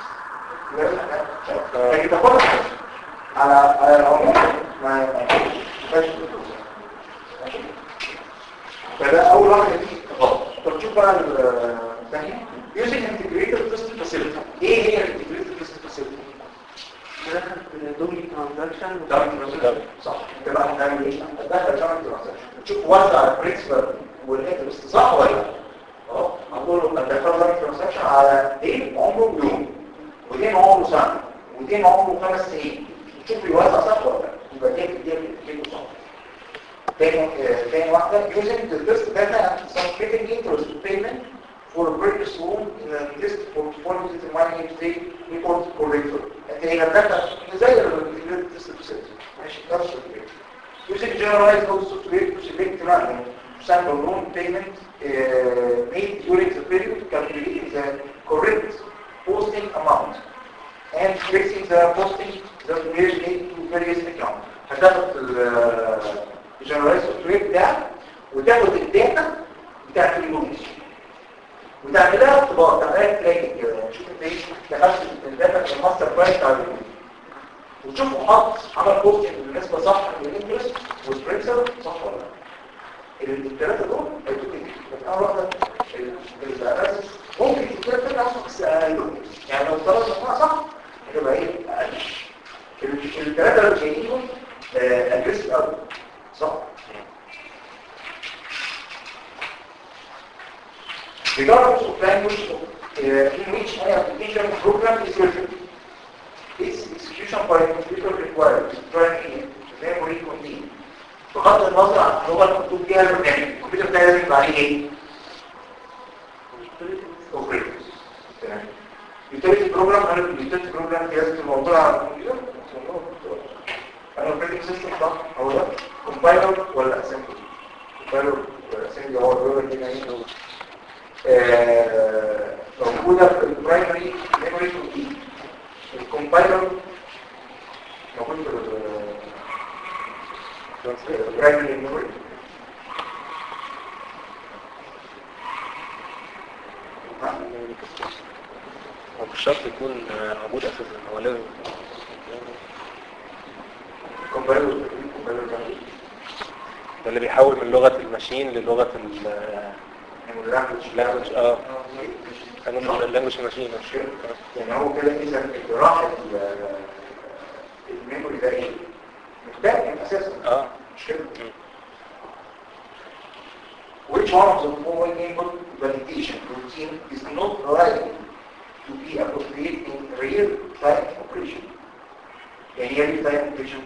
لكن تاخدها على على العموم ما ما ينفعش ماشي فده اول واحده دي غلط طب شوف بقى الثانيه using integrated system facility ايه هي integrated system facility دخل في دومي ترانزاكشن صح انت بقى هتعمل ايه هتدخل جامعه ترانزاكشن تشوف وزع البرنسبل والانترست صح ولا لا اه هقول له هتدخل جامعه ترانزاكشن على دين عمره يوم ودين عمره سنه ودين عمره خمس سنين تشوف بيوزع صح ولا لا يبقى دي دي دي صح تاني آه، تاني واحده using the test data and subscripting interest payment for a purchase loan in a test portfolio determining state report corrector انت هنا بتاعتك زي التست بسيط ماشي نفس الفكره using generalized code software to select random sample loan payment uh, made during the period calculating the correct posting amount and fixing the posting that were made to various accounts هتاخد الجنراليز سوفت وير بتاعك وتاخد الداتا بتاعت اللون وتعملها اختبار تعملها تراكنج كده يعني شوف انت ايه دخلت الداتا في الماستر برايس بتاع اللون وتشوف محط عمل بوستنج بالنسبه صح للانجلس والبرنسر صح ولا لا الثلاثه دول هيدوك بس اول واحده الاساس ممكن تكون فكره اصلا بس اقل يعني لو افترضنا انها صح هتبقى ايه اقل الثلاثه اللي جايين اجريسيف قوي صح regardless of language uh, in which any application program is written its execution by a computer required training memory contain بغض النظر عن اللغه المكتوب فيها البرنامج الكمبيوتر ده لازم يبقى عليه ايه؟ اوبريتورز تمام يوتيليتي بروجرام انا اليوتيليتي بروجرام دي لازم الموضوع على الكمبيوتر انا الاوبريتنج سيستم صح هو ده كومبايلر ولا اسمبلي كومبايلر ولا اسمبلي هو الرولر دي يعني آه، موجوده في البرايمري ميموري روتين الكومبايلر موجود في البرايمري ميموري هو مش شرط يكون آه، موجود اساسا هو لازم الكومبايلر الكومبايلر ده ده اللي بيحول من لغة الماشين للغة ال اللانجوج اه اللانجوج ماشين يعني هو كده اذا راح الميموري ده ايه مختلف اساسا اه مش كده Which one of the following input validation routine is not likely to be appropriate in real-time operation? يعني ايه real-time operation؟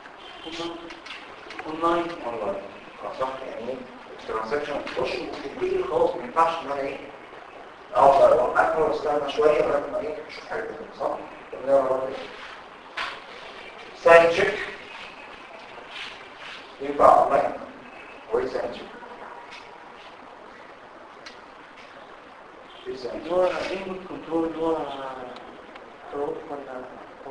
اونلاين اونلاين صح يعني ايه الترانزاكشن تخش وتنتهي خلاص ما ينفعش ان انا ايه اقعد اوقف واستنى شويه لغايه ما ايه اشوف حاجه تانية صح؟ طب نقرا بقى ساين تشيك ينفع اونلاين وايه ساين تشيك؟ ايه ساين اللي تشيك؟ هو انبوت كنترول اللي هو حروف ولا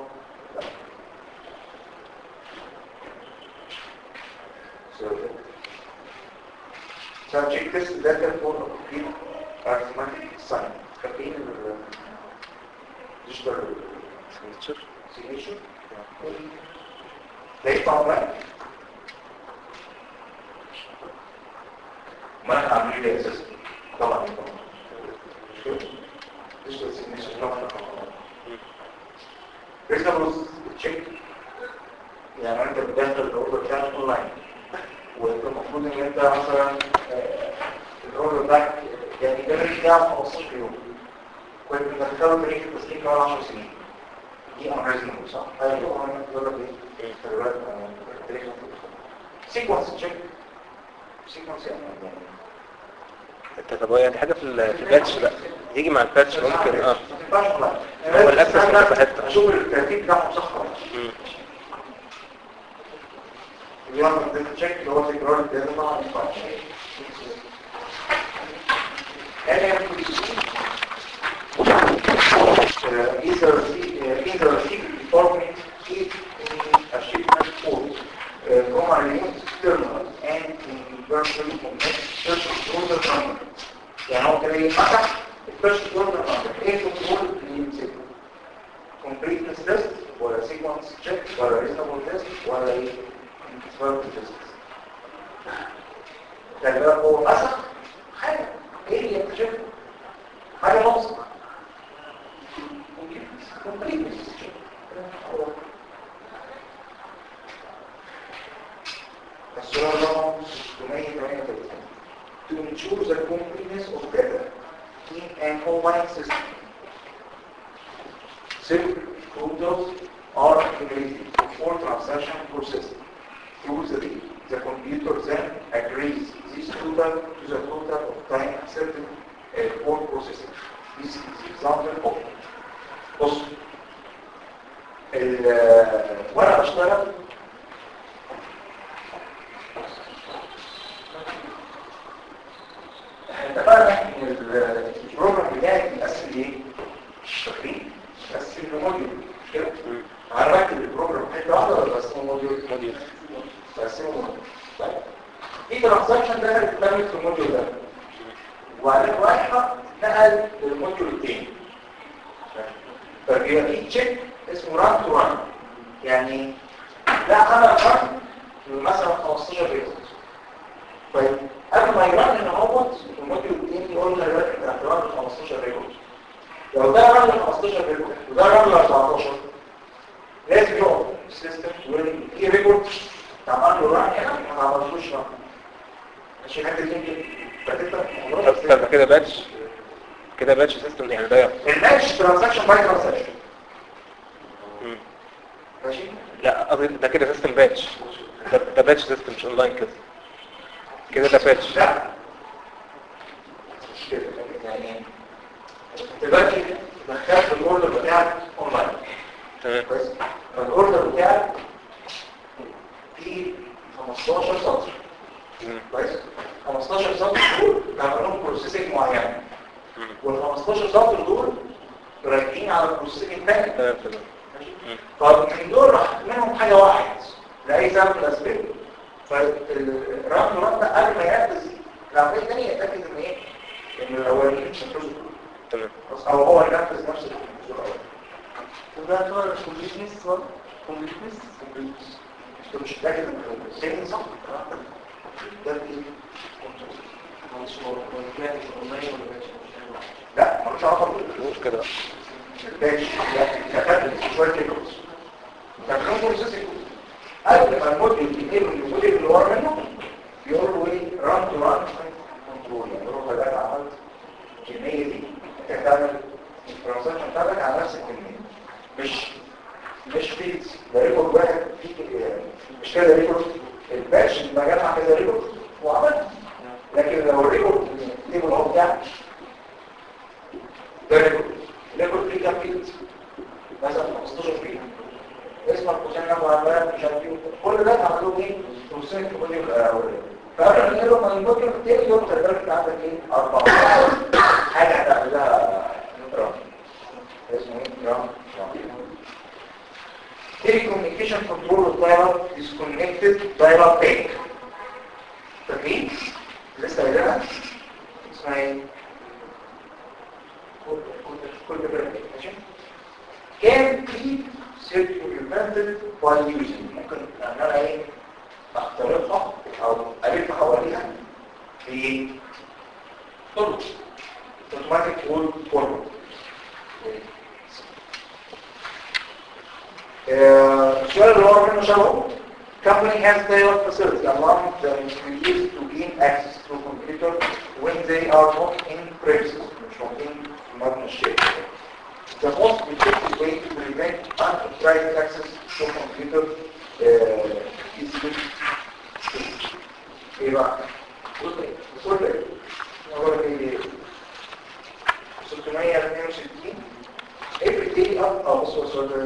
Subject test letter for appropriate arithmetic sign. فاكرين ال digital سنتشر signature؟ ده ينفع اونلاين؟ ما انا هعمل ليه اساسا؟ طبعا ينفع digital signature طبعا reasonable check يعني انت بتدخل الاوردر بتاعك اونلاين وانت المفروض ان انت مثلا آه، الاوردر بتاعك يعني ده مش بتاعه 15 يوم كنت مدخله تاريخ التسليم كمان 10 سنين دي unreasonable صح؟ ايوه انا بقول لك ايه؟ خلي بالك آه، التاريخ سيكونس تشيك سيكونس يعني انت طب يعني حاجة في ال- في الباتش بقى يجي مع الباتش ممكن اه ما تنفعش اونلاين هو الأكسس في حتة. اشوف الترتيب بتاعهم صح ولا لا مم. اليوم ده تشيك اللي هو تكرار الداتا طبعا ما ينفعش انا either receive- either receive department is in a shipment code uh, from a remote terminal and in virtual purchase order number يعني هو كده يفتح البيرشس اوردر نمبر ايه الكنترول اللي يمسكه completeness ده تيست ولا سيكونس تشيك ولا ريزونبل تيست ولا ايه انتسبال تيست خلي بالك هو مسح حاجه ايه اللي اكتشفها حاجه ناقصه completeness السؤال رقم 638 to ensure the completeness of data in an online system Simple computers are accumulated for transaction processing. Through the, the computer then agrees this total to the total of time accepted uh, for processing. This is example of بص ال- وانا بشتغل اتفقنا ان ال- البروجرام بتاعي بيقسم ايه؟ الشغلين بس الموديول مش كده؟ انا بكتب البروجرام حته واحده ولا بقسمه موديول؟ موديول بقسمه موديول طيب في ترانزاكشن دخلت اتعملت في الموديول ده وبعدين رايحه نقل للموديول التاني فبيبقى في تشيك اسمه ران تو ران يعني ده عمل ران مثلا 15 ريكورد طيب قبل ما يرن ان هو الموديول التاني يقول له دلوقتي انت هترن 15 ريكورد لو ده رن 15 ريكورد وده رن 14 لازم يقف السيستم يقول في ريكورد تعمل له ران هنا ما عملتوش ران عشان حد يمكن فتبقى طب طب كده باتش كده باتش سيستم يعني ده الماتش ترانزاكشن باي ترانزاكشن مم. ماشي لا قصدي ده كده سيستم باتش ده, ده باتش سيستم مش اونلاين كده كده ده باتش لا مش كده يعني دلوقتي دخلت الاوردر بتاعك اونلاين تمام كويس فالاوردر بتاعك فيه 15 سطر مم. كويس 15 سطر دول بيعملوا بروسيسنج معين مم. وال 15 سطر دول رايحين على البروسيسنج الثاني تمام تمام مم. فمن دول راح منهم حاجة واحد لأي سبب من الأسباب فالرقم الرقم ده قبل ما ينفذ العملية الثانية يتأكد إن إيه؟ إن الأولانيين مش هينفذوا تمام أو هو ينفذ نفس الأول وده يعتبر مش كومبليتنس ولا كومبليتنس أنت مش متأكد إن السيرين صح؟ ده إيه؟ مش كان اونلاين ولا مش لا ملوش علاقة بالباقي مش كده الباقي لا كتبت شوية ريكوردز فكان بروسيسنج قبل ما الموديل يجيب الموديل اللي ورا منه يقول له ايه ران تو ران كنترول يعني يقول له ده عملت الكميه دي انت هتعمل الترانزاكشن بتاعتك على نفس الكميه مش مش فيلز ده ريكورد واحد في مش كده ريكورد الباتش ما جمع كده ريكورد وعمل لكن لو الريكورد التيبل هو بتاعك ده ريكورد الريكورد فيه كام فيلز مثلا 15 فيلز اسمك وسنك وعمال مش عارف ايه كل ده عملوه ايه توصيل في الموديول الاولاني فقبل ما يقولوا من الموديول الثاني يوم تقدر انت عندك ايه 14 حاجه هتعمل لها نظام اسمه ايه نظام Telecommunication control of dial disconnected dial bank فاكرين؟ لسه قايلها اسمها ايه؟ كل كل كل ماشي كان في circumvented by using ممكن ان انا ايه اخترقها او الف حواليها في طرق automatic wall forward آه، السؤال اللي هو منه شبهه company has dial facility allowing the employees to gain access to computer when they are not in premises مش موجودين في مبنى الشركة The most effective way to prevent unauthorized access to computer uh, is with ايه بقى؟ بصوت ايه؟ نقول ايه؟ 662 every day up اه بص بص بص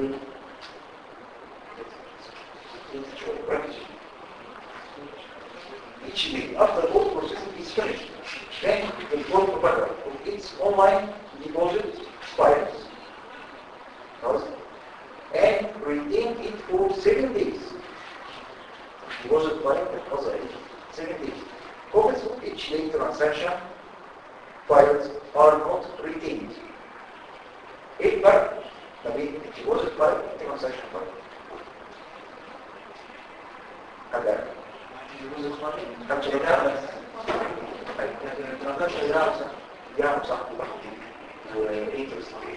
Each day after all processing is finished, then the phone provider of its online deposit expires. خلاص and retain it for seven days deposit file also seven days copies of each day transaction files are not retained ايه الفرق ما بين الديبوزيت فايل ترانزاكشن فايل هذا خمسة جنيه الترانزاكشن ده يا صح وايه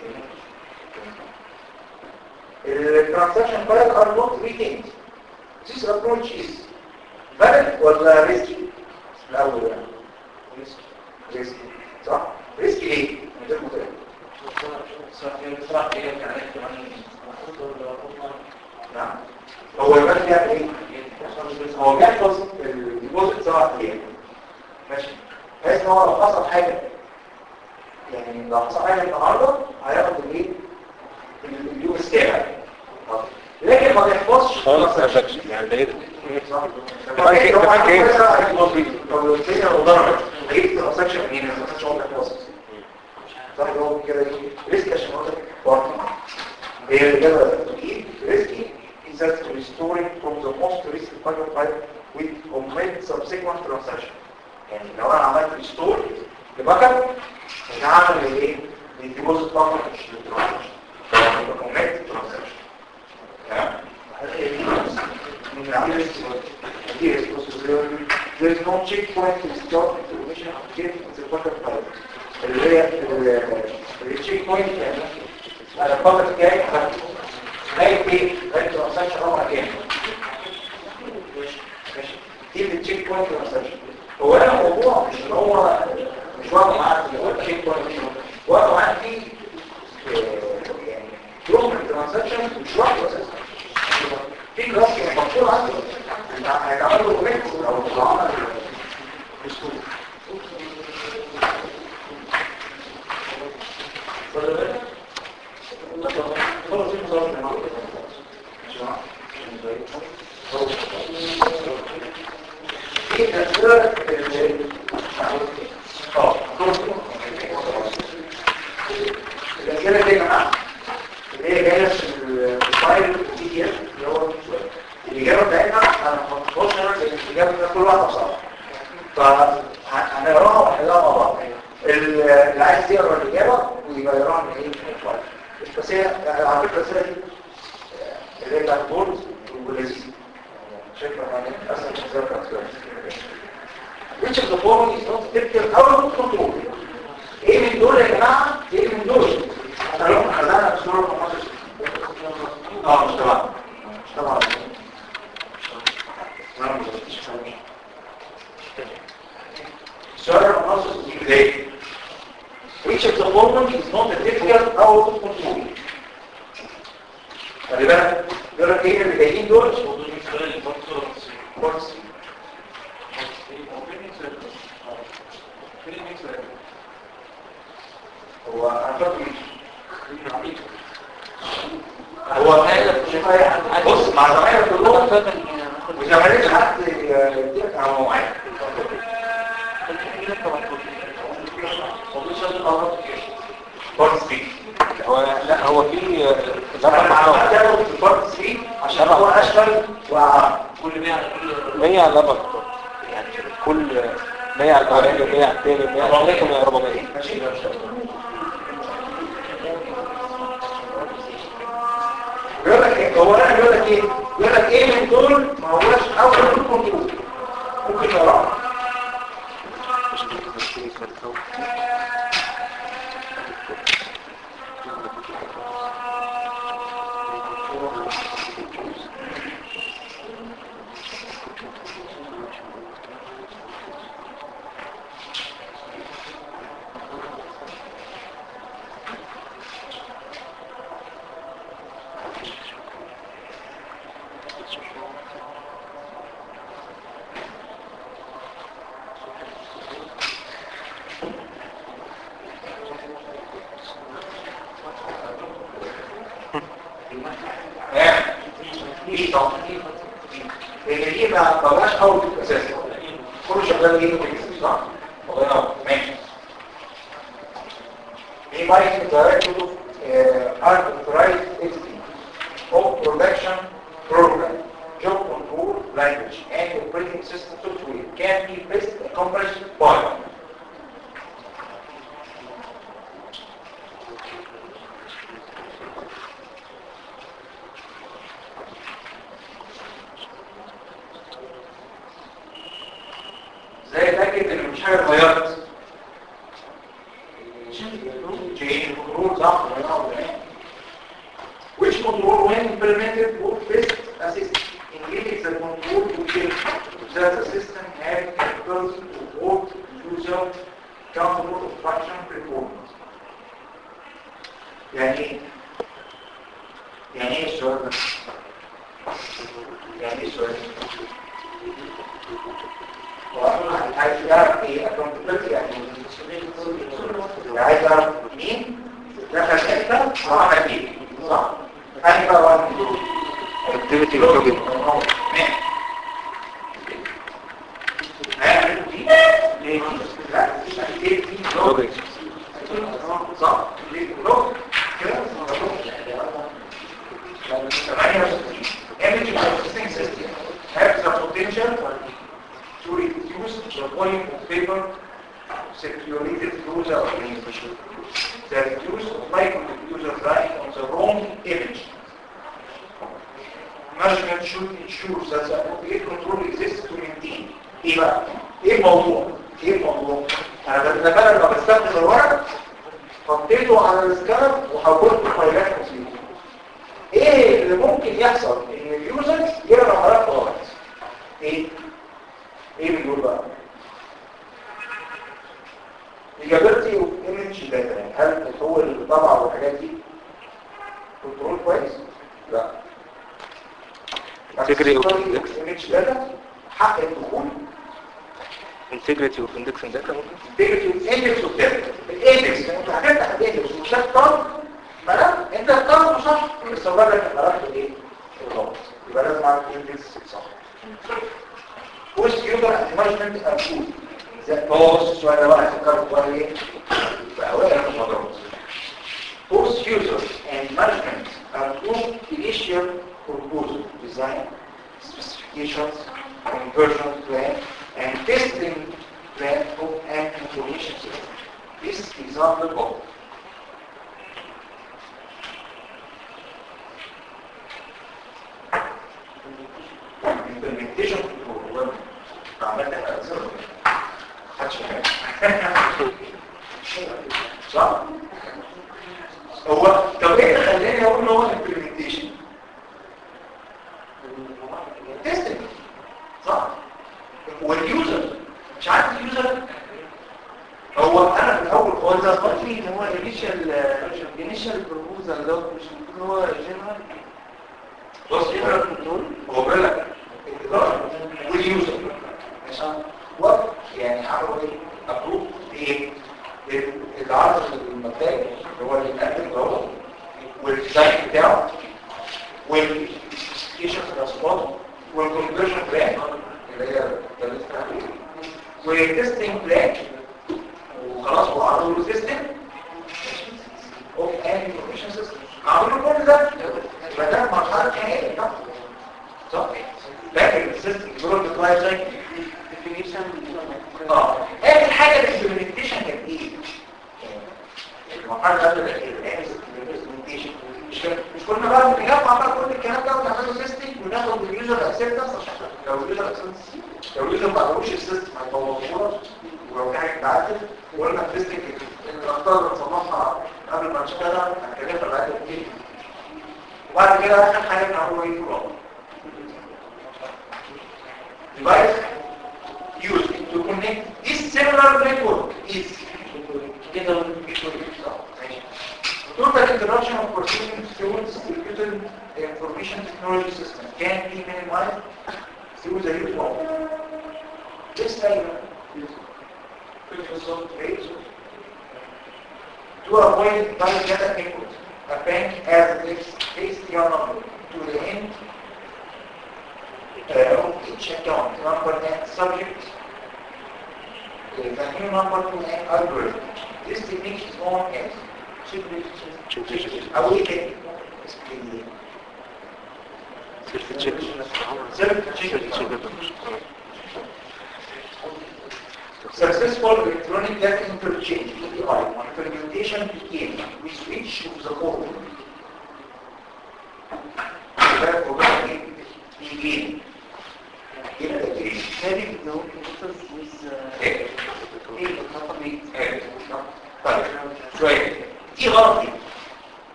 الترانزاكشن فايل are not retained this approach is valid ولا risky الاول يعني risky صح risky ليه من غير متابعه نعم هو البنك بيعمل ايه هو بيحفظ الديبوزيت سواء ايه ماشي بحيث ان هو لو حصل حاجه يعني لو حصل حاجه النهارده هياخد الايه اليوم السابع لكن ما بيحفظش خالص ترانزاكشن يعني ده ايه ده؟ صح البنك إيه؟ البنك إيه؟ لو الدنيا ضربت هيجيب ترانزاكشن منين الترانزاكشن هو بيحفظ صح هو كده ايه ريسك عشان خاطر برضه هي الإجابة تجيب ريسكي is that restoring from the most risky part of life with complete subsequent transaction يعني لو انا عملت restore لباك اب انا هعمل الايه؟ الديبوزيت فقط مش للترانزاكشن يبقى complete transaction تمام؟ من عمل دي responsibility there is no checkpoint to start information update in the bucket file اللي هي التشيك بوينت يعني انا الفتره الجايه لغايه ايه؟ لغايه ترانزاكشن رقم كام؟ ماشي دي التشيك بوينت ترانزاكشن هو انا الموضوع مش ان هو مش واقع معاك اللي هو التشيك بوينت واقع معاك في آه، يعني يوم الترانزاكشن مش واحد اساسا في كلاس مفصول عنده هيتعمل له كومنت او تتعمل بسهوله الأسئلة دي يا جماعة اللي هي جاية في الفايل بي دي اف اللي هو الإجابة بتاعتها أنا ما حطيتهاش أنا لأن الإجابة بتاعت كل واحدة بصراحة فهنقراها ونحلها مع بعض اللي عايز يقرا الإجابة ويبقى يقراها من إيه من الفايل بس هي على فكرة الأسئلة دي اللي هي بتاعت بورد ولذيذ شكرا يعني أسهل من زي ما Which of the following is not typical أو not control ايه من دول يا جماعة ايه من دول احنا لو خلقنا بسرعة محاضرة اه مش طبعا مش طبعا سؤال محاضرة دي بداية Which of the following is not a difficult out of control خلي بالك يقول لك ايه اللي جايين دول بص هو انا فاكر هو بص مع زمايلك كلهم وزمايلك حد يديك على مواعيد بارت 3 هو لا هو في انا لما عملت اخد في بارت 3 عشان هو اشمل واعم كل 100 كل 100 على لما يعني كل 100 على الاولاني و100 على الثاني و100 على الثالث و100 على 400 ماشي بيقول لك ايه هو انا بيقول لك ايه بيقول لك ايه من دول ما هوش اول كنترول ممكن نقراه ايه طبعا لان دي ما بقاش اول اساسا كله شغال ايه في صح الله ينور ماشي ايه بايك دايركتور unauthorized entity of production program job control language and operating system software can be best accomplished by حاجة اتغيرت change control صح ولا لا ولا لا which control when implemented would best assist in giving the control to change that the system had capability to hold user accountable of function performance يعني ايه؟ يعني ايه السؤال ده؟ يعني ايه السؤال ده؟ وأنا عايز اعرف ايه accountability يعني إيه؟ عايز اعرف مين دخل حته وعمل ايه صح؟ أنا بقى واحد من دول activity login هيعمل دي ليه؟ لا مش activity login. login صح ليه؟ لوج كده Image processing system has the potential to reduce the volume of paper circulated through the organization. The reduce of likely user time on the wrong image. Management should ensure that the appropriate control exists to maintain. ايه بقى؟ ايه الموضوع؟ ايه الموضوع؟ انا بتنبأ لما بستخدم الورق حطيته على السكانر وحولته فايلات مصيبه ايه اللي ممكن يحصل ان اليوزر يقرا ملف غلط ايه ايه من دول بقى اجابتي اوف ايمج داتا يعني هل هو الطبع والحاجات دي كنترول كويس لا Integrity of index. ايمج داتا حق الدخول integrity of indexing data ممكن تيجي الاندكس قدامك الاندكس انت هتفتح الاندكس وشاف طرف ملف انت الطرف صح بس هو لك الملف ايه الغلط يبقى لازم اعرف الاندكس صح بوست يوزر مانجمنت ابروف هو بص السؤال ده بقى هيفكروا بقى ايه بقى اوائل المحاضرات Post user and management approve initial proposal design specifications conversion plan and testing plan of an information system. This is example of implementation control. عملت احنا أنظر. محدش فاهم. صح؟ هو طب ايه اللي خلاني اقول ان هو implementation؟ testing صح؟ واليوزر مش عارف اليوزر هو انا في الاول هو خالص انت قصدي ان هو انيشال انيشال بروبوزال ده مش المفروض هو جنرال بص جنرال كنترول هو بيقول لك الاداره واليوزر ماشي وقت يعني عملوا ايه ابروف ايه العرض المبدئي اللي هو اللي نقل ده والديزاين بتاعه والسبيكيشن ريسبونس والكونفرجن بلان اللي هي والتستنج بلان وخلاص هو عرضوا له سيستم اوف ان انفورميشن سيستم عملوا كل ده يبقى ده مرحله نهائيه بقى. صح فاكر السيستم بيقول لك لايف سايكل ديفينيشن اه اخر حاجه الامبلمنتيشن كانت ايه المرحله قبل الاخيره الامبلمنتيشن مش كان- مش كنا بقى بنجمع بقى كل الكلام ده ونعمله سيستم وناخد اليوزر اكسبتنس عشان لو اليوزر اكسبتنس لو اليوزر ما عملوش السيستم هيبوظوها ولو في حاجه تعدل وقلنا في السيستم ان الاخطاء اللي نصلحها قبل ما نشتغل هنكلفها بعد كتير وبعد كده اخر حاجه بنعمله ايه فولو device used to connect this cellular network is together Total introduction of proceeding through distributed information technology system can be minimized through the use of this layer to avoid valid data input. A bank adds its ACR number to the end uh, of each account, number and subject, uh, the new number to an algorithm. This technique is known as أو إيه تاني؟ سيلف تشيك Successful electronic data interchange EDI implementation became we switch to the code. Therefore, we begin. يبقى ايه؟ having the computers with uh, ايه؟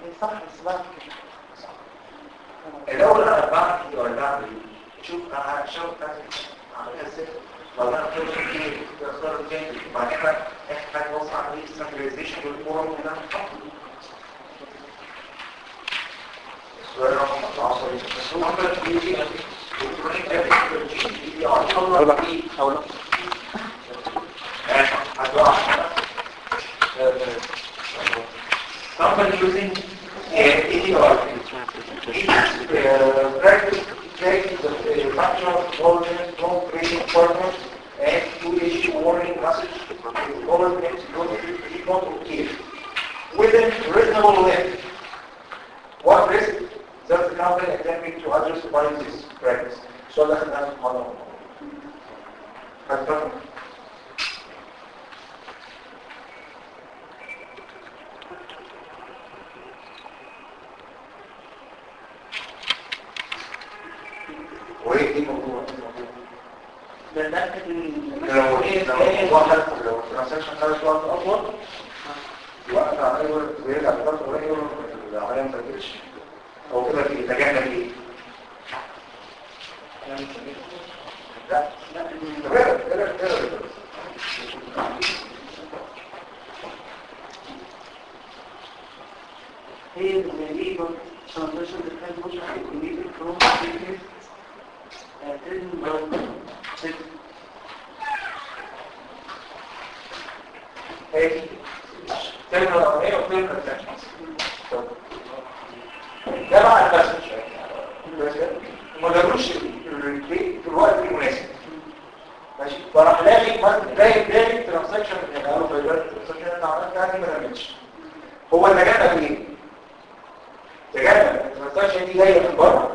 صح بس بعد كده الاول انا بعمل ايه ولا بعمل ايه شوف انا الشغل بتاعتي عاملها ازاي ولا انا بتوصل ايه بتوصل ازاي وبعدين اخر حاجه بوصل عمليه السنتراليزيشن والفورم اللي انا حاطه السؤال رقم 10 بس هو عمل ايه الكترونيك جرافيك حاول حاول هتقع Somebody using ADR practice checking the uh, functional coordinates, no creating coordinates, and to issue warning message to coordinates not to keep within reasonable limit. What risk does the company attempting to address by this practice? So that's the model. Confirm. وايه دي موضوع ده ده كان لو لو واحد لو الترانزاكشن خدت وقت اطول يوقف على اي ورق ويرجع لفتره قليله العمليه ما تجيش هو كده في تجاهل ايه؟ لا لا غير غير غير هي اللي transition depends much on the immediate from business and then هي كلمه الاولانيه وكلمه الثانيه ده بقى المسج ما جابوش الريبلي في الوقت المناسب ماشي فراح لاقي مثلا جاي جاي ترانزاكشن يعني قالوا في الوقت الترانزاكشن اللي عملتها دي ما رمتش هو تجنب ايه؟ تجنب الترانزاكشن دي جايه من بره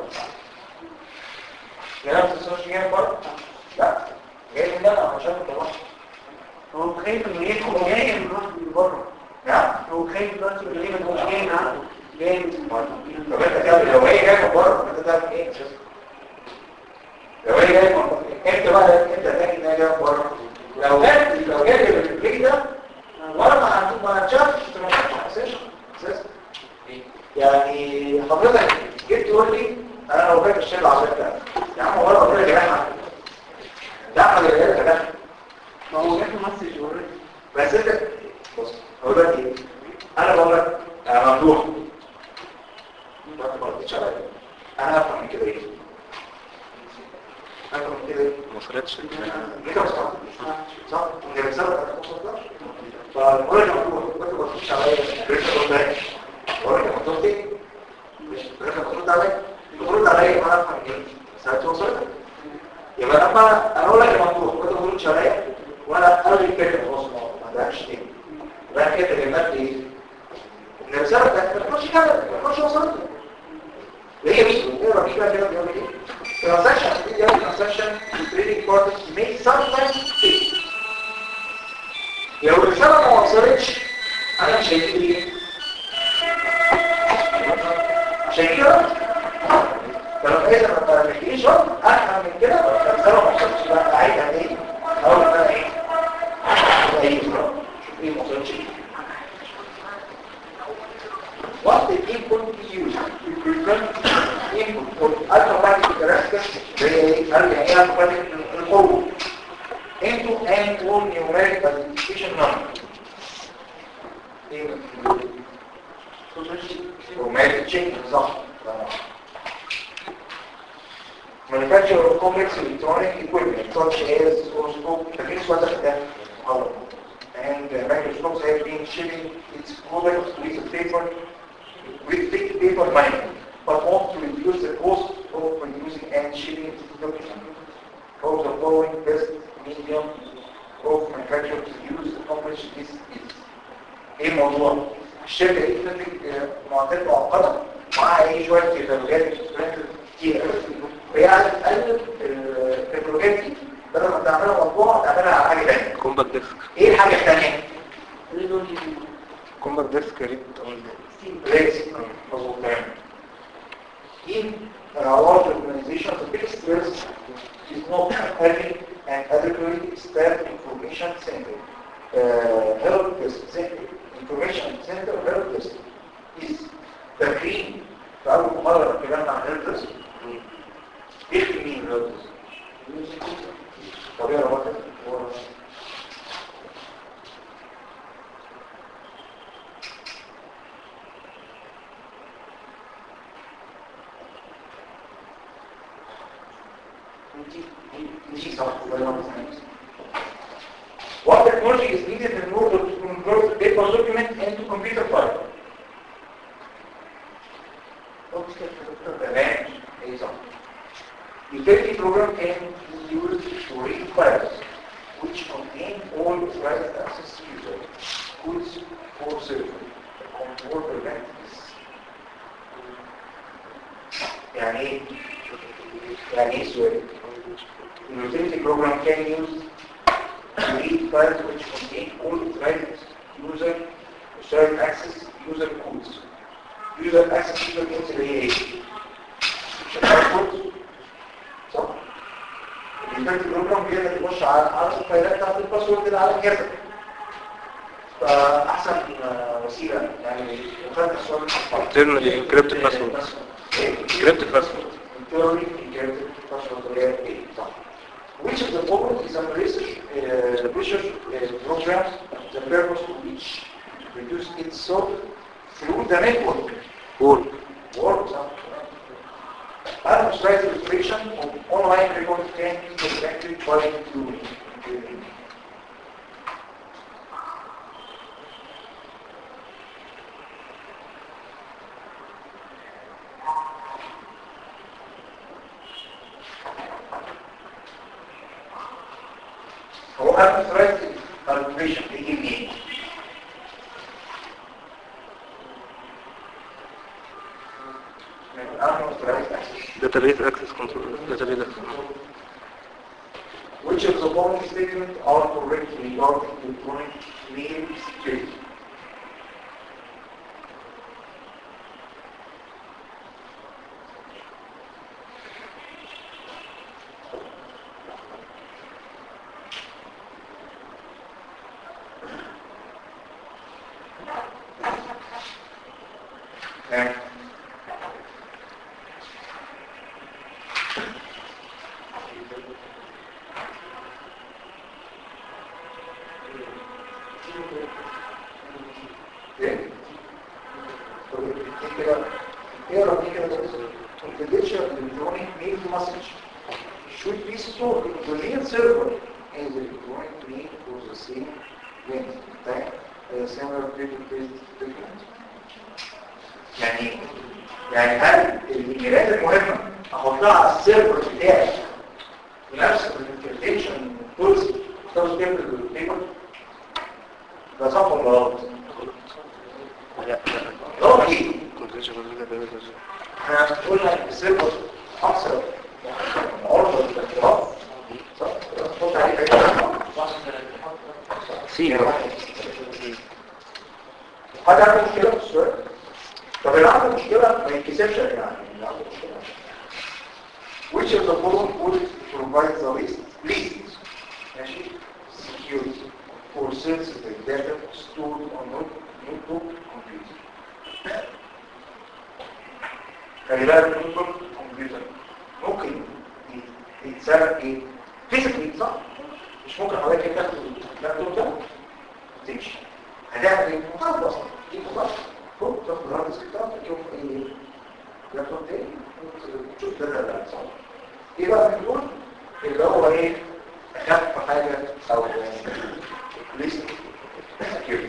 جايه الترانزاكشن جايه من بره لا جايه من هنا عشان تطلعها هو خايف انه يدخل جاي من واحد من بره نعم هو خايف دلوقتي انه يبقى مش جاي معاه جاي من طب انت تعمل لو هي جايه من بره انت تعمل ايه لو هي جايه من بره انت بقى انت تاكد انها جايه من بره لو جت لو جت بالبيك ده ولا ما عندك ما هتشافش ما هتشافش اساسا يعني حضرتك جيت تقول لي انا لو فاكر الشيء العظيم ده يا عم ولا ربنا جراحه ده حاجه غير ده ما هو جاي مسج اوريدي بس انت بص هقول لك ايه انا بقول لك انا ممدوح ما تبقاش عليا انا افهم من كده ايه افهم من كده ايه ما وصلتش كده صح صح من الرساله فالمره ممدوح ما تبقاش عليا لسه قلت لك بقول لك ممدوح ايه مش انت بترد عليا بترد عليا ما افهم ايه ساعتها وصلت يبقى لما انا اقول لك يا ممدوح ما تقولش عليا وانا الغي الكلمه خلاص ما عندكش تاني يبقى كده كلمات ايه ان الرساله بتاعتك ما تكونش كده ما تكونش وصلت هي مين ايه رأيك بقى كده بيقول ايه transaction دي يعني transaction trading parties may sometimes fail لو الرساله ما وصلتش انا مش هيجي لي عشان كده فلو اذا ما ترجعيش افهم من كده الرساله ما وصلتش بقى عايزها ايه اقول بقى ايه ايه شوف ايه ما وصلتش What the input we use to prevent input for automatic characteristics زي ايه؟ قال يعني ايه automatic القوة into and or numeric identification number ايه numeric checking صح manufacture of complex electronic equipment such as oscilloscope تكليس وضع ده غلط and uh, microscopes have been shipping its products with paper with thick paper lining but want to reduce the cost of producing and shipping documents. How the following best medium of manufacture to use to accomplish this is ايه الموضوع؟ الشركة دي بتنتج معدات معقدة معاها ايه شوية تكنولوجيات كتير وهي عايزة تقلل التكنولوجيات دي بدل ما تعملها مطبوعة تعملها على حاجة تانية كومباك ديسك ايه الحاجة التانية؟ كومباك ديسك ريد ليس مظبوط تمام in a large organization the biggest risk is not having an adequate staff information center uh, help desk center information center help desk is دي صح What technology is needed in order to convert paper document into computer file? تمام ايه صح Utility program can be used to read files which contain all authorized access user codes for server control prevent this يعني ايه يعني ايه سؤال Utility program can use to read files which contain all authorized user authorized access user codes user access user codes اللي هي ايه؟ الباسورد صح؟ اليوتيلتي بروجرام بيقدر يخش على على الفايلات بتاعت الباسورد اللي على الجهاز فاحسن آه، وسيله يعني وخدت السؤال internally encrypted passwords encrypted password internally encrypted password اللي هي ايه صح Which of the following is a research, uh, research uh, program the purpose of which reduce its source through the network قول work صح Unauthorized registration of online records can be protected by including including هو unauthorized registration بيجي منين؟ من unauthorized access database access control database access Which of the following statements are correct regarding electronic mail security? Okay. ايه؟ طب دي كده اقرا دي كده بس confidential electronic mail message should be stored in the mail server as electronic mail for the same length type as similar paper-based document يعني يعني هل الايميلات المهمه احطها على السيرفر بتاعي بنفس الانفورميشن تولز تولز بيبر بيبر ده صح ولا غلط؟ لا لا غلط ايه؟ confidential database access. احنا قلنا السيرفر اكثر عرضه للاختراق صح؟ تحط عليه حاجه سي حد عنده مشكله في السؤال؟ طب اللي عنده مشكله ما يتكسفش يا جماعه اللي عنده مشكله Which of the following would provide the least, least ماشي security for sensitive data stored on note- notebook computer خلي بالك نوتبوك كمبيوتر ممكن يتسرق ايه؟ فيزيكلي صح؟ مش ممكن حضرتك تاخد اللابتوب ده وتمشي هتعمل ايه؟ مطلب اصلا دي مطلب فوق تاخد الهارد ديسك بتاعك تجيبه في اي لابتوب تاني وتشوف ده ده ده صح ايه بقى بنقول اللي هو ايه اخف حاجه او ليست سكيورتي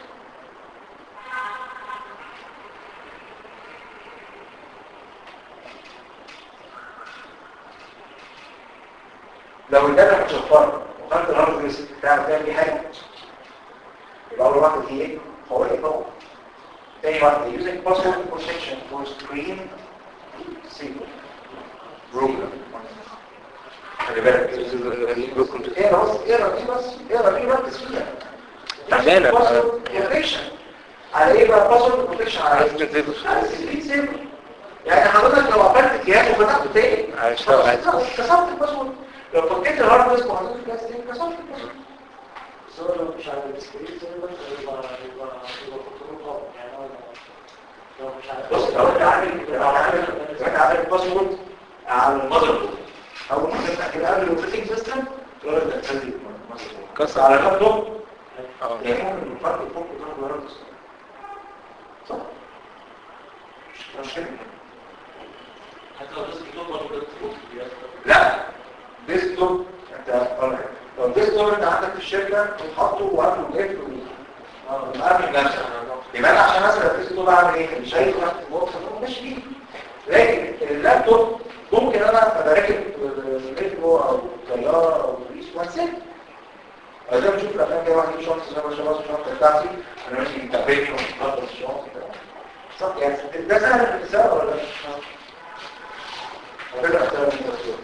لو الداتا متشفره وخدت الهارد ديسك بتاعك تعمل بيه حاجه يبقى اول واحده دي ايه؟ قويه طبعا تاني واحده using password protection for screen single program خلي بالك اقرا بس اقرا دي بس اقرا دي ركز فيها تعبانة. Password protection. على ايه بقى باسورد بروتكشن على ايه؟ Screen saver. على سكرين سيفر يعني حضرتك لو قفلت الجهاز وفتحته تاني هيشتغل عادي. خلاص، كسرت الباسورد لو فكيت الهارد ديسك وحطيته في الجهاز تاني كسرت الباسورد بس هو لو مش على السكرين سيرفر يبقى يبقى يبقى كنترول قوي يعني هو لو مش على بص لو انت عامل لو عامل لو انت عامل الباسورد على المذر بورد او ممكن تفتح كده قبل الاوبريتنج سيستم تقول لك ده تنزل المذر بورد كسر. على اللابتوب اه يعني ممكن من فرق الفوق وتاخد الهارد ديسك صح مش مش كده حتى لو الناس بتطلب ولا تطلب لا ديسكتوب انت هتقول لو الديسكتوب انت عندك في الشركه بتحطه وقافله وقافله قافل نفسك يبقى انا عشان اسرق الديسكتوب اعمل ايه؟ مش شايف تحت البوكس ماشي بيه لكن اللابتوب ممكن انا ابقى راكب مترو او طياره او اتوبيس وانساه زي ما بنشوف الافلام كده واحد يجيب شنطه زي ما شباب الشنطه بتاعتي انا ماشي متابعني ومخلص الشنطه صح يعني ده سهل الانتساب ولا لا؟ على فكره سهل الانتساب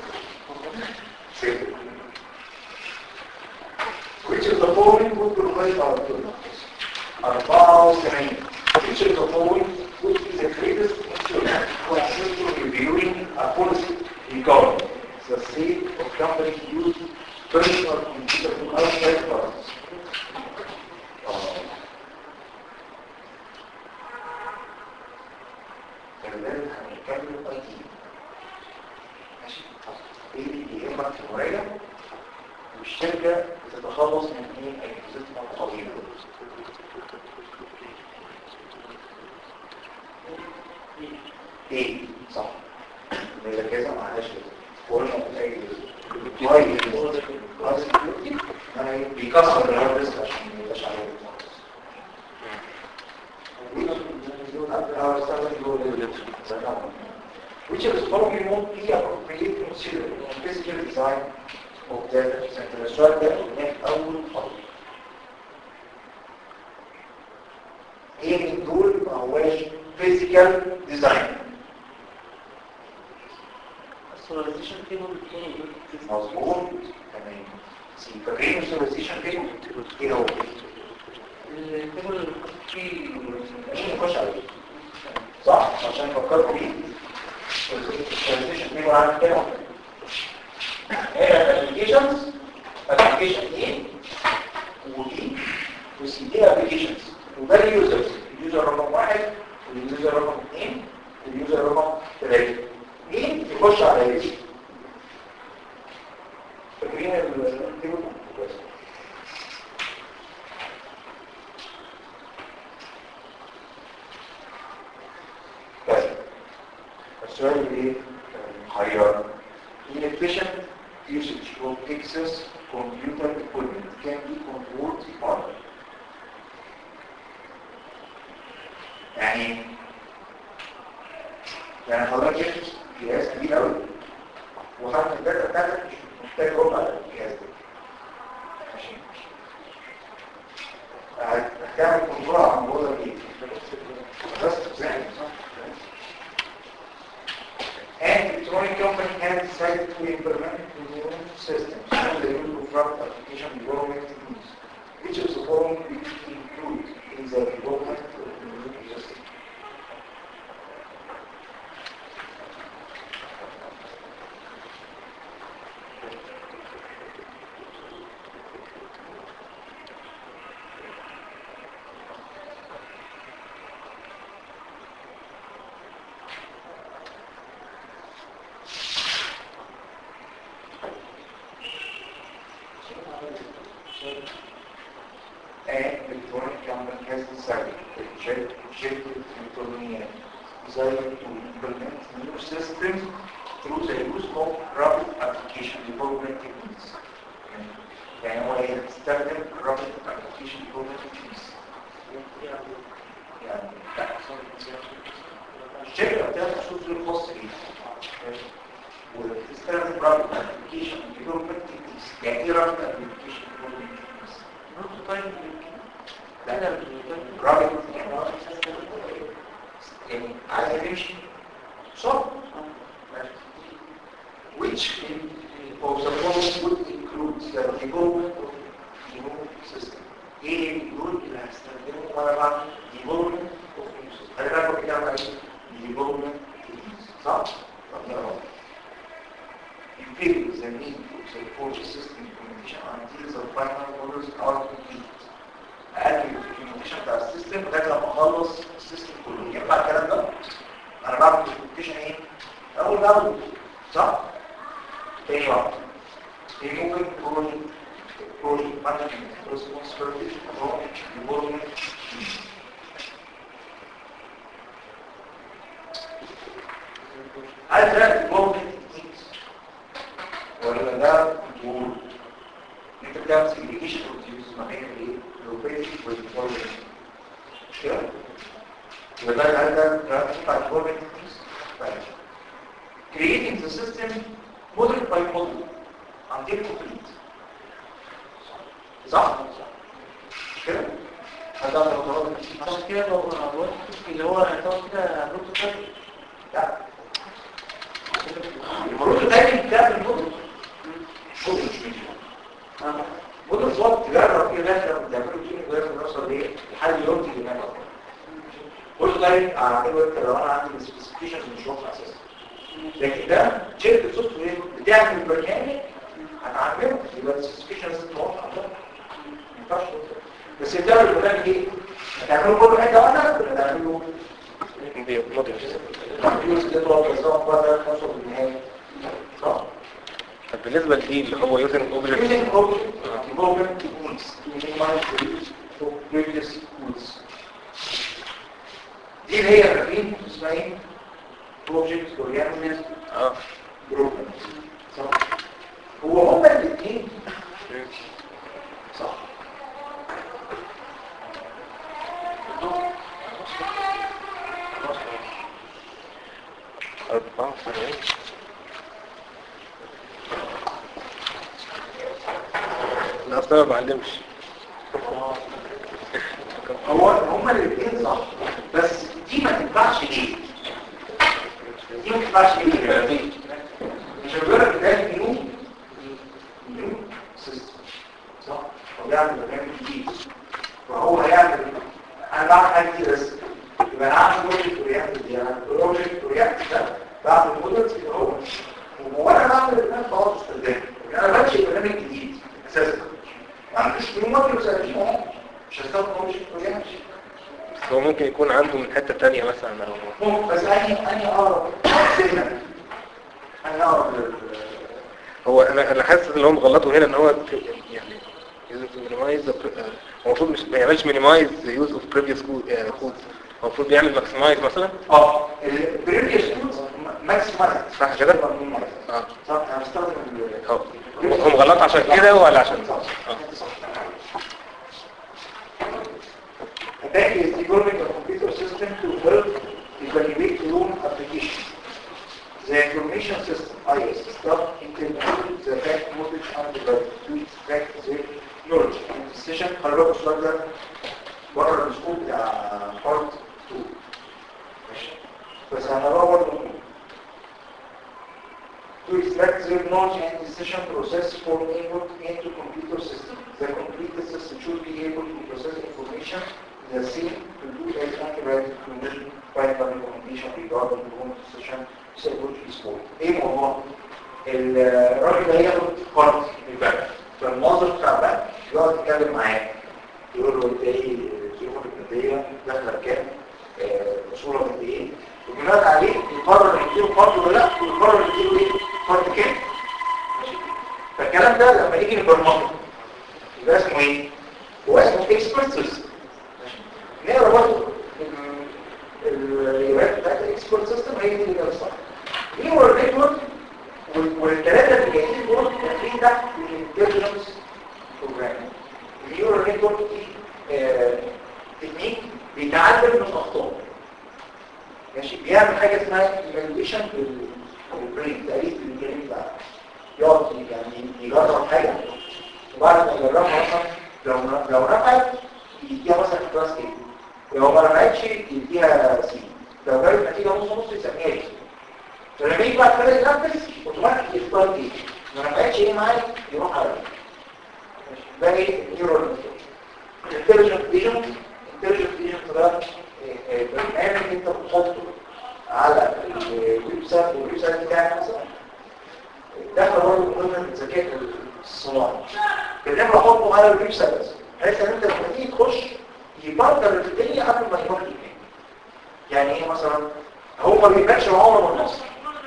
Which of the following would provide our purpose? 74 Which of the following would be the greatest instrument to assist in reviewing a policy regarding the state of companies use personal computer to outside parties? كمان هنتكلم اي تي ماشي ايه اللي يهمك في المراجعه والشركه بتتخلص من ايه اجهزتها القديمه ايه صح اذا كذا معلش قلنا في اي هاي هاي بيكسر الهارد ديسك عشان ما يبقاش عليه which is probably won't be appropriate to consider in physical design of data center. السؤال ده هناك أول خطوة. ايه من دول ما هواش physical design. السولاريزيشن تيبل بتكون مظبوط تمام. فاكرين السولاريزيشن تيبل؟ ايه هو؟ التيبل اللي فيه مش نخش عليه. صح؟ عشان فكرت بيه. السولاريزيشن تيبل عامل كده. هنا الابلكيشنز ابلكيشن ايه ودي وسي دي ابلكيشنز وده اليوزرز اليوزر رقم واحد واليوزر رقم اثنين واليوزر رقم ثلاثة مين يخش على ايه فاكرين التيبل طيب السؤال ايه محير inefficient usage of excess computer equipment can be controlled further. يعني يعني حضرتك جبت جهاز كبير قوي وخدت الداتا بتاعتك مش محتاج ربع الجهاز ده ماشي هتعمل كنترول على الموضوع ده ايه؟ بس زين صح and electronic company has decided to implement new systems and the use of rapid application development techniques, which is the following which include in the development of the new system. and electronic company has decided to check objective methodology designed to implement new systems through the use of rapid application development techniques. يعني هو يستخدم rapid application development techniques. يعني الشركة بتاعت الصوت الخاص بيها وتستخدم rapid application development techniques. يعني ايه rapid application development techniques؟ نقطة طيب لا رابط يعني عايز تمشي صح which of the following would include the development of new system ايه الجول اللي هستخدمه وانا بعمل development of new system انا بقى بتكلم عن development techniques صح؟ طب يلا You feel the need to support the system implementation until the final models are complete. اقل الكوميونيكيشن بتاع السيستم لغايه لما اخلص السيستم كله ينفع الكلام ده انا بعمل كوميونيكيشن ايه اول باول صح تاني واحد ايه ممكن بروجكت بروجكت مانجمنت ريسبونسبيلتي بروجكت ديفلوبمنت هل ده ديفلوبمنت ولا ده الاوبريتنج والديفورميشن مش كده؟ يبقى ده الهدف بتاع الديفورميشن creating the system model by model until complete صح؟ مش كده؟ هذا هو عشان كده لو الوقت اللي هو هيطلع كده بروتوتايب لا المفروض دايما تعمل موديل شغل مش فيديو موديل صوت تجرب كده لازم تعملوا تيم ولازم نوصل ليه لحد يوم تيجي معاك كل دايما اعمله انت لو انا عندي سبيسيفيكيشن مش واضحه اساسا لكن ده شركه سوفت وير بتعمل برنامج هنعمله يبقى السبيسيفيكيشن لازم تبقى واضحه ما ينفعش بس بتعمل البرنامج ايه؟ هتعمله كل حاجه واحده ولا هتعمله دي موديل الفلوس دي تقعد تظبط بقى توصل للنهايه صح؟ طب بالنسبة لدي اللي هو يوزنج اوبجكت Using object involvement tools to minimize the use of previous tools. دي اللي هي فاكرين اسمها ايه؟ Project Oriented اه Development. صح؟ هو هما الاثنين صح؟ أربعة وسبعين لا أصلا ما بعلمش هو هما الاثنين صح بس دي ما تنفعش ليه؟ دي ما تنفعش ليه؟ مش هقول لك ده نيو نيو سيستم صح؟ هو بيعمل برنامج جديد وهو هيعمل انا بعمل حاجه جديده بس يبقى انا عامل بروجكت رياكت دي انا بروجكت رياكت ده بعمل مودلز كده هو وانا بعمل البرنامج خلاص استخدامه انا بنشئ برنامج جديد اساسا ما عنديش نيو موديل سنتين اهو مش هستخدم بروجكت رياكت بس هو ممكن يكون عنده من حتة تانية مثلا أو ممكن بس اني اني اقرب سنه اني اقرب لل- هو أنا أنا حاسس إن هو مغلطه هنا إن هو ت- يعني minimize the pre- آه، هو المفروض مش ما يعملش minimize the use of previous code آه، codes هو المفروض يعمل maximize مثلا اه البريفيوس تولز ماكسمايز صح كده؟ اه صح انا بستخدم ال- هو هو مغلط عشان كده ولا عشان صح. اه Attack is developing a computer system to help evaluate loan application. The information system, IS, stuff includes the back knowledge and the to extract the knowledge. In the session, هنروح السؤال ده بره السكوب بتاع بارت 2. ماشي. بس هنروح برضه to extract the knowledge and decision process from input into computer system. The computer system should be able to process information the same to do as accurate information final recommendation regarding the home decision سيكون في سكول. ايه موضوع؟ الراجل ده ياخد قرض من البنك فالموظف بتاع البنك يقعد يتكلم معاه يقول له انت ايه ظروفك الماديه داخله بكام؟ آه، مشهوره قد ايه؟ وبناء عليه يقرر يديله قرض ولا لا ويقرر يديله ايه؟ قرض كام؟ ماشي؟ فالكلام ده لما يجي نبرمجه يبقى اسمه ايه؟ هو اسمه اكسبرت سيستم نقرا برضه الروايات بتاعت الاكسبرت سيستم هي دي اللي جايه صح نيورال نتورك والثلاثه اللي جايين دول داخلين تحت الانتليجنس بروجرامينج النيورال نتورك دي آه، تكنيك بيتعلم من الاخطاء ماشي بيعمل حاجه اسمها ايفالويشن للبرين تقريب للبرين بتاعه يقعد يعني يجرب حاجه وبعد ما يجربها مثلا لو لو نفعت يديها مثلا كلاس ايه لو ما نفعتش يديها سي لو جابت نتيجه نص نص يسميها ايه فلما يجي بعد كده ينفذ اوتوماتيك يختار ايه ما نفعتش ايه معايا يروح على ماشي. ده ايه نيورال انتليجنت فيجن انتليجنت فيجن ده آه، آه، برنامج انت بتحطه على الويب سايت والويب سايت بتاعك مثلا داخل برضه مهمه الذكاء الصناعي برنامج احطه على الويب سايت بحيث ان انت لما تيجي تخش يبرر الدنيا قبل ما يروح لك يعني ايه مثلا هو ما بيبانش عمره من مصر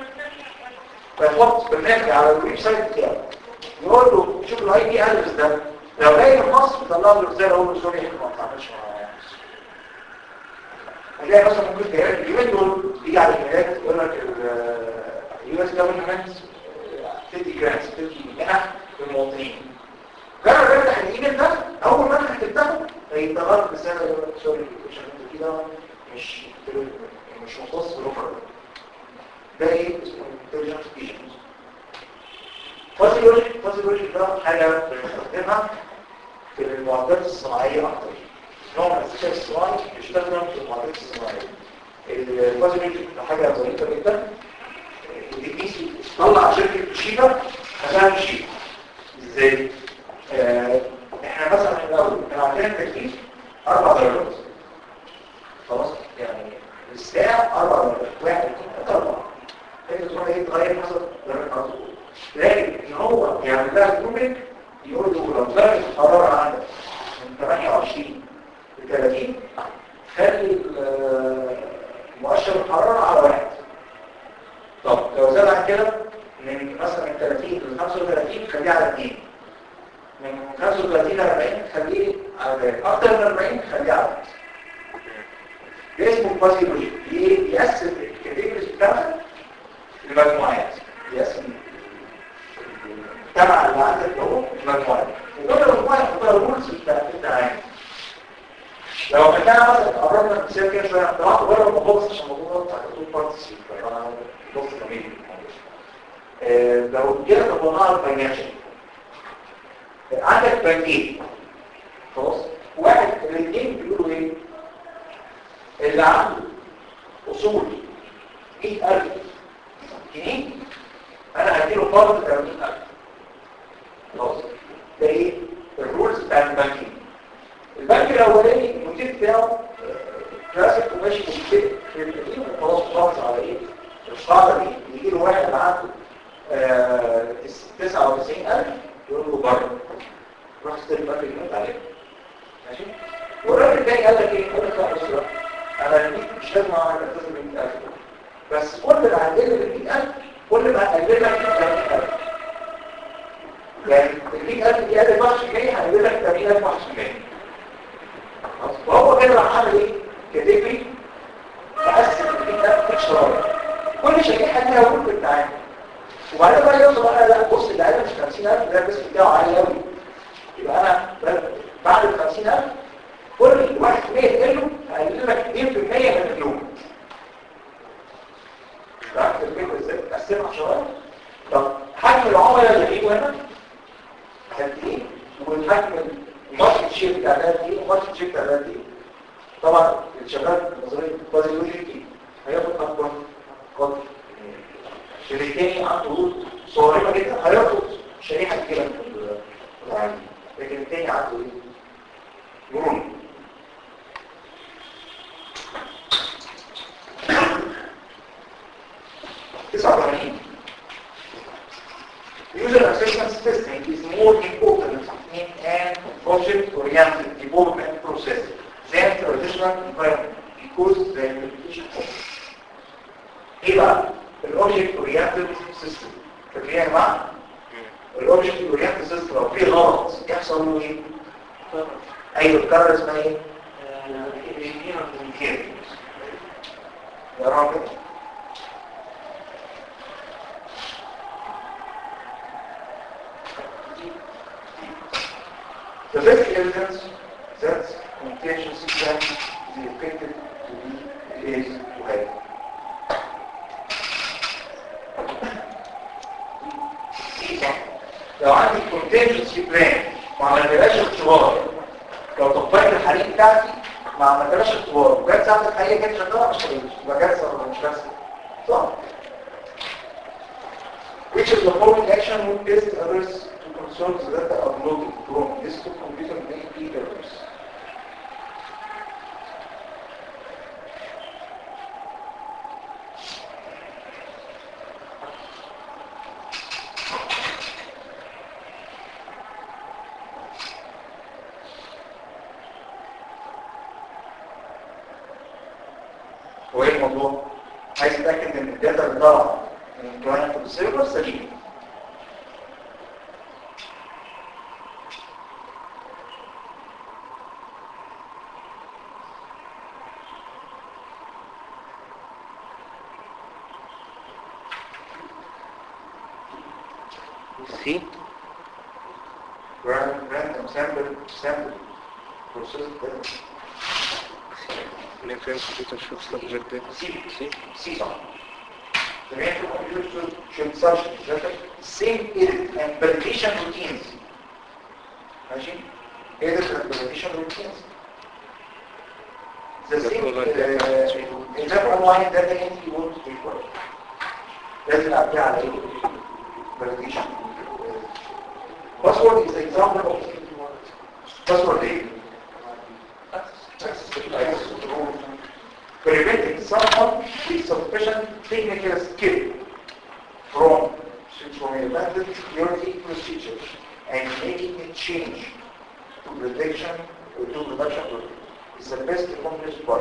فيحط برنامج على الويب سايت بتاعه يقول له شوف الاي بي ادرس ده لو جاي من مصر طلع له رساله اقول له سوري احنا ما بنتعاملش مع مصر هتلاقي مثلا ممكن تلاقي اليومين دول يجي على الايميلات يقول لك اليو اس جفرمنت تدي جرانتس تدي منح للمواطنين جرب افتح الايميل ده اول ما انت هتفتحه هيتغير رساله يقول لك سوري عشان انت كده مش مش مختص بالاوفر ده ايه اسمه انتليجنس ايجنت فازي لوجيك فازي لوجيك ده حاجه بنستخدمها في المعدات الصناعيه اكتر نوع من الذكاء الصناعي بيستخدم في المعدات الصناعيه الفازي لوجيك ده حاجه ظريفه جدا بتقيس تطلع شركه توشيبا عشان توشيبا ازاي؟ آه، احنا مثلا في الاول كان عندنا تكليف اربع درجات خلاص يعني الساعه اربع درجات واحد اثنين ثلاثه اربعه انت تروح ايه تغير حسب درجه الحراره لكن ان هو يعمل لها جروبنج يقول له لو درجه الحراره عندك من 28 ل 30 خلي ال- مؤشر الحراره على واحد طب لو زاد عن كده من مثلا من 30 ل 35 خليه على 2 من 35 ل 40 خليه على اكتر من 40 خليه على 1 ده اسمه كوازي لوجيك يقسم الكاتيجوريز بتاعتك لمجموعات يقسم التبع اللي عندك هو مجموعات وكل مجموعه يحطها الرولز بتاعت التعامل لو عملناها مثلا قررنا نسيب كده شويه طلعت بره الموضوع بس عشان الموضوع بتاع الدكتور بارتس فانا بص جميل آه، لو جينا طبقناها الفاينانشال عندك بنكين خلاص واحد الاثنين بيقولوا ايه اللي عنده اصول 100000 جنيه انا هديله قرض 80000 خلاص ده ايه الرولز بتاع البنكين البنك الاولاني المدير بتاعه آه، كلاسيك وماشي مشكله في القديم وخلاص خالص على ايه القاعده دي يجي له واحد عنده آه، 99000 يقول له بره روح اشتري بنك الجنود عليه ماشي والراجل الثاني قال لك ايه قال لك لا بص بقى انا هديك مش لازم اعمل اساس ب 100000 بس كل ما هقلل ال 100000 كل ما هقلل لك 30000 يعني ال 100000 دي قلل 1% هقلل لك 30000 1% خلاص؟ وهو كده راح عامل ايه؟ كاتيجوري تقسم ال 100000 اشتراك كل شريحه ليها رول في التعامل وبعدين بقى يوصل بقى لا بص اللي اقل مش 50000 ده الريسك بتاعه عالي قوي يبقى انا بعد ال 50000 كل واحد في 100 يقله هيقل لك 2% من اليوم عرفت الفكره ازاي تقسمها شويه طب حجم العملاء اللي هيجوا هنا قد ايه والحجم الماركت شير بتاع ده قد ايه والماركت شير بتاع ده قد ايه طبعا الشباب نظريه كوازي لوجيكي هياخد اكبر قدر الثاني عنده ضغوط صارمه جدا هياخد شريحه كبيره من العالم لكن الثاني عنده ايه مرونه تسعة وثمانين User acceptance testing is more important in an object-oriented development process than traditional environment because the implementation of ايه بقى؟ الاوبجكت اورينتد سيستم فاكرين يا جماعه؟ الاوبجكت اورينتد سيستم لو فيه غلط يحصل له ايه؟ ايوه الكرر اسمها ايه؟ يا راجل The best evidence that contingency plan is expected to be is to have لو عندي contingency plan ما عملتلاش اختبار لو طبقت الحريق بتاعتي ما عملتلاش اختبار وجت ساعة الحقيقة كانت شغالة مش هتعيش يبقى كارثة ولا مش كارثة صح Which of the following action would best others to control the data uploaded from desktop computer may be errors? هو ايه الموضوع؟ عايز اتاكد ان الداتا اللي طالعه من الكلاينت والسيرفر سليم سي run sample sample process data mainframe computer should subject data C C C صح the mainframe computer should, should subject data same edit and validation routines ماشي edit and validation routines the That's same all I have. uh, in that online data entry won't be required لازم أبدأ على ايه validation password is example of password ايه preventing someone with sufficient technical skill from from invented security procedures and making a change to protection to production is the best accomplished by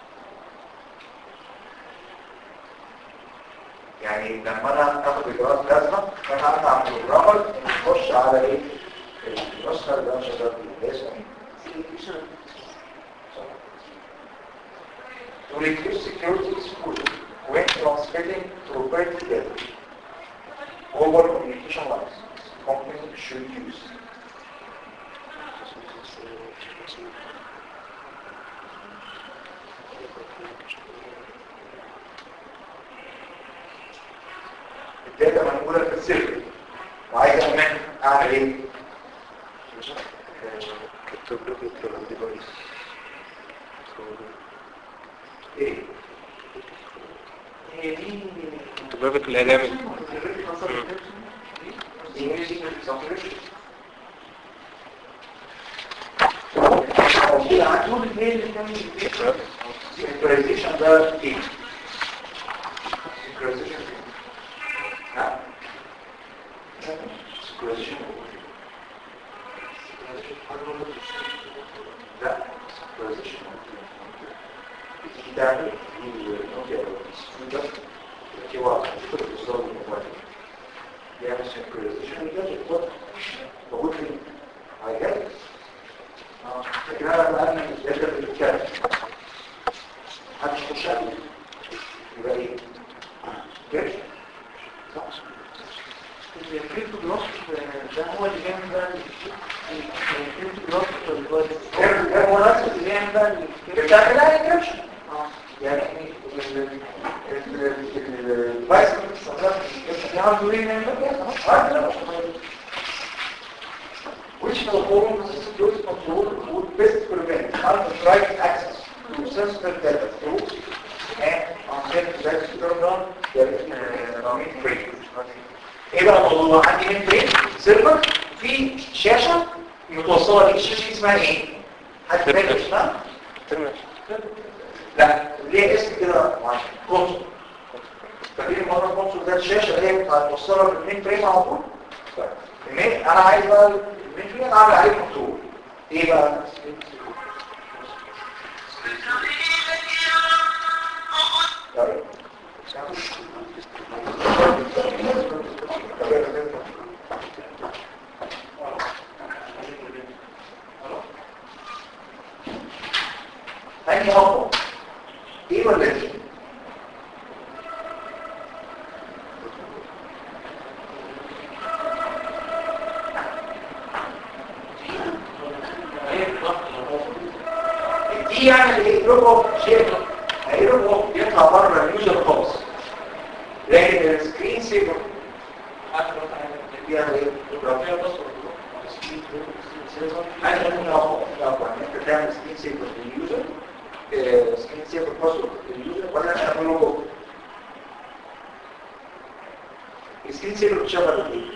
يعني لما انا اخد اجراءات لازمه فانا ارجع من البروجرامر نخش على ايه النسخه اللي انا شغال بيها اسمها to reduce security exposure when transmitting proprietary data over communication lines company should use الداتا منقولة في السيرفر وعايز أمان أعمل إيه؟ cryptographic device إيه؟ هي دي cryptographic الإعلامي English English دول الاثنين اللي كانوا Synchronization ده إيه؟ Synchronization نعم Synchronization لا Synchronization بتيجي تعمل نوكيا ده في واحد بيوصل الموبايل يعمل Synchronization ده بيتوقع موجود في عيادات لكن انا بقى انا يقدر بالكامل محدش يخش عليه يبقى ايه؟ كده؟ الكريبتو جراف ده هو اللي بيعمل بقى الكريبتو جراف كام كام مناسب اللي بيعمل بقى بتعملها انكريبشن اه يعني الفايس بتستخدم يعرفوا ايه من بقى which performs the security control would best prevent unauthorized access to sensitive data through and unauthorized program domain free. ايه بقى الموضوع عندي من فريم سيرفر في شاشة متوصلة دي الشاشة دي اسمها ايه؟ حد فاكر اسمها؟ terminal لا ليه اسم كده معين كونسول فاكرين مرة كونسول ده الشاشة اللي هي هتوصلها بالمين فريم على طول طيب، المين انا عايز بقى المين فريم اعمل عليه كنترول ايه بقى؟ طيب. أنهي أفضل؟ إيه ولا إيه؟ دي يعني ايه روبوت شيء اي روبوت يطلع بره اليوزر خالص لكن السكرين سيفر يعني ايه رفيع بصر حاجه ممكن اقف انت تعمل سكرين سيفر لليوزر سكرين سيفر باسورد لليوزر ولا تعمل روبوت السكرين سيفر بتشغل ايه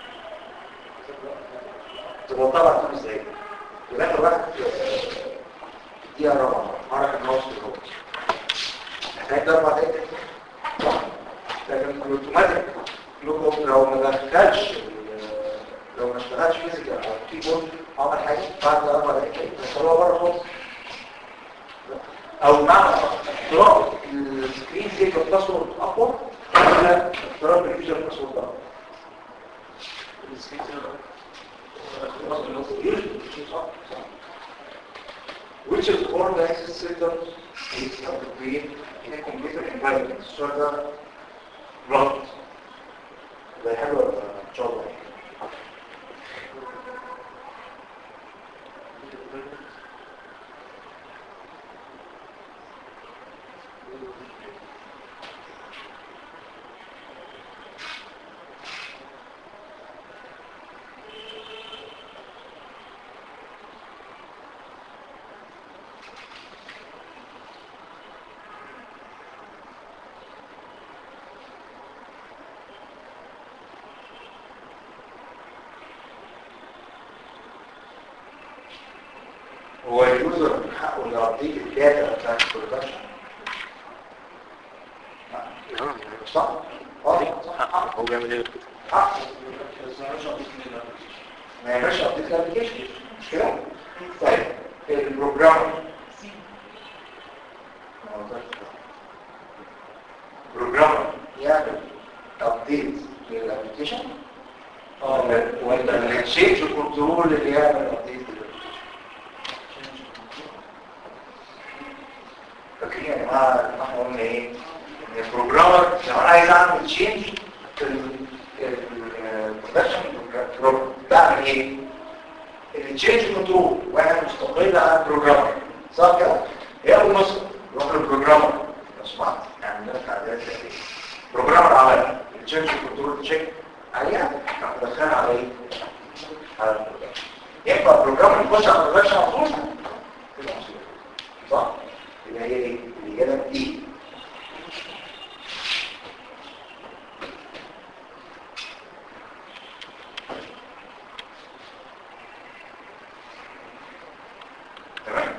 تبقى طبعا خمس دقايق يبقى واحد دي رابعة حركة الماوس بالروبوت محتاج اربع دقايق لكن الاوتوماتيك لوكو لو ما دخلش لو ما اشتغلش فيزيكال على الكيبورد عمل حاجه بعد اربع دقايق بس هو بره خالص او مع اختراق السكرين سيفر باسورد اقوى ولا اختراق اليوزر باسورد اقوى السكرين سيفر which is all the access systems is appropriate in a computer environment so that run ده حلو ان شاء الله هو اليوزر من حقه يعطيك الداتا بتاعت البرودكشن اه صح؟ اه صح هو بيعمل ايه غير كده حقه ما يعملش ابديت الابلكيشن مش كده؟ طيب البروجرامر بروجرامر يعمل ابديت للابلكيشن اه ولا التشينج كنترول اللي يعمل ابديت للابلكيشن فاكرين يا جماعه ان احنا قلنا ايه؟ ان البروجرامر لو انا عايز اعمل تشينج في البرودكشن بروجرام بعمل ايه؟ التشينج كنترول واحد مستقل عن البروجرامر صح كده؟ ياخد نص يروح للبروجرامر لو سمحت يعني نفتح عدد بروجرامر عمل التشينج كنترول تشيك عليها راح دخلها على ايه؟ على البروجرامر ينفع البروجرامر يخش على البرودكشن على طول؟ تبقى مصيبة. صح؟ يبقى هي ايه؟ الإجابة دي تمام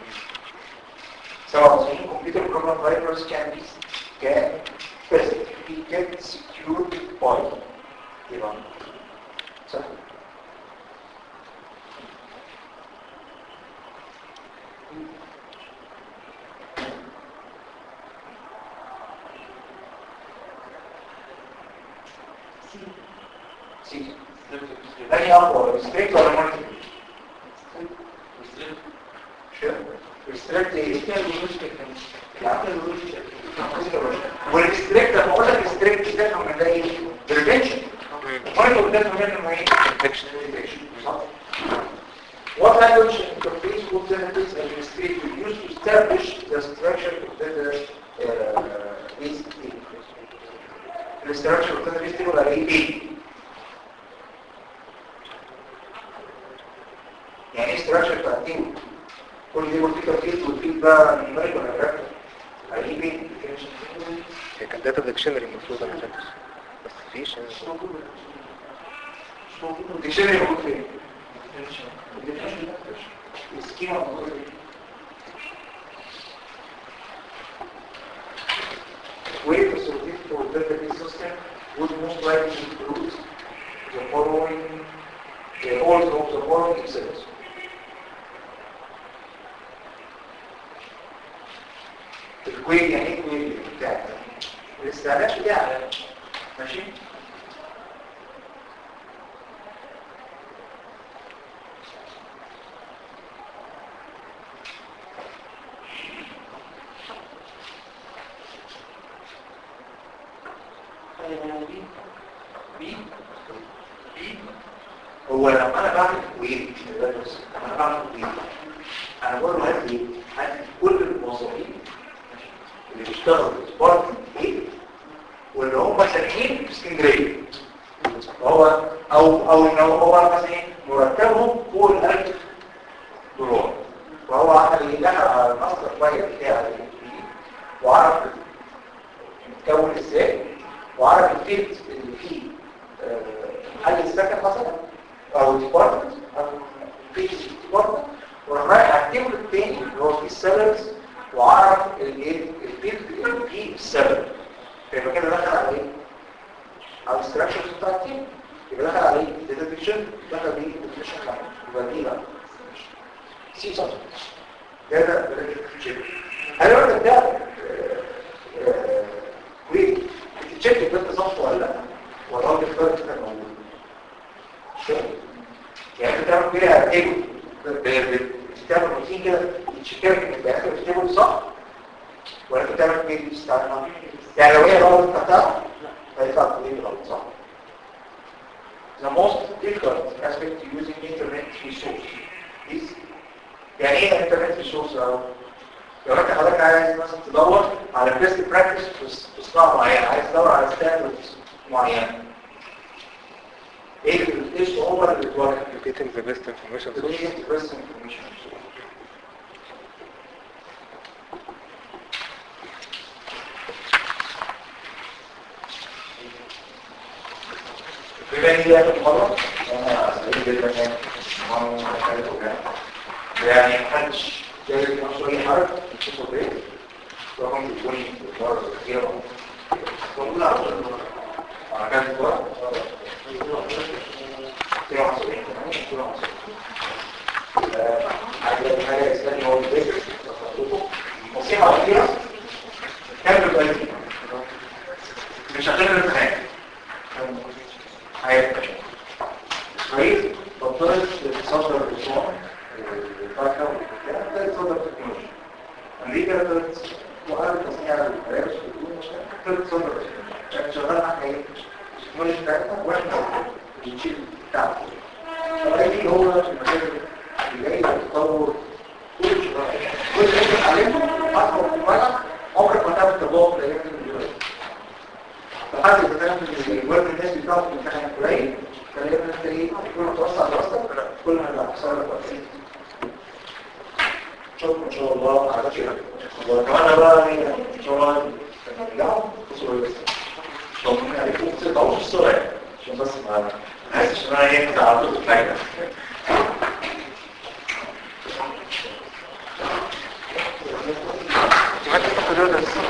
سواء computer program virus can be can first be kept secured by يبقى صح سي أي أقوى restrict ولا multiple restrict ايه؟ والريستريكت لما اقول لك ريستريكت ده من ده ايه؟ بريفنشن وبرضه ده منه ايه؟ Prevention. صح؟ What language interface alternatives are restricted to use to establish the structure of the uh, is the structure of the table are ايه؟ يعني ايه structure بتاع التيبل؟ كل دي مرتبطه فيه والفيل بقى نمرك ولا رقم هيجيب ايه؟ هي كان داتا ديكشنري المفروض انا فاكر بس مفيش يعني. الديكشنري موجود فين؟ السكيما موجود فين؟ Way to solve for database system would most likely include the following, the all of the following examples. الكويل يعني ايه كويل بتاعك الاستعلاء بتاعك ماشي هو لما انا بعمل كويل لما انا بعمل كويل انا بقول له هات لي هات لي كل الموظفين اللي بيشتغلوا في سبورت ايه واللي هم ساكنين في اسكندريه هو او او ان هو مثلا ايه مرتبهم فوق ال 1000 دولار وهو عمل ايه دخل على المصدر شويه بتاع وعرف متكون ازاي وعرف الفيلد اللي فيه آه، محل السكن مثلا او ديبارتمنت او فيلد ديبارتمنت وراح رايح على التيبل الثاني اللي هو فيه السالاريز وعرف الايه الفيلد اللي فيه السبب يبقى كده دخل على ايه على الستراكشرز بتاع التيم يبقى دخل على ايه ديتكشن دخل ايه ديتكشن يبقى دي بقى سي صح ده ده تشيك هل هو ده ويت تشيك ده صح ولا لا ولا هو بيختار كده موجود شو يعني انت بتعمل كده تيبل بتعمل روتين كده تشيكات ان البيانات اللي بتكتبه صح ولا انت بتعمل ايه بتستعملها يعني لو هي غلط بتاعتها هيطلع تقول غلط صح The most difficult aspect to using internet resource is يعني ايه internet resource او لو انت حضرتك عايز مثلا تدور على best practice في صناعه معينه عايز تدور على standards معينه ايه ايه الصعوبه اللي بتواجهك Getting the best information تقول source. ايه best information source بما ان دي اخر مره انا سعيد جدا يعني معاهم حاجات وكده يعني محدش جاي ينشر اي حاجه يتصل بيه رقم تليفوني المره الاخيره موجود على طول على كام دلوقتي 72 عايز حاجه اسمها هو البيت نصيحه اخيره كمل بالك مش هتعمل امتحان هيبقى اسرائيل بطلت تصدر الاسبوع الفاكهه والكلام ده تصدر التكنولوجيا امريكا ابتدت وقالت تصنيع الفراخ ابتدت تصدر التكنولوجيا يعني شغال احنا ايه التكنولوجيا بتاعتنا واحنا بنشيل بتاعته فأي هو المجال اللي جاي للتطور كل شوية كل اللي انت اتعلمته اكبر في الملعب عمرك ما تعرف تطور في الايام اللي دلوقتي فحد اذا كان الوزن الناس بتاعه في الامتحان قليل فلازم انت ايه كل ما توسع دراستك كل ما يبقى حصل لك وقت شكرا ان شاء الله على خير واتمنى بقى ان شاء الله ترجعوا تصوروا بس طمني عليكم ما تقطعوش السرعه عشان بس ما حاسس ان انا ايه تعرضت الفايده ما تفكر ده